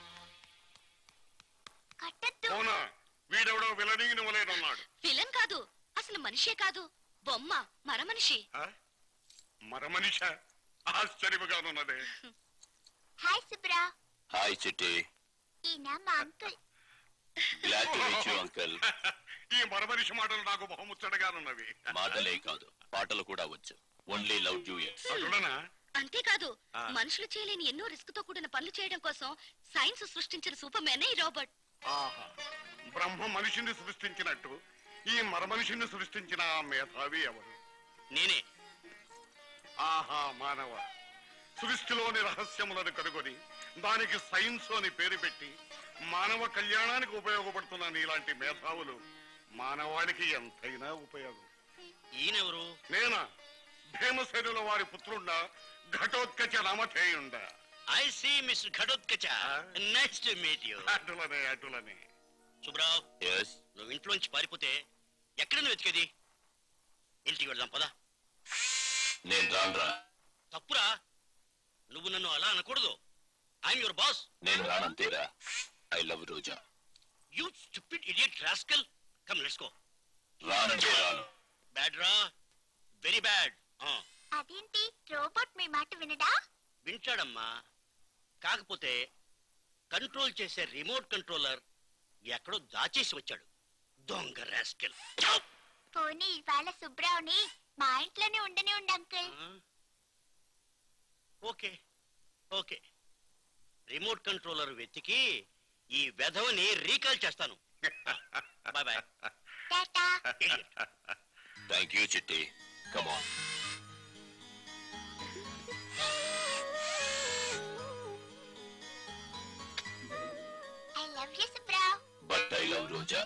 అవునా వీడెవడో విలనీయనవలేదన్నాడు విలన్ కాదు అసలు మనిషే కాదు బొమ్మ మర మనిషి మర మనిష ఆశ్చర్యముగానున్నదే హాయ్ సుబ్రా హాయ్ చిట్టి ఈయన మా uncle glad to meet you uncle ఈ మర మనిషి మాటలు నాకు బహుముచ్చటగానున్నవి మాటలే కాదు పాటలు కూడా వచ్చు ఓన్లీ లవ్ డ్యూయట్స్ అటులనా అంతేకాదు ఆ. మనుషులు చేయలేని ఎన్నో రిస్క్ తో కూడిన పనులు చేయడం కోసం సైన్స్ సృష్టించిన సూపర్ మ్యాన్ ఈ రోబోట్ ఆహా బ్రహ్మ మనిషిని సృష్టించినట్టు ఈ మర మనిషిని సృష్టించిన ఆ మేధావి ఎవరు నేనే ఆహా మానవ సృష్టిలోని రహస్యములను కనుగొని దానికి సైన్స్ అని పేరు పెట్టి మానవ కళ్యాణానికి ఉపయోగపడుతున్న నీలాంటి మేధావులు మానవాళికి ఎంతైనా ఉపయోగం ఈయనెవరు నేనా భీమసేనుల వారి పుత్రుండా ఘటోత్కచ నామధేయుండా I see mister Ghatotkacha nice to meet you అటులనే అటులనే సుబ్రావ్ నువ్వు ఇంట్లోంచి పారిపోతే ఎక్కడ నువ్వు వెతికేది ఇంటికి వెళ్దాం పదా నేను రానురా తప్పురా నువ్వు నన్ను అలా అనకూడదు ఐఎమ్ యువర్ బాస్ నేను రానంతేరా I love Roja you stupid idiot rascal come let's go రానంటే రాను బ్యాడ్ రా వెరీ బ్యాడ్ అదేంటి రోబోట్ మీ మాట వినడా వింటాడమ్మా కాకపోతే కంట్రోల్ చేసే రిమోట్ కంట్రోలర్ ఎక్కడో దాచేసి వచ్చాడు దొంగ రాస్కెల్ పోనీ ఇవాళ సుబ్రావుని మా ఇంట్లోనే ఉండని ఉండు uncle okay okay remote controller వెతికి ఈ వెధవని రీకాల్ చేస్తాను bye bye tata thank you Chitti come on I love you Subbarao but I love Roja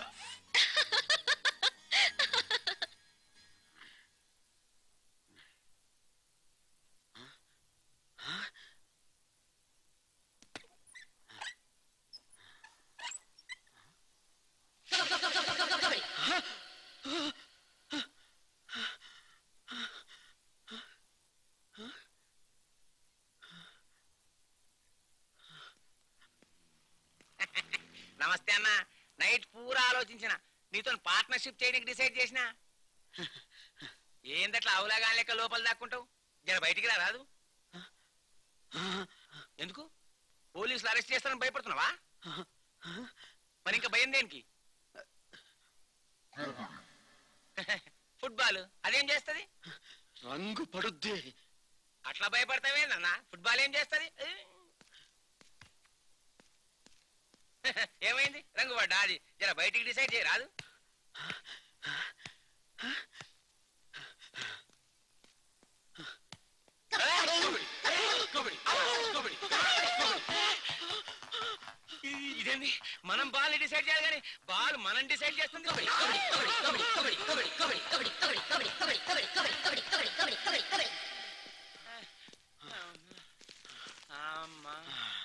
namaste అన్న నైట్ పూరా ఆలోచించిన నీతో పార్ట్నర్షిప్ చేయడానికి డిసైడ్ చేసిన ఏందట్లా అవులాగా లెక్క లోపల దాక్కుంటావు జర బయటికి రా రాదు ఎందుకు పోలీసులు అరెస్ట్ చేస్తారని భయపడుతున్నావా మరి ఇంకా భయం దేనికి ఫుట్బాల్ అదేం చేస్తది రంగు పడుద్ది అట్లా భయపడతావేందన్న ఫుట్బాల్ ఏం చేస్తది ఏమైంది రంగు పడ్డా అది జర బయటికి డిసైడ్ చేయరాదు ఇదేంది మనం బాల్ డిసైడ్ చేయాలి కానీ బాల్ మనం డిసైడ్ చేస్తుంది అమ్మా.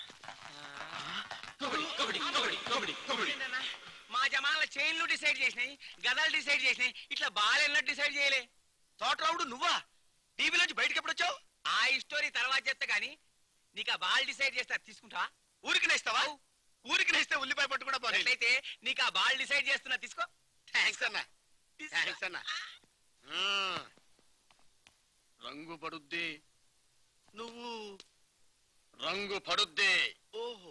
ఏంటన్నా? మా జమాన్ల చైన్లు డిసైడ్ చేసినాయి గదలు డిసైడ్ చేసినాయి ఇట్లా బాల్ ఎన్నట్టు డిసైడ్ చేయలే తోటరావుడు నువ్వా టీవీలోంచి బయటకి ఎప్పుడు వచ్చావు ఆ స్టోరీ తర్వాత చెప్తా గానీ నీకు ఆ బాల్ డిసైడ్ చేస్తే అది తీసుకుంటావా ఊరికి నేస్తావా ఊరికి నేస్తే ఉల్లిపాయ పట్టు కూడా పోనీ అయితే నీకు ఆ బాల్ డిసైడ్ చేస్తున్నా తీసుకో థ్యాంక్స్ అన్న థ్యాంక్స్ అన్న రంగు పడుద్ది నువ్వు రంగు పడుద్ది ఓహో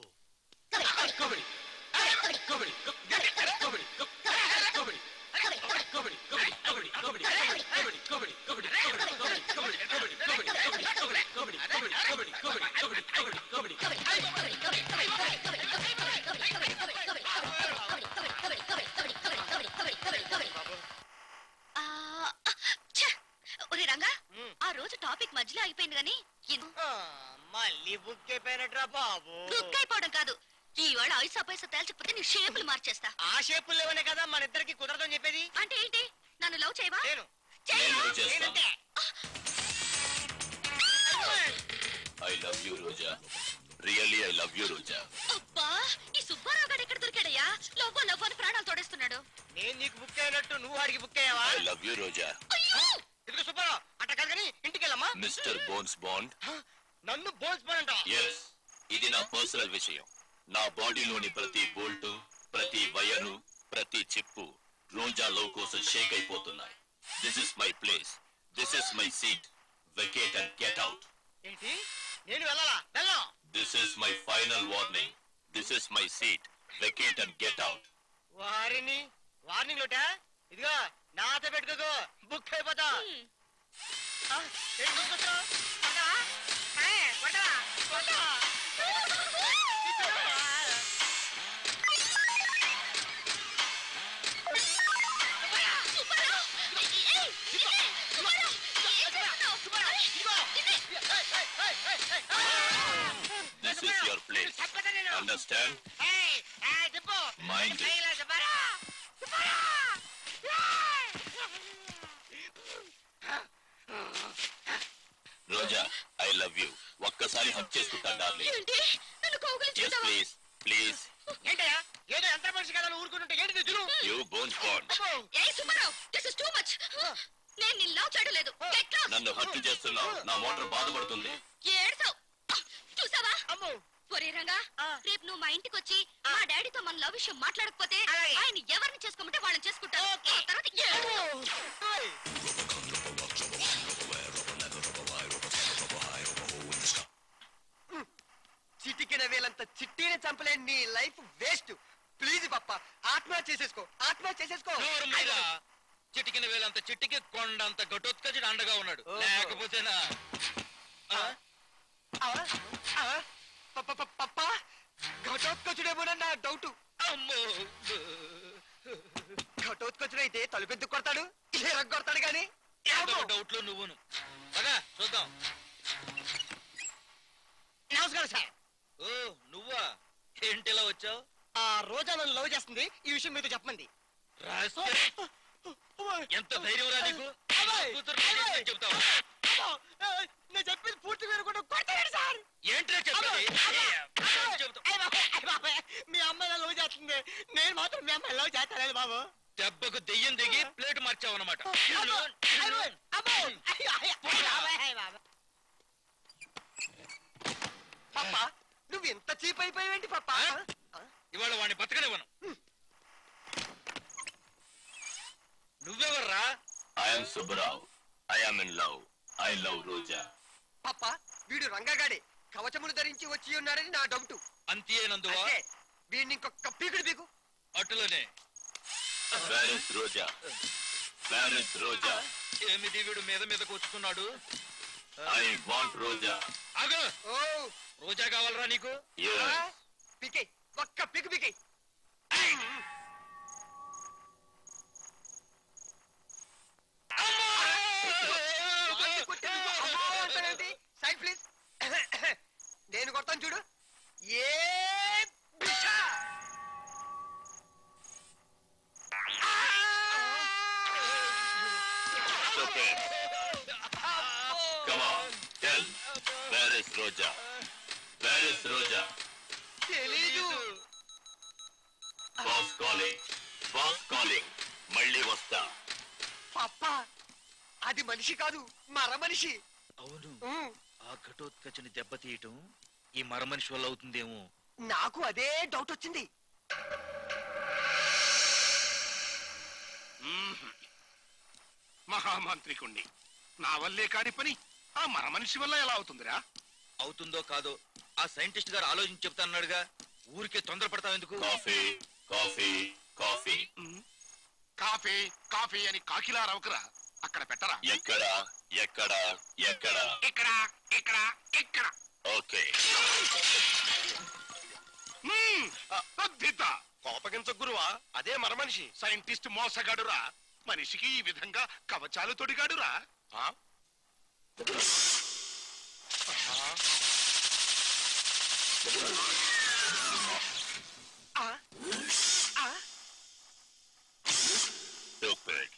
ఆ, ఛ! ఒరే రంగా ఆ రోజు టాపిక్ మధ్యలో అయిపోయింది గాని మళ్ళీ బుక్ అయిపోయినట్రా బాబు బుక్ అయిపోవడం కాదు ఈ వాళ్ళ ఐసా పైసా తేల్చకపోతే నీ షేపులు మార్చేస్తా ఆ షేపులు లేవనే కదా మన ఇద్దరికి కుదరదని చెప్పేది అంటే ఏంటి నన్ను లవ్ చేయవా నేను చెయ్యి వాడికి బుక్ అయ్యావా ఐ లవ్ యూ రోజా ఇదిగో సుబ్బారావు అట్ట కాదు కానీ ఇంటికి వెళ్ళమ్మా మిస్టర్ బోన్స్ బాండ్ నన్ను బోన్స్ పడంట ఎస్ ఇది నా పర్సనల్ విషయం నా బాడీలోని ప్రతి బోల్టు ప్రతి వైరు ప్రతి చిప్పు రోజా లవ్ కోసం షేక్ అయిపోతున్నాయి this is my place this is my seat vacate and get out ఏంటి నేను వెళ్ళాలా వెళ్ళాం this is my final warning this is my seat vacate and get out వారిని వార్నింగ్ లోటా ఇదిగో నాతో పెట్టుకోకు బుక్ అయిపోతా ఆ, ఏంటి గుర్తొచ్చావు? కొడతావా? ఏ, కొడతావా? కొడతావా? This is your place understand ఏయ్, ఏయ్, తిప్పు. Mind it. చేయలే, Subbarao. Roja I love you ఒక్కసారి హక్ చేసుకుంటా డార్లింగ్ ఏంటి నన్ను ఎస్ కౌగిలించుకుంటావా ప్లీజ్ ప్లీజ్ ఏంటయ్యా ఏదో ఎంత మనిషి కదా ఊరుకుంటుంటే ఏంటి దురు యూ బోన్స్ బాండ్ ఏ Subbarao this is too much నేను నీ లవ్ చేయడం లేదు గెట్ లాస్ట్ నన్ను హత్య చేస్తున్నావు నా మోటార్ బాధపడుతుంది ఏడ్సావు చూసావా ఒరే రంగా రేపు నువ్వు మా ఇంటికి వచ్చి మా డాడీతో మన లవ్ విషయం మాట్లాడకపోతే ఆయన ఎవరిని చేసుకోమంటే వాళ్ళని చేసుకుంటాను ఆ తర్వాత ఏడు. చిటికిన వేలంత చిట్టిని చంపలేని నీ లైఫ్ వేస్ట్ ప్లీజ్ పప్ప ఆత్మహత్య చేసేసుకో ఆత్మహత్య చేసేసుకో నోరు మీద చిటికిన వేలంత చిట్టికి కొండంత ఘటోత్కచుడు అండగా ఉన్నాడు ఓహో. లేకపోతేనా ఆ? ఆ? ఆ? పప్ప పప్ప పప్ప ఘటోత్కచుడేమోనని నా డౌట్ అమ్మో ఘటోత్కచుడైతే తలుపెందుకు కొడతాడు ఇరగ కొడతాడు గాని ఏదో డౌట్లు నువ్వును పదా చూద్దాం నమస్కారం సార్ ఓ నువ్వా ఏంటి ఇలా వచ్చావు ఆ రోజా నన్ను లవ్ చేస్తుంది ఈ విషయం మీతో చెప్పమంది ఎంత ధైర్యం రా నీకు కూతురు చెప్తావు నేను చెప్పింది పూర్తి వినకుండా కొడతాడు సార్ ఏంట్రా చెప్పేది అయ్ బాబాయ్, అయ్ బాబాయ్, మీ అమ్మాయి నన్ను లవ్ చేస్తుంది నేను మాత్రం మీ అమ్మాయి లవ్ చేస్తాను బాబు దెబ్బకు దెయ్యం దిగి ప్లేట్ మార్చావన్నమాట అమ్మో, అమ్మో, అమ్మో, అయ్యో, అయ్యో, అయ్ బాబాయ్, అయ్ బాబాయ్. పప్ప నువ్వు ఎంత చీప్ అయిపోయావేంటి పప్ప ఇవాళ వాడిని బతకనివ్వను నువ్వెవర్రా I'm Subbarao I'm in love I love Roja పప్ప వీడు రంగగాడే కవచములు ధరించి వచ్చి ఉన్నాడని నా డౌట్ అంతేనందువా అంటే వీడిని ఇంకొక పీకుడు పీకు అటులోనే where is Roja where is Roja ఏమిది వీడు మీద మీద కూర్చుతున్నాడు ఐ వాంట్ రోజా ఆగు ఓ రోజా కావాలరా నీకు yes పీకే ఒక్క పీకు పీకే సైడ్ ప్లీజ్ నేను కొడతాను చూడు ఏ బిచ్చా! Stupid. Come on, tell. Where is Roja? Where is Roja? తెలీదు Boss calling. Boss calling. మళ్ళీ వస్తా పప్ప అది మనిషి కాదు మర మనిషి అవును ఆ ఘటోత్కచుని దెబ్బతీయటం ఈ మరమనిషి వల్ల అవుతుందేమో నాకు అదే డౌట్ వచ్చింది మహామాంత్రికుణ్ణి నా వల్లే కాని పని ఆ మర మనిషి వల్ల ఎలా అవుతుందిరా అవుతుందో కాదో ఆ సైంటిస్ట్ గారు ఆలోచించి చెప్తాన్నాడుగా ఊరికే తొందరపడతావు ఎందుకు coffee coffee coffee coffee coffee అని కాకిలా రవకరా అక్కడ పెట్టరా ఎక్కడ ఎక్కడ ఎక్కడ ఇక్కడ ఇక్కడ ఇక్కడ ఓకే అద్భుత కోపగించ గురువా అదే మర మనిషి సైంటిస్ట్ మోసగాడురా మనిషికి ఈ విధంగా కవచాలు తొడిగాడురా ఆ? Stupid.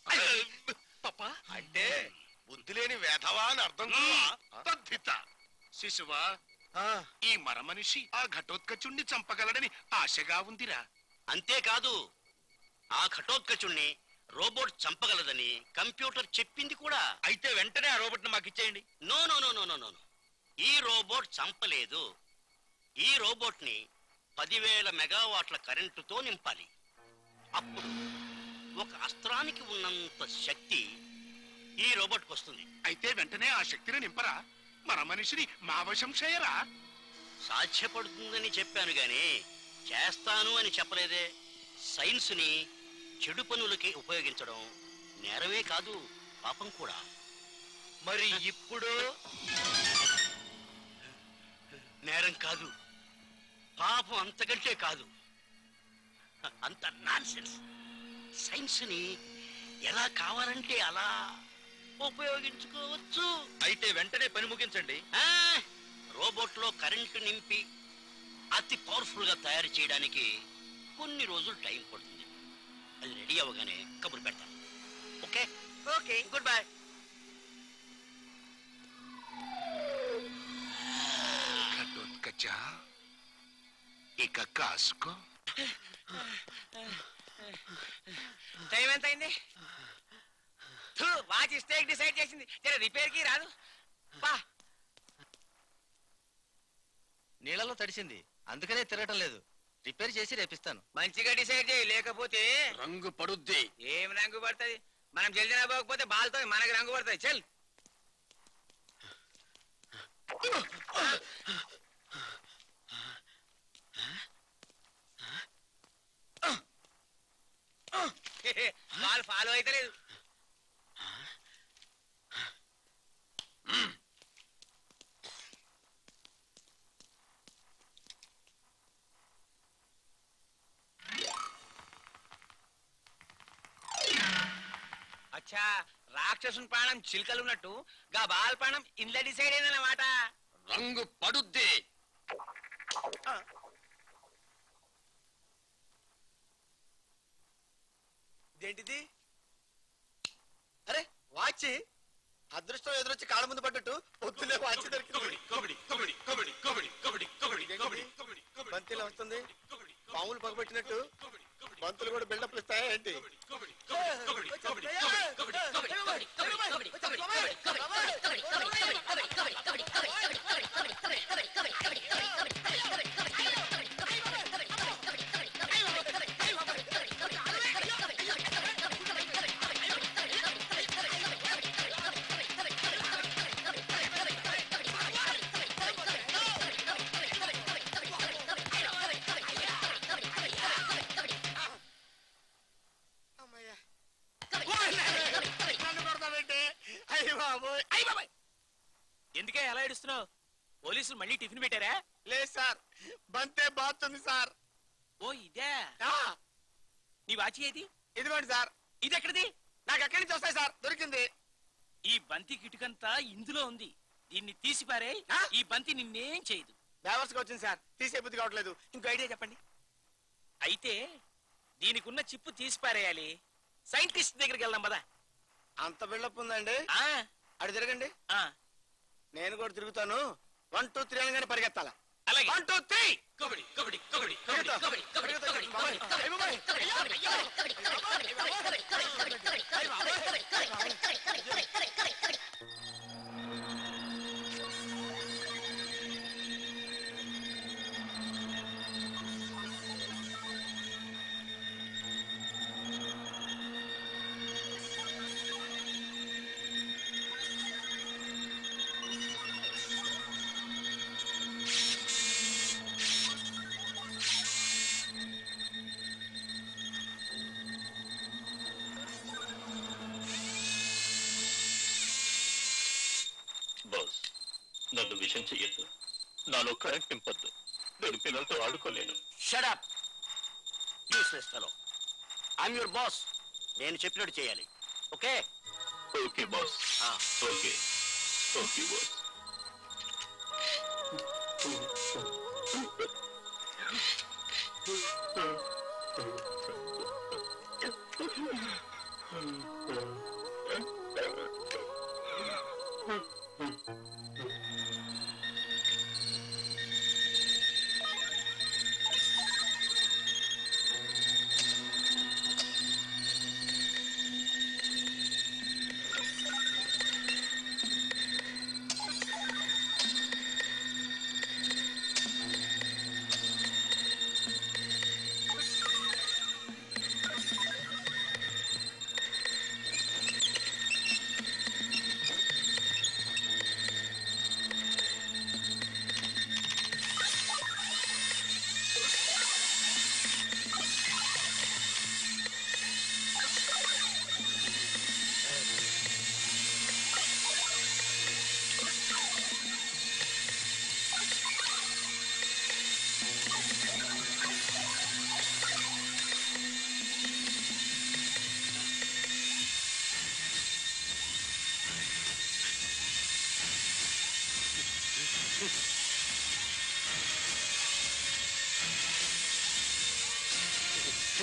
అంటే బుద్ధి లేని వేధవా అని అర్థం తద్ధిత శిశువా ఈ మర మనిషి ఆ ఘటోత్కచుణ్ణి చంపగలడని ఆశగా ఉందిరా అంతేకాదు ఆ ఘటోత్కచుణ్ణి రోబోట్ చంపగలదని కంప్యూటర్ చెప్పింది కూడా అయితే వెంటనే ఆ రోబోట్ మాకు ఇచ్చేయండి no no no no no no no. ఈ రోబోట్ చంపలేదు ఈ రోబోట్ ని పదివేల మెగావాట్ల కరెంటుతో నింపాలి అప్పుడు ఒక అస్త్రానికి ఉన్నంత శక్తి ఈ రోబోట్కి వస్తుంది అయితే వెంటనే ఆ శక్తిని నింపరా మన మనిషిని మా వశం చేయరా సాధ్యపడుతుందని చెప్పాను గాని చేస్తాను అని చెప్పలేదే సైన్స్ని చెడు పనులకి ఉపయోగించడం నేరమే కాదు పాపం కూడా మరి ఇప్పుడు నేరం కాదు పాపం అంతకంటే కాదు అంత నాన్సెన్స్ సైన్స్ని ఎలా కావాలంటే అలా ఉపయోగించుకోవచ్చు అయితే వెంటనే పని ముగించండి ఆ, రోబోట్లో కరెంటు నింపి అతి పవర్ఫుల్ గా తయారు చేయడానికి కొన్ని రోజులు టైం పడుతుంది అది రెడీ అవ్వగానే కబురు పెడతాను okay okay good bye Ghatotkacha ఇక కాసుకో టైం ఎంత అయింది థూ, వాచ్ స్టేక్ డిసైడ్ చేసింది జర రిపేర్ కి రాదు బా నీళ్ళలో తడిసింది అందుకనే తిరగటం లేదు రిపేర్ చేసి రేపిస్తాను మంచిగా డిసైడ్ చేయి లేకపోతే రంగు పడుద్ది ఏం రంగు పడుతుంది మనం జల్దిన పోకపోతే బాల్తో మనకి రంగు పడుతుంది చెల్ బాల్ ఫాలో అయితే లేదు అచ్చా రాక్షసుని ప్రాణం చిలుకలు ఉన్నట్టు గా బాల్ ప్రాణం ఇంట్లో డిసైడ్ అయిందన్నమాట రంగు పడుద్ది ఇదేంటిది అరే వాచి అదృష్టం ఎదురొచ్చి కాళ్ళ ముందు పడ్డట్టు పొద్దులే వాచి దొరికింది బంతిలో వస్తుంది పాములు పగబెట్టినట్టు బంతులు కూడా బిల్డప్ ఇస్తాయా ఏంటి నన్ను కొడతావేంటి అయ్యి బాబోయ్ అయ్యి బాబాయ్ ఎందుకే ఎలా ఏడుస్తున్నావు పోలీసులు మళ్ళీ టిఫిన్ పెట్టారా లేదు సార్ బంతే బాతుంది సార్ ఓ ఇదే నీ వాచి ఏది ఇదిగోండి సార్ ఇది ఎక్కడిది నాకు ఎక్కడి నుంచి వస్తాయి సార్ దొరికింది ఈ బంతి కిటుకంతా ఇందులో ఉంది దీన్ని తీసిపారే ఈ బంతి నిన్నేం చేయదు డైవర్స్ వచ్చింది సార్ తీసే బుద్ధి కావట్లేదు ఇంకో ఐడియా చెప్పండి అయితే దీనికి ఉన్న చిప్పు తీసిపారేయాలి సైంటిస్ట్ దగ్గరికి వెళ్దాం పదా అంత బిల్డప్ ఉందండి అటు తిరగండి నేను కూడా తిరుగుతాను వన్ టూ త్రీ అనగానే పరిగెత్తాలా అలాగే one two three kabaddi kabaddi kabaddi kabaddi kabaddi boss నన్ను విషం చెయ్యొద్దు నాలో కరెంట్ నింపొద్దు నేను పిల్లలతో ఆడుకోలేను shut up useless fellow I'm your boss నేను చెప్పినట్టు చేయాలి okay okay boss okay okay boss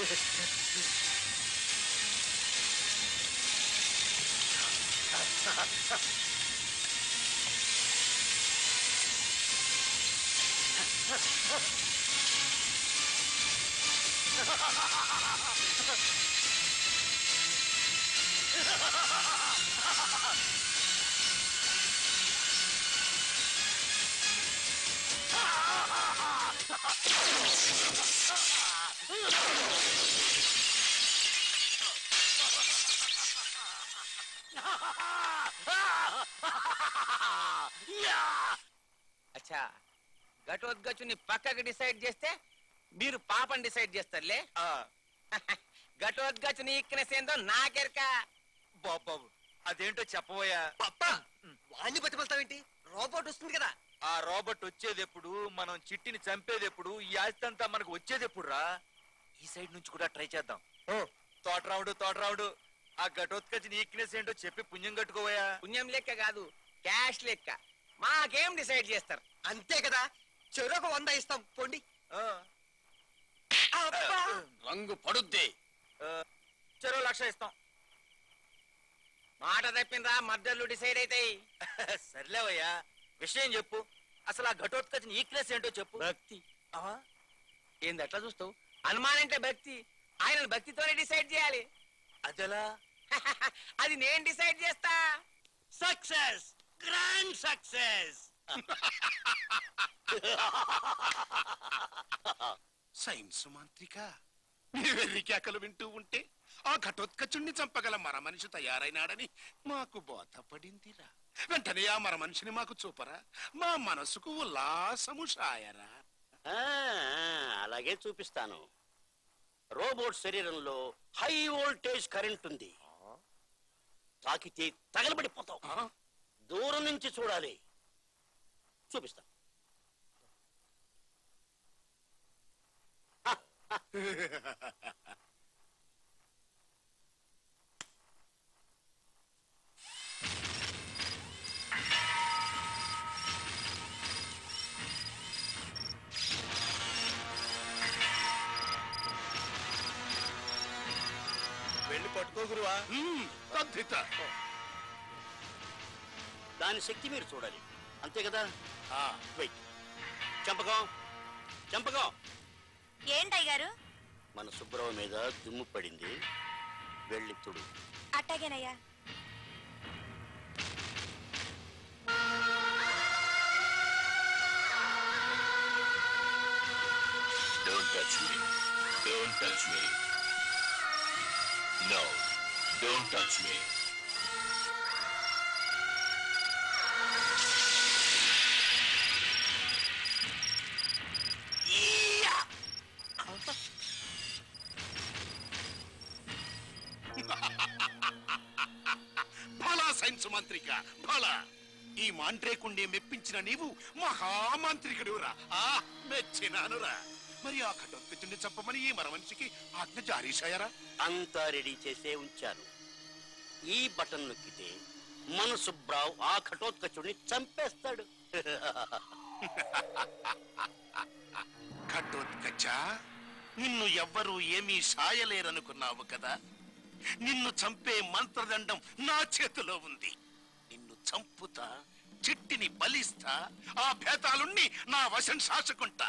అచ్చా ఘటోద్గచుని పక్కకి డిసైడ్ చేస్తే మీరు పాపని డిసైడ్ చేస్తారులే ఘటోద్గచుని ఈక్నెస్ ఏందో నాకెరక బాబాబు అదేంటో చెప్పబోయా వాణ్ణి బతిమలుతావేంటి రోబోట్ వస్తుంది కదా ఆ రోబోట్ వచ్చేది ఎప్పుడు మనం చిట్టిని చంపేది ఎప్పుడు ఈ ఆస్తి అంతా మనకు వచ్చేది ఎప్పుడు రా ఈ సైడ్ నుంచి కూడా ట్రై చేద్దాం తోటరావుడు తోటరావుడు ఆ ఘటోత్కచి ఈక్నెస్ ఏంటో చెప్పి పుణ్యం కట్టుకోవయా పుణ్యం లెక్క కాదు క్యాష్ లెక్క మాకేం డిసైడ్ చేస్తారు అంతే కదా చెరొక వంద ఇస్తాం పొండి రంగు పడుద్ది చెరో లక్ష ఇస్తాం మాట తప్పిందా మద్దర్లు డిసైడ్ అవుతాయి సర్లేవయ్యా విషయం చెప్పు అసలు ఆ ఘటోత్కచిన ఈక్నెస్ ఏంటో చెప్పు భక్తి ఏంది అట్లా చూస్తావు హనుమాన్ అంటే భక్తి ఆయన భక్తితోనే డిసైడ్ చేయాలి అదెలా అది నేను డిసైడ్ చేస్తా సక్సెస్ గ్రాండ్ సక్సెస్ సైన్స్ మాంత్రిక నీ వెర్రి కేకలు వింటూ ఉంటే ఆ ఘటోత్కచుణ్ణి చంపగల మర మనిషి తయారైనాడని మాకు బోధపడిందిరా వెంటనే ఆ మర మనిషిని మాకు చూపరా మా మనసుకు ఉల్లాసము షాయరా ఆ, అలాగే చూపిస్తాను రోబోట్ శరీరంలో హై వోల్టేజ్ కరెంట్ ఉంది తాకితే తగలబడిపోతావు దూరం నుంచి చూడాలి చూపిస్తా వెళ్ళి పట్టుకో గురువా తద్దిత దాని శక్తి మీరు చూడాలి అంతే కదా వెయిట్ చంపకం చంపకం ఏంటయ్య గారు మన సుబ్రహ్మ మీద దుమ్ము పడింది వెళ్ళి తుడు అట్టాగేనయ్యా Don't touch me. Don't touch me. No, don't touch me. భలా సైన్స్ మంత్రిక భలా ఈ మాంట్రేకుండే మెప్పించిన నీవు మహామాంత్రికుడురా ఆ మెచ్చినానురా మరి ఆ ఘటోత్కచుణ్ణి చంపమని ఈ మర మనిషికి ఆజ్ఞ జారీ చేయరా అంతా రెడీ చేసే ఉంచాను ఈ బటన్ నొక్కితే మన సుబ్రావ్ ఆ ఘటోత్కచుడిని చంపేస్తాడు ఘటోత్కచ నిన్ను ఎవ్వరూ ఏమీ సాయలేరనుకున్నావు కదా నిన్ను చంపే మంత్రదండం నా చేతిలో ఉంది నిన్ను చంపుతా చిట్టిని బలిస్తా ఆ భేతాలుణ్ణి నా వశం శాసుకుంటా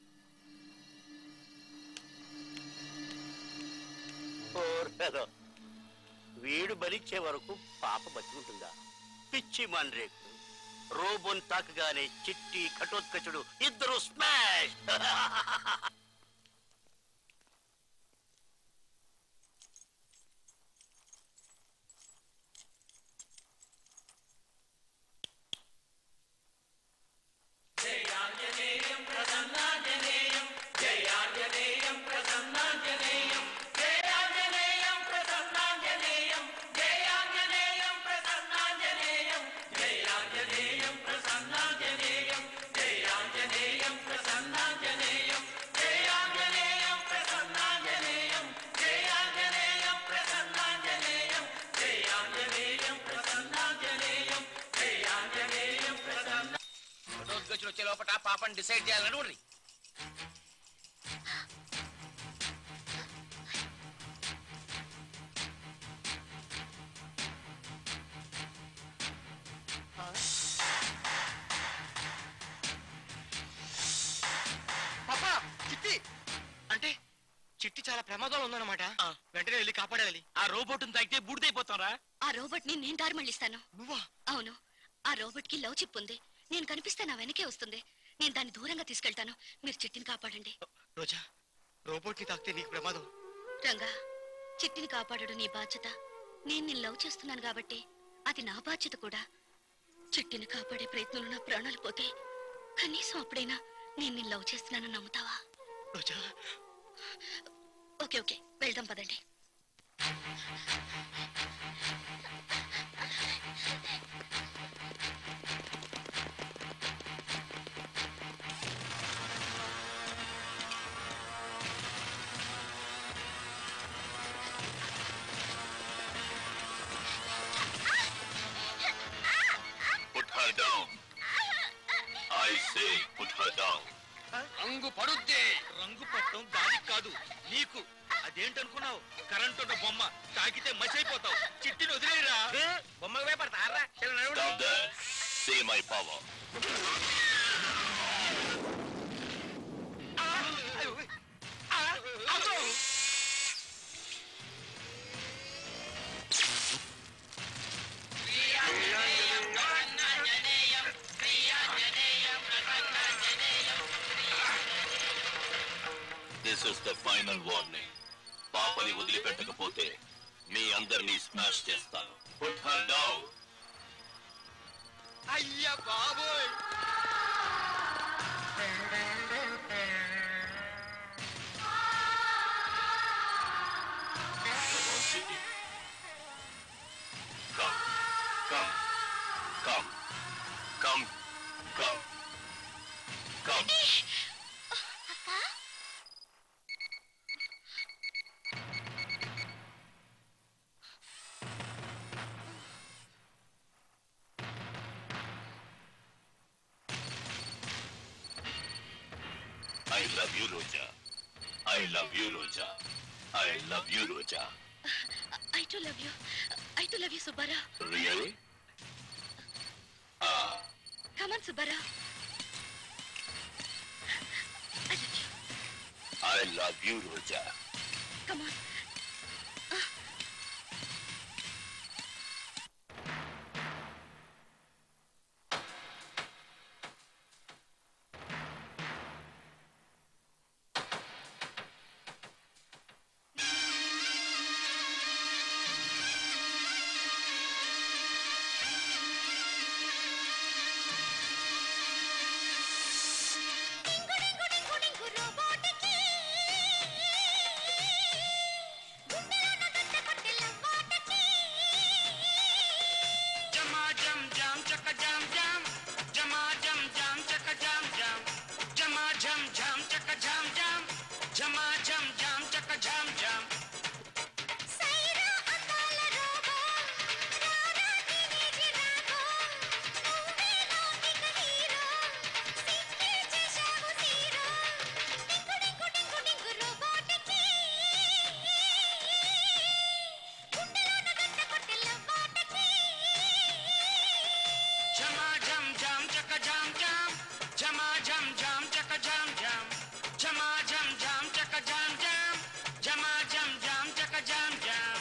ఓర్రెదో. వీడు బలిచ్చే వరకు పాప బతుకుంటుందా పిచ్చి మండ్రేకు రోబోన్ తాకగానే చిట్టి ఘటోత్కచుడు ఇద్దరు స్మాష్ జయాంజనేయం ప్రసన్నాంజనేయం జయాంజనేయం ప్రసన్నాంజనేయం జయాంజనేయం ప్రసన్నాంజనేయం జయాంజనేయం ప్రసన్నాంజనేయం జయాంజనేయం ప్రసన్నాంజనేయం జయాంజనేయం ప్రసన్నాంజనేయం జయాంజనేయం ప్రసన్నాంజనేయం జయాంజనేయం ప్రసన్నాంజనేయం జయాంజనేయం ప్రసన్నాంజనేయం జయాంజనేయం ప్రసన్న ఘటోద్గచుడు వచ్చే లోపల పాపని డిసైడ్ చేయాలని ఉండ్రి ప్రమాదంలో ఉందన్నమాట వెంటనే వెళ్ళి కాపాడాలి ఆ రోబోట్ తాగితే బూడిదైపోతారా ఆ రోబోట్ ని నేను దారి మళ్ళిస్తాను నువ్వా అవును ఆ రోబోట్ కి లవ్ చిప్ ఉంది నేను కనిపిస్తే నా వెనకే వస్తుంది నేను దాన్ని దూరంగా తీసుకెళ్తాను మీరు చిట్టిని కాపాడండి రోజా రోబోట్ ని తాకితే నీకు ప్రమాదం రంగా చిట్టిని కాపాడడం నీ బాధ్యత నేను నిన్ను లవ్ చేస్తున్నాను కాబట్టి అది నా బాధ్యత కూడా చిట్టిని కాపాడే ప్రయత్నంలో నా ప్రాణాలు పోతే కనీసం అప్పుడైనా నేను నిన్ను లవ్ చేస్తున్నానని నమ్ముతావా రోజా ఓకే ఓకే వెళ్దాం పదండి Put her down. I say put her down. రంగు పడుద్ది రంగు పట్టడం దానికి కాదు నీకు అదేంటనుకున్నావు కరెంట్ ఉన్న బొమ్మ తాకితే మసైపోతావు చిట్టిని వదిలేరా బొమ్మలు భయపడతారా Stop there. See my power. This is the final warning. పాపని వదిలిపెట్టకపోతే మీ అందరినీ స్మాష్ చేస్తాను పుట్ హర్ డౌన్ అయ్యా బాబోయ్ Come, come, come, come, come, come. I love you, Roja. I love you, Roja. I love you, Roja. I too love you I too love you Subbarao Really? Ah, come on Subbarao I love you, Roja. Come on జమా జం jam చక jam jam జమా జం jam చక jam jam జమా జం jam చక jam jam జమా జం జాం చక జాం జాం జమా జం జాం చక జాం జాం జమా జం జాం చక జాం జాం జమా జం జాం చక జాం జాం జమా జం జాం చక జాం జాం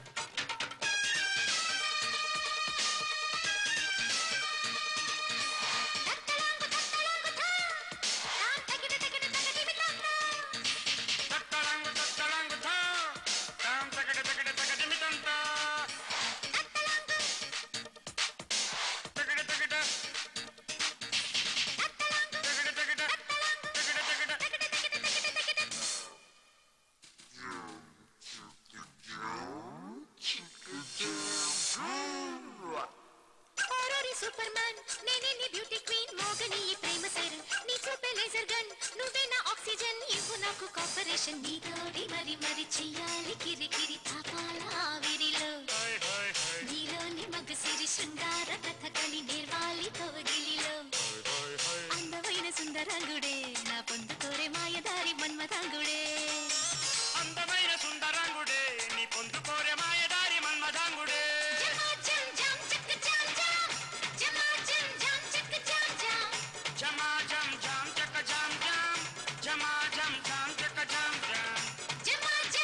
తత్తళంగు తత్తళంగు థా తాం తగడ తగడ తగడిమితంతా తగడ తగడ తగడ తగడ తగడ తగడ సూపర్ మ్యాన్ నేనే నీ బ్యూటీ క్వీన్ మోగని ఈ ప్రేమ సైరన్ నీ చూపే లేజర్ గన్ నువ్వే నా ఆక్సిజన్ ఇవ్వు నాకు కాపరేషన్ నీతోటి మరి మరి చెయ్యాలి కిరి కిరి తాపాల ఆవిరిలో నీలోని మగసిరి శృంగార కథకళి నేర్వాలి కవగిలిలో అందమైన సుందరంగుడే నా పొందుకోరే మాయదారి మన్మథాంగుడే అందమైన సుందరంగుడే నీ పొందుకోరే మాయదారి మన్మధాంగుడే జమా జం జాం చక జాం జాం జమా జం జాం చక జాం జాం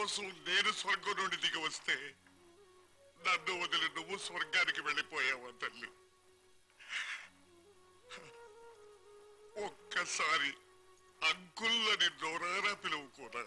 కోసం నేను స్వర్గం నుండి దిగి వస్తే నన్ను వదిలి నువ్వు స్వర్గానికి వెళ్ళిపోయావా తల్లి ఒక్కసారి అంకుల్లని నోరారా పిలువుకోనా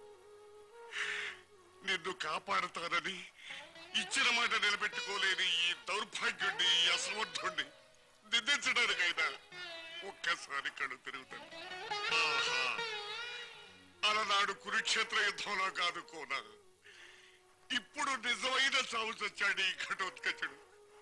నిన్ను కాపాడుతానని ఇచ్చిన మాట నిలబెట్టుకోలేని ఈ దౌర్భాగ్యుణ్ణి ఈ అసమర్థుణ్ణి నిందించడానికైనా ఒక్కసారి కళ్ళు తిరుగుతాను ఆహా అలనాడు కురుక్షేత్ర యుద్ధంలో కాదు కోనా ఇప్పుడు నిజమైన చావు చచ్చాడు ఈ ఘటోత్కచుడు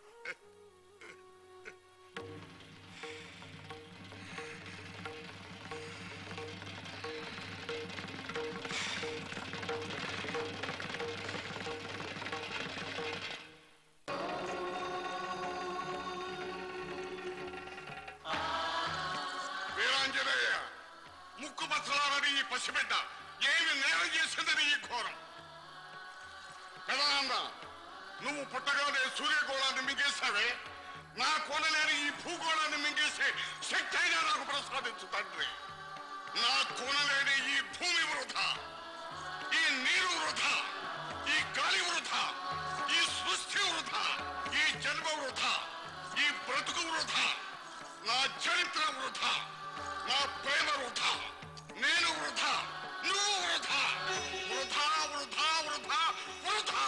వీరాంజనేయ ముక్కు మచ్చలారని ఈ పసిబిడ్డ ఏమి నేరం చేసిందని ఈ ఘోరం పెదనాన్న నువ్వు పుట్టగానే సూర్యగోళాన్ని మింగేశావే నా కోనలేని ఈ భూగోళాన్ని మింగేసే శక్తి అయినా నాకు ప్రసాదించు తండ్రి నా కోనలేని ఈ భూమి వృధా ఈ నీరు వృధా ఈ గాలి వృధా ఈ సృష్టి వృధా ఈ జన్మ వృధా ఈ బ్రతుకు వృధా నా చరిత్ర వృధా నా ప్రేమ వృధా నేను వృధా నువ్వు వృధా వృధా వృధా వృధా వృధా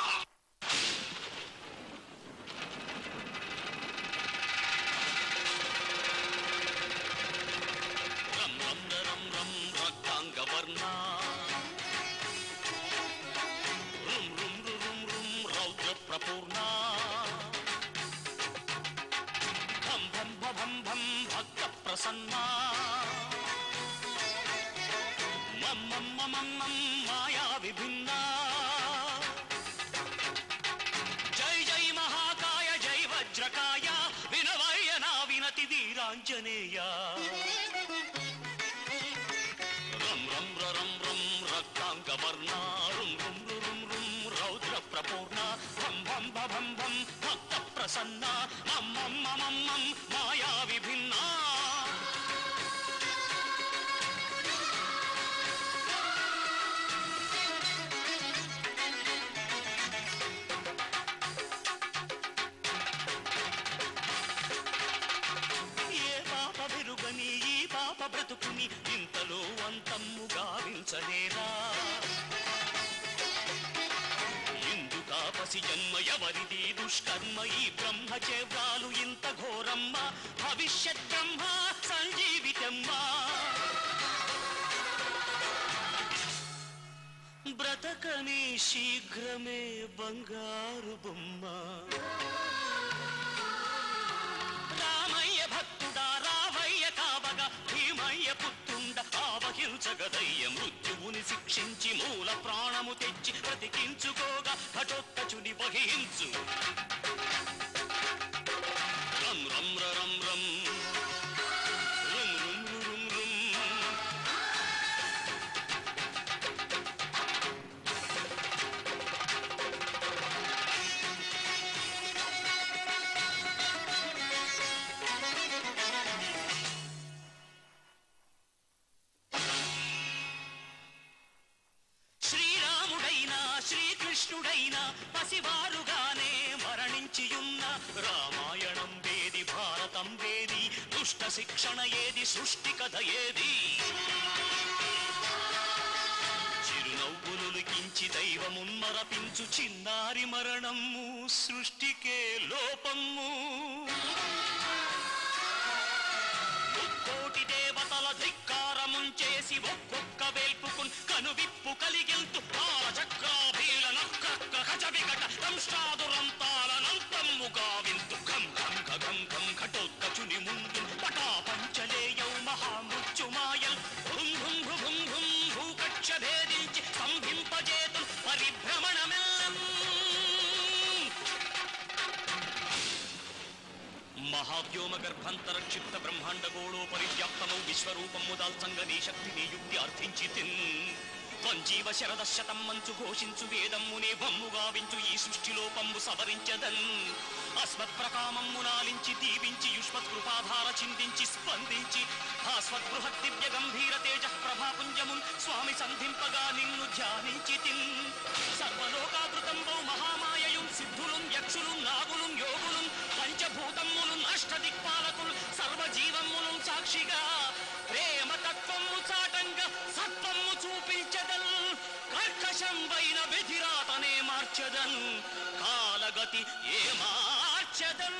రం రం రం రం రక్తాంగవర్ణ రుం రుం రు రుం రుం రౌద్ర ప్రపూర్ణ భం భం భం భం భక్త ప్రసన్న మం మం మం మం మాయా విభిన్న జై జై మహాకాయ జై వజ్రకాయ వినవయ్య నా వినతి వీరాంజనేయ రం రం ర రం రం రక్తాంగవర్ణ రుం రుం రు రుం రుం రౌద్ర ప్రపూర్ణ భం భం భం భం భక్త ప్రసన్న మం మం మం మం మాయా విభిన్న ఏ పాప వెరుగని ఈ పాప బ్రతుకుని ఇంతలో అంతమ్ము గావించలేరా ఇందుకా పసి జన్మ ఎవరిది దుష్కర్మ ఈ బ్రహ్మచేవ్రాలు ఇంత ఘోరమ్మ భవిష్యత్ బ్రహ్మ సంజీవితమ్మ బ్రతకని శీఘ్రమే బంగారు బొమ్మ రామయ్య భక్తుడా రామయ్య కావగా భీమయ్య పుత్రుండ ఆవహించగదయ్య మృత్యువుని శిక్షించి మూల ప్రాణము తెచ్చి బ్రతికించుకోగా ఘటోత్కచుని వహించు రం రం ర రం రం రుం రుం రు రుం రుం శ్రీరాముడైనా శ్రీకృష్ణుడైనా పసివారుగానే మరణించియున్న రామాయణం వేది భారతం వేది దుష్ట శిక్షణ ఏది సృష్టి కథ ఏది చిరునవ్వులుకించి దైవమున్మరపించు చిన్నారి మరణము సృష్టికే లోపము ముక్కోటి దేవతల ధిక్కారముంచేసి ఒక్కొక్క వేల్పుకున్ కనువిప్పు కలిగిల్తు చక్రాభీల నక్రక్క ఖజ వికట దంష్టాదురంతాలనంతమ్ము గావింతు ఖం ఖం ఖగం ఖం ఘటోత్కచుని ముందు పటా పంచలేయౌ మహామృత్యుమాయల్ భుం భుం భు భుం భుం భూకక్ష భేదించి సంభింపజేతు పరిభ్రమణమెల్లం మహావ్యోమ గర్భంతర క్షిప్త బ్రహ్మాండ గోళో పరివ్యాప్తమౌ విశ్వరూపము దాల్సంగ నీ శక్తిని యుక్తి అర్థించి తిన్ త్వంజీవ శరద శతం మంచు ఘోషించు వేదమ్మునే భమ్ము గావించు ఈ సృష్టిలో పంబు సవరించదన్ అస్మత్ప్రకామమ్మునాలించి దీవించి యుష్మత్ కృపాధార చిందించి స్పందించి భాస్వద్బృహత్ దివ్య గంభీర తేజ ప్రభాపుంజమున్ స్వామి సంధింపగా నిన్ను ధ్యానించి తిన్ సర్వలోకాదృతంబౌ మహామాయయుం సిద్ధులుం యక్షులుం నాగులుం యోగులుం పంచభూతమ్ములుం అష్టదిక్పాలకులు సర్వజీవమ్ములుం సాక్షిగా ప్రేమ తత్వము చాటంగా సత్వము చూపించదల్ కర్కశం వైన వ్యధిరాతనే మార్చదన్ కాలగతి ఏ మార్చదన్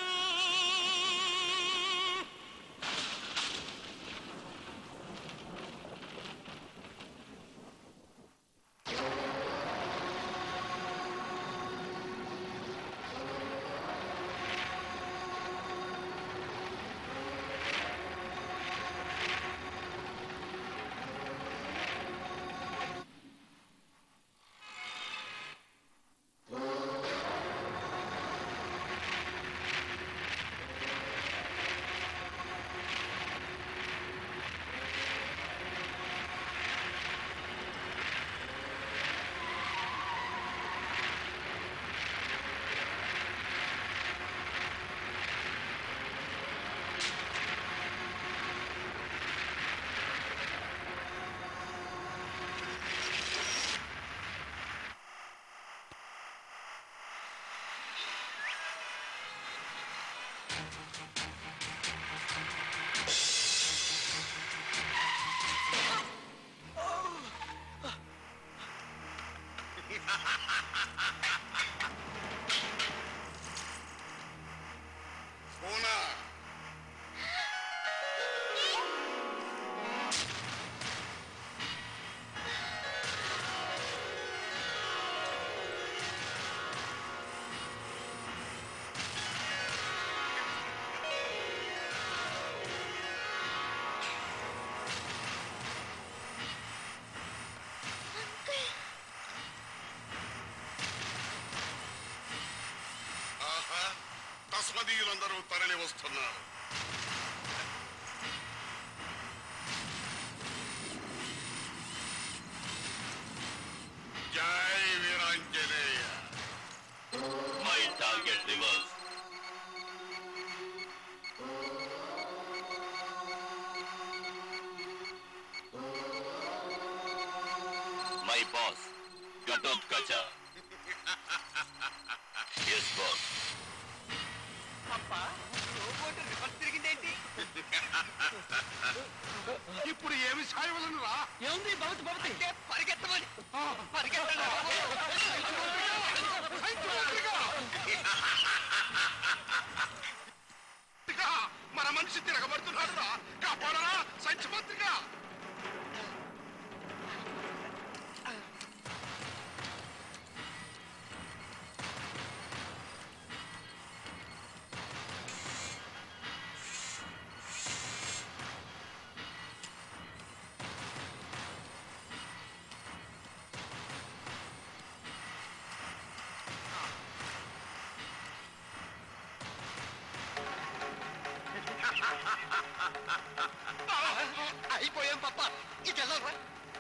పూనా ఆహా తస్మదీయులందరూ తరలి వస్తున్నారు జై Veeranjaneya My target reversed. My boss, Gatotkacha. yes, boss. అబ్బా రోబోట్ రివర్స్ తిరిగిందేంటి ఇప్పుడు ఏమి సాయవలను రా ఏముంది భవతి భవతి అంటే పరిగెత్తమని పరిగెత్తండి మన మనిషి తిరగబడుతున్నాడు రా కాపాడరా సంచి పత్రిక అయిపోయాం పప్ప ఇటు వెళ్ళరా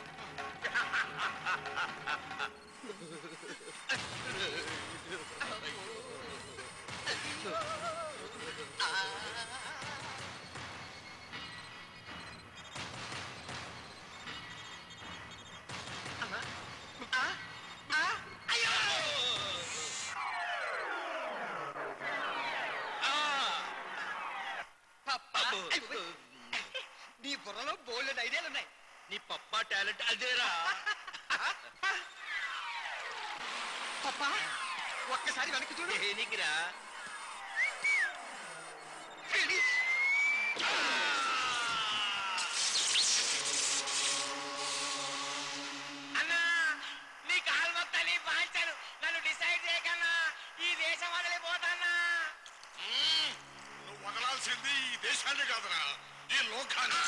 నీ బుర్రలో బోల్డ్ ఐడియాలు ఉన్నాయి నీ పప్పా టాలెంట్ అదేరా పప్ప ఒక్కసారి వెనక్కి చూడు దేనికిరా అన్నా నీ కాలు మొత్తాన్ని పాంచాను నన్ను డిసైడ్ చేయకన్నా ఈ దేశం వదిలిపోతానా నువ్వు వదలాల్సింది ఈ దేశాన్ని కాదురా ఈ లోకాన్ని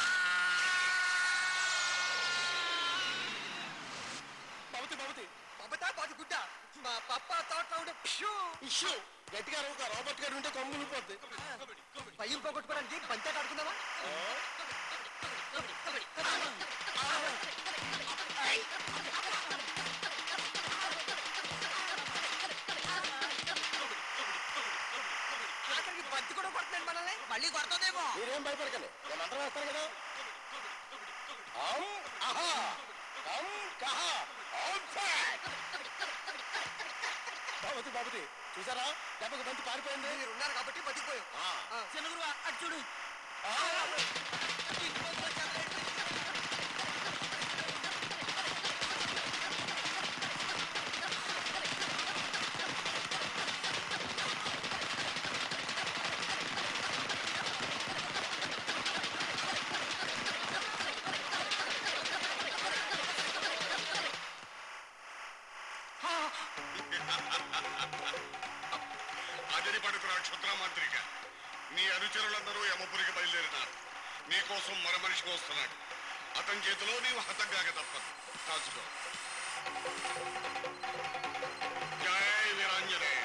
భవతి భవతి పప్పతా పాతి గుడ్డ మా పప్ప తోటలో ఉండే ప్షూ ఇష్యూ గట్టిగా ఒక రాబర్ట్ గారు ఉంటే కొమ్ములు పోద్ది భయం పోగొట్టుకోవడానికి బంతే ఆడుకుందామా బంతి కూడా కొడుతున్నాడు మనల్ని మళ్ళీ కొడతాదేమో మీరేం భయపడకండి నేను మంత్రం వేస్తాను కదా ఆం అహా కం కహ ఆం ఫాట్ బాబుతి బాబుతి చూసారా దెబ్బకు బంతి పారిపోయింది మీరు ఉన్నారు కాబట్టి బతికిపోయాం చిన్న గురువా అటు చూడు అదిరి పడుతున్న క్షుద్రమాంత్రిక నీ అనుచరులందరూ యమపురికి బయలుదేరినారు నీకోసం మర మనిషి వస్తున్నాడు అతని చేతిలో నీవు హతగాక తప్పదు కాచుకో జై వీరాంజనేయ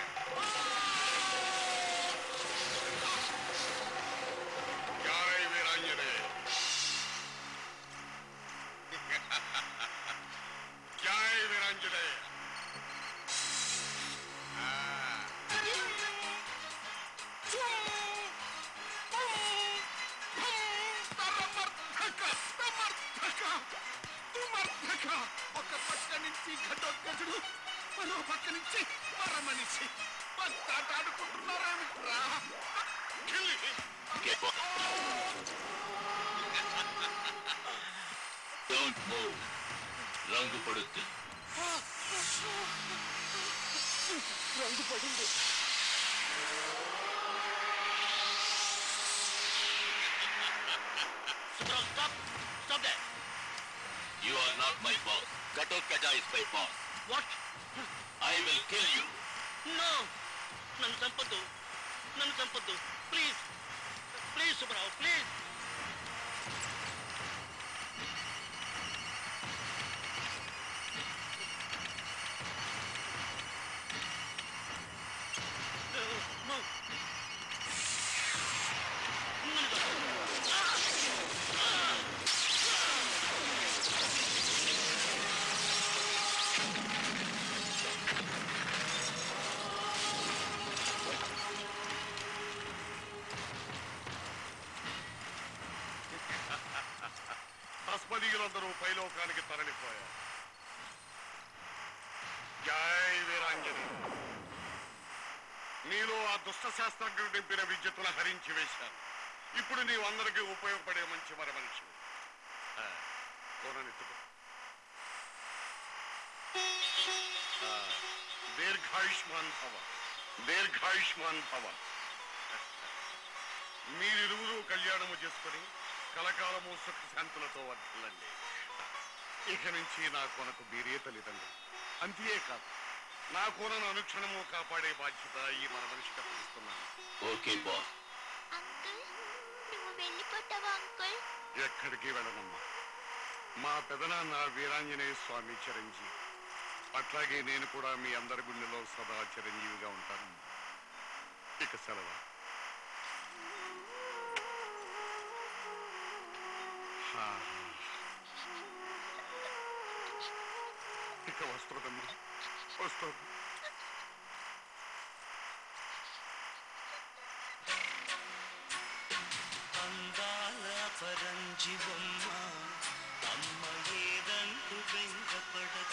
జై వీరాంజనేయ జై వీరాంజనేయ ఒక పక్క నుంచి ఘటోత్కచుడు మరో పక్క నుంచి మర మనిషి పంతాట ఆడుకుంటున్నారేమిట్రా డోంట్ మూవ్ రంగు పడుద్ది రంగు పడింది Stop! Stop there! You are not my boss. Gatotkaja is my boss. What? I will kill you. No నన్ను చంపొద్దు నన్ను చంపొద్దు ప్లీజ్ ప్లీజ్ సుబ్రావ్ ప్లీజ్ భస్మదీయులందరూ పైలోకానికి తరలిపోయారు జై వీరాంజని నీలో ఆ దుష్ట శాస్త్రజ్ఞుడు నింపిన విద్యతును హరించి వేశాను ఇప్పుడు నీవు అందరికీ ఉపయోగపడే మంచి మర మనిషి కోననెత్తుకో ఆ, దీర్ఘాయుష్మాన్ భవ దీర్ఘాయుష్మాన్ భవ మీరిరువురు కళ్యాణము చేసుకుని కలకాలము సుఖ శాంతులతో వర్ధిల్లండి ఇక నుంచి నా కొనకు మీరే తల్లిదండ్రులు అంతే కాదు నా కొనను అనుక్షణము కాపాడే బాధ్యత ఈ మన మనిషికి అప్పగిస్తున్నాను ఓకే బాస్ నువ్వు వెళ్ళిపోతావా అంకుల్ ఎక్కడికి వెళ్ళనమ్మా మా పెదనాన్న వీరాంజనేయ స్వామి చిరంజీవి అట్లాగే నేను కూడా మీ అందరి గుండెలో సదా చిరంజీవిగా ఉంటాను ఇక సెలవు హా. ఇక వస్తుందమ్మా వస్తుంది అందాల పరంజి బొమ్మ అమ్మ ఏదంటూ వెంకపడ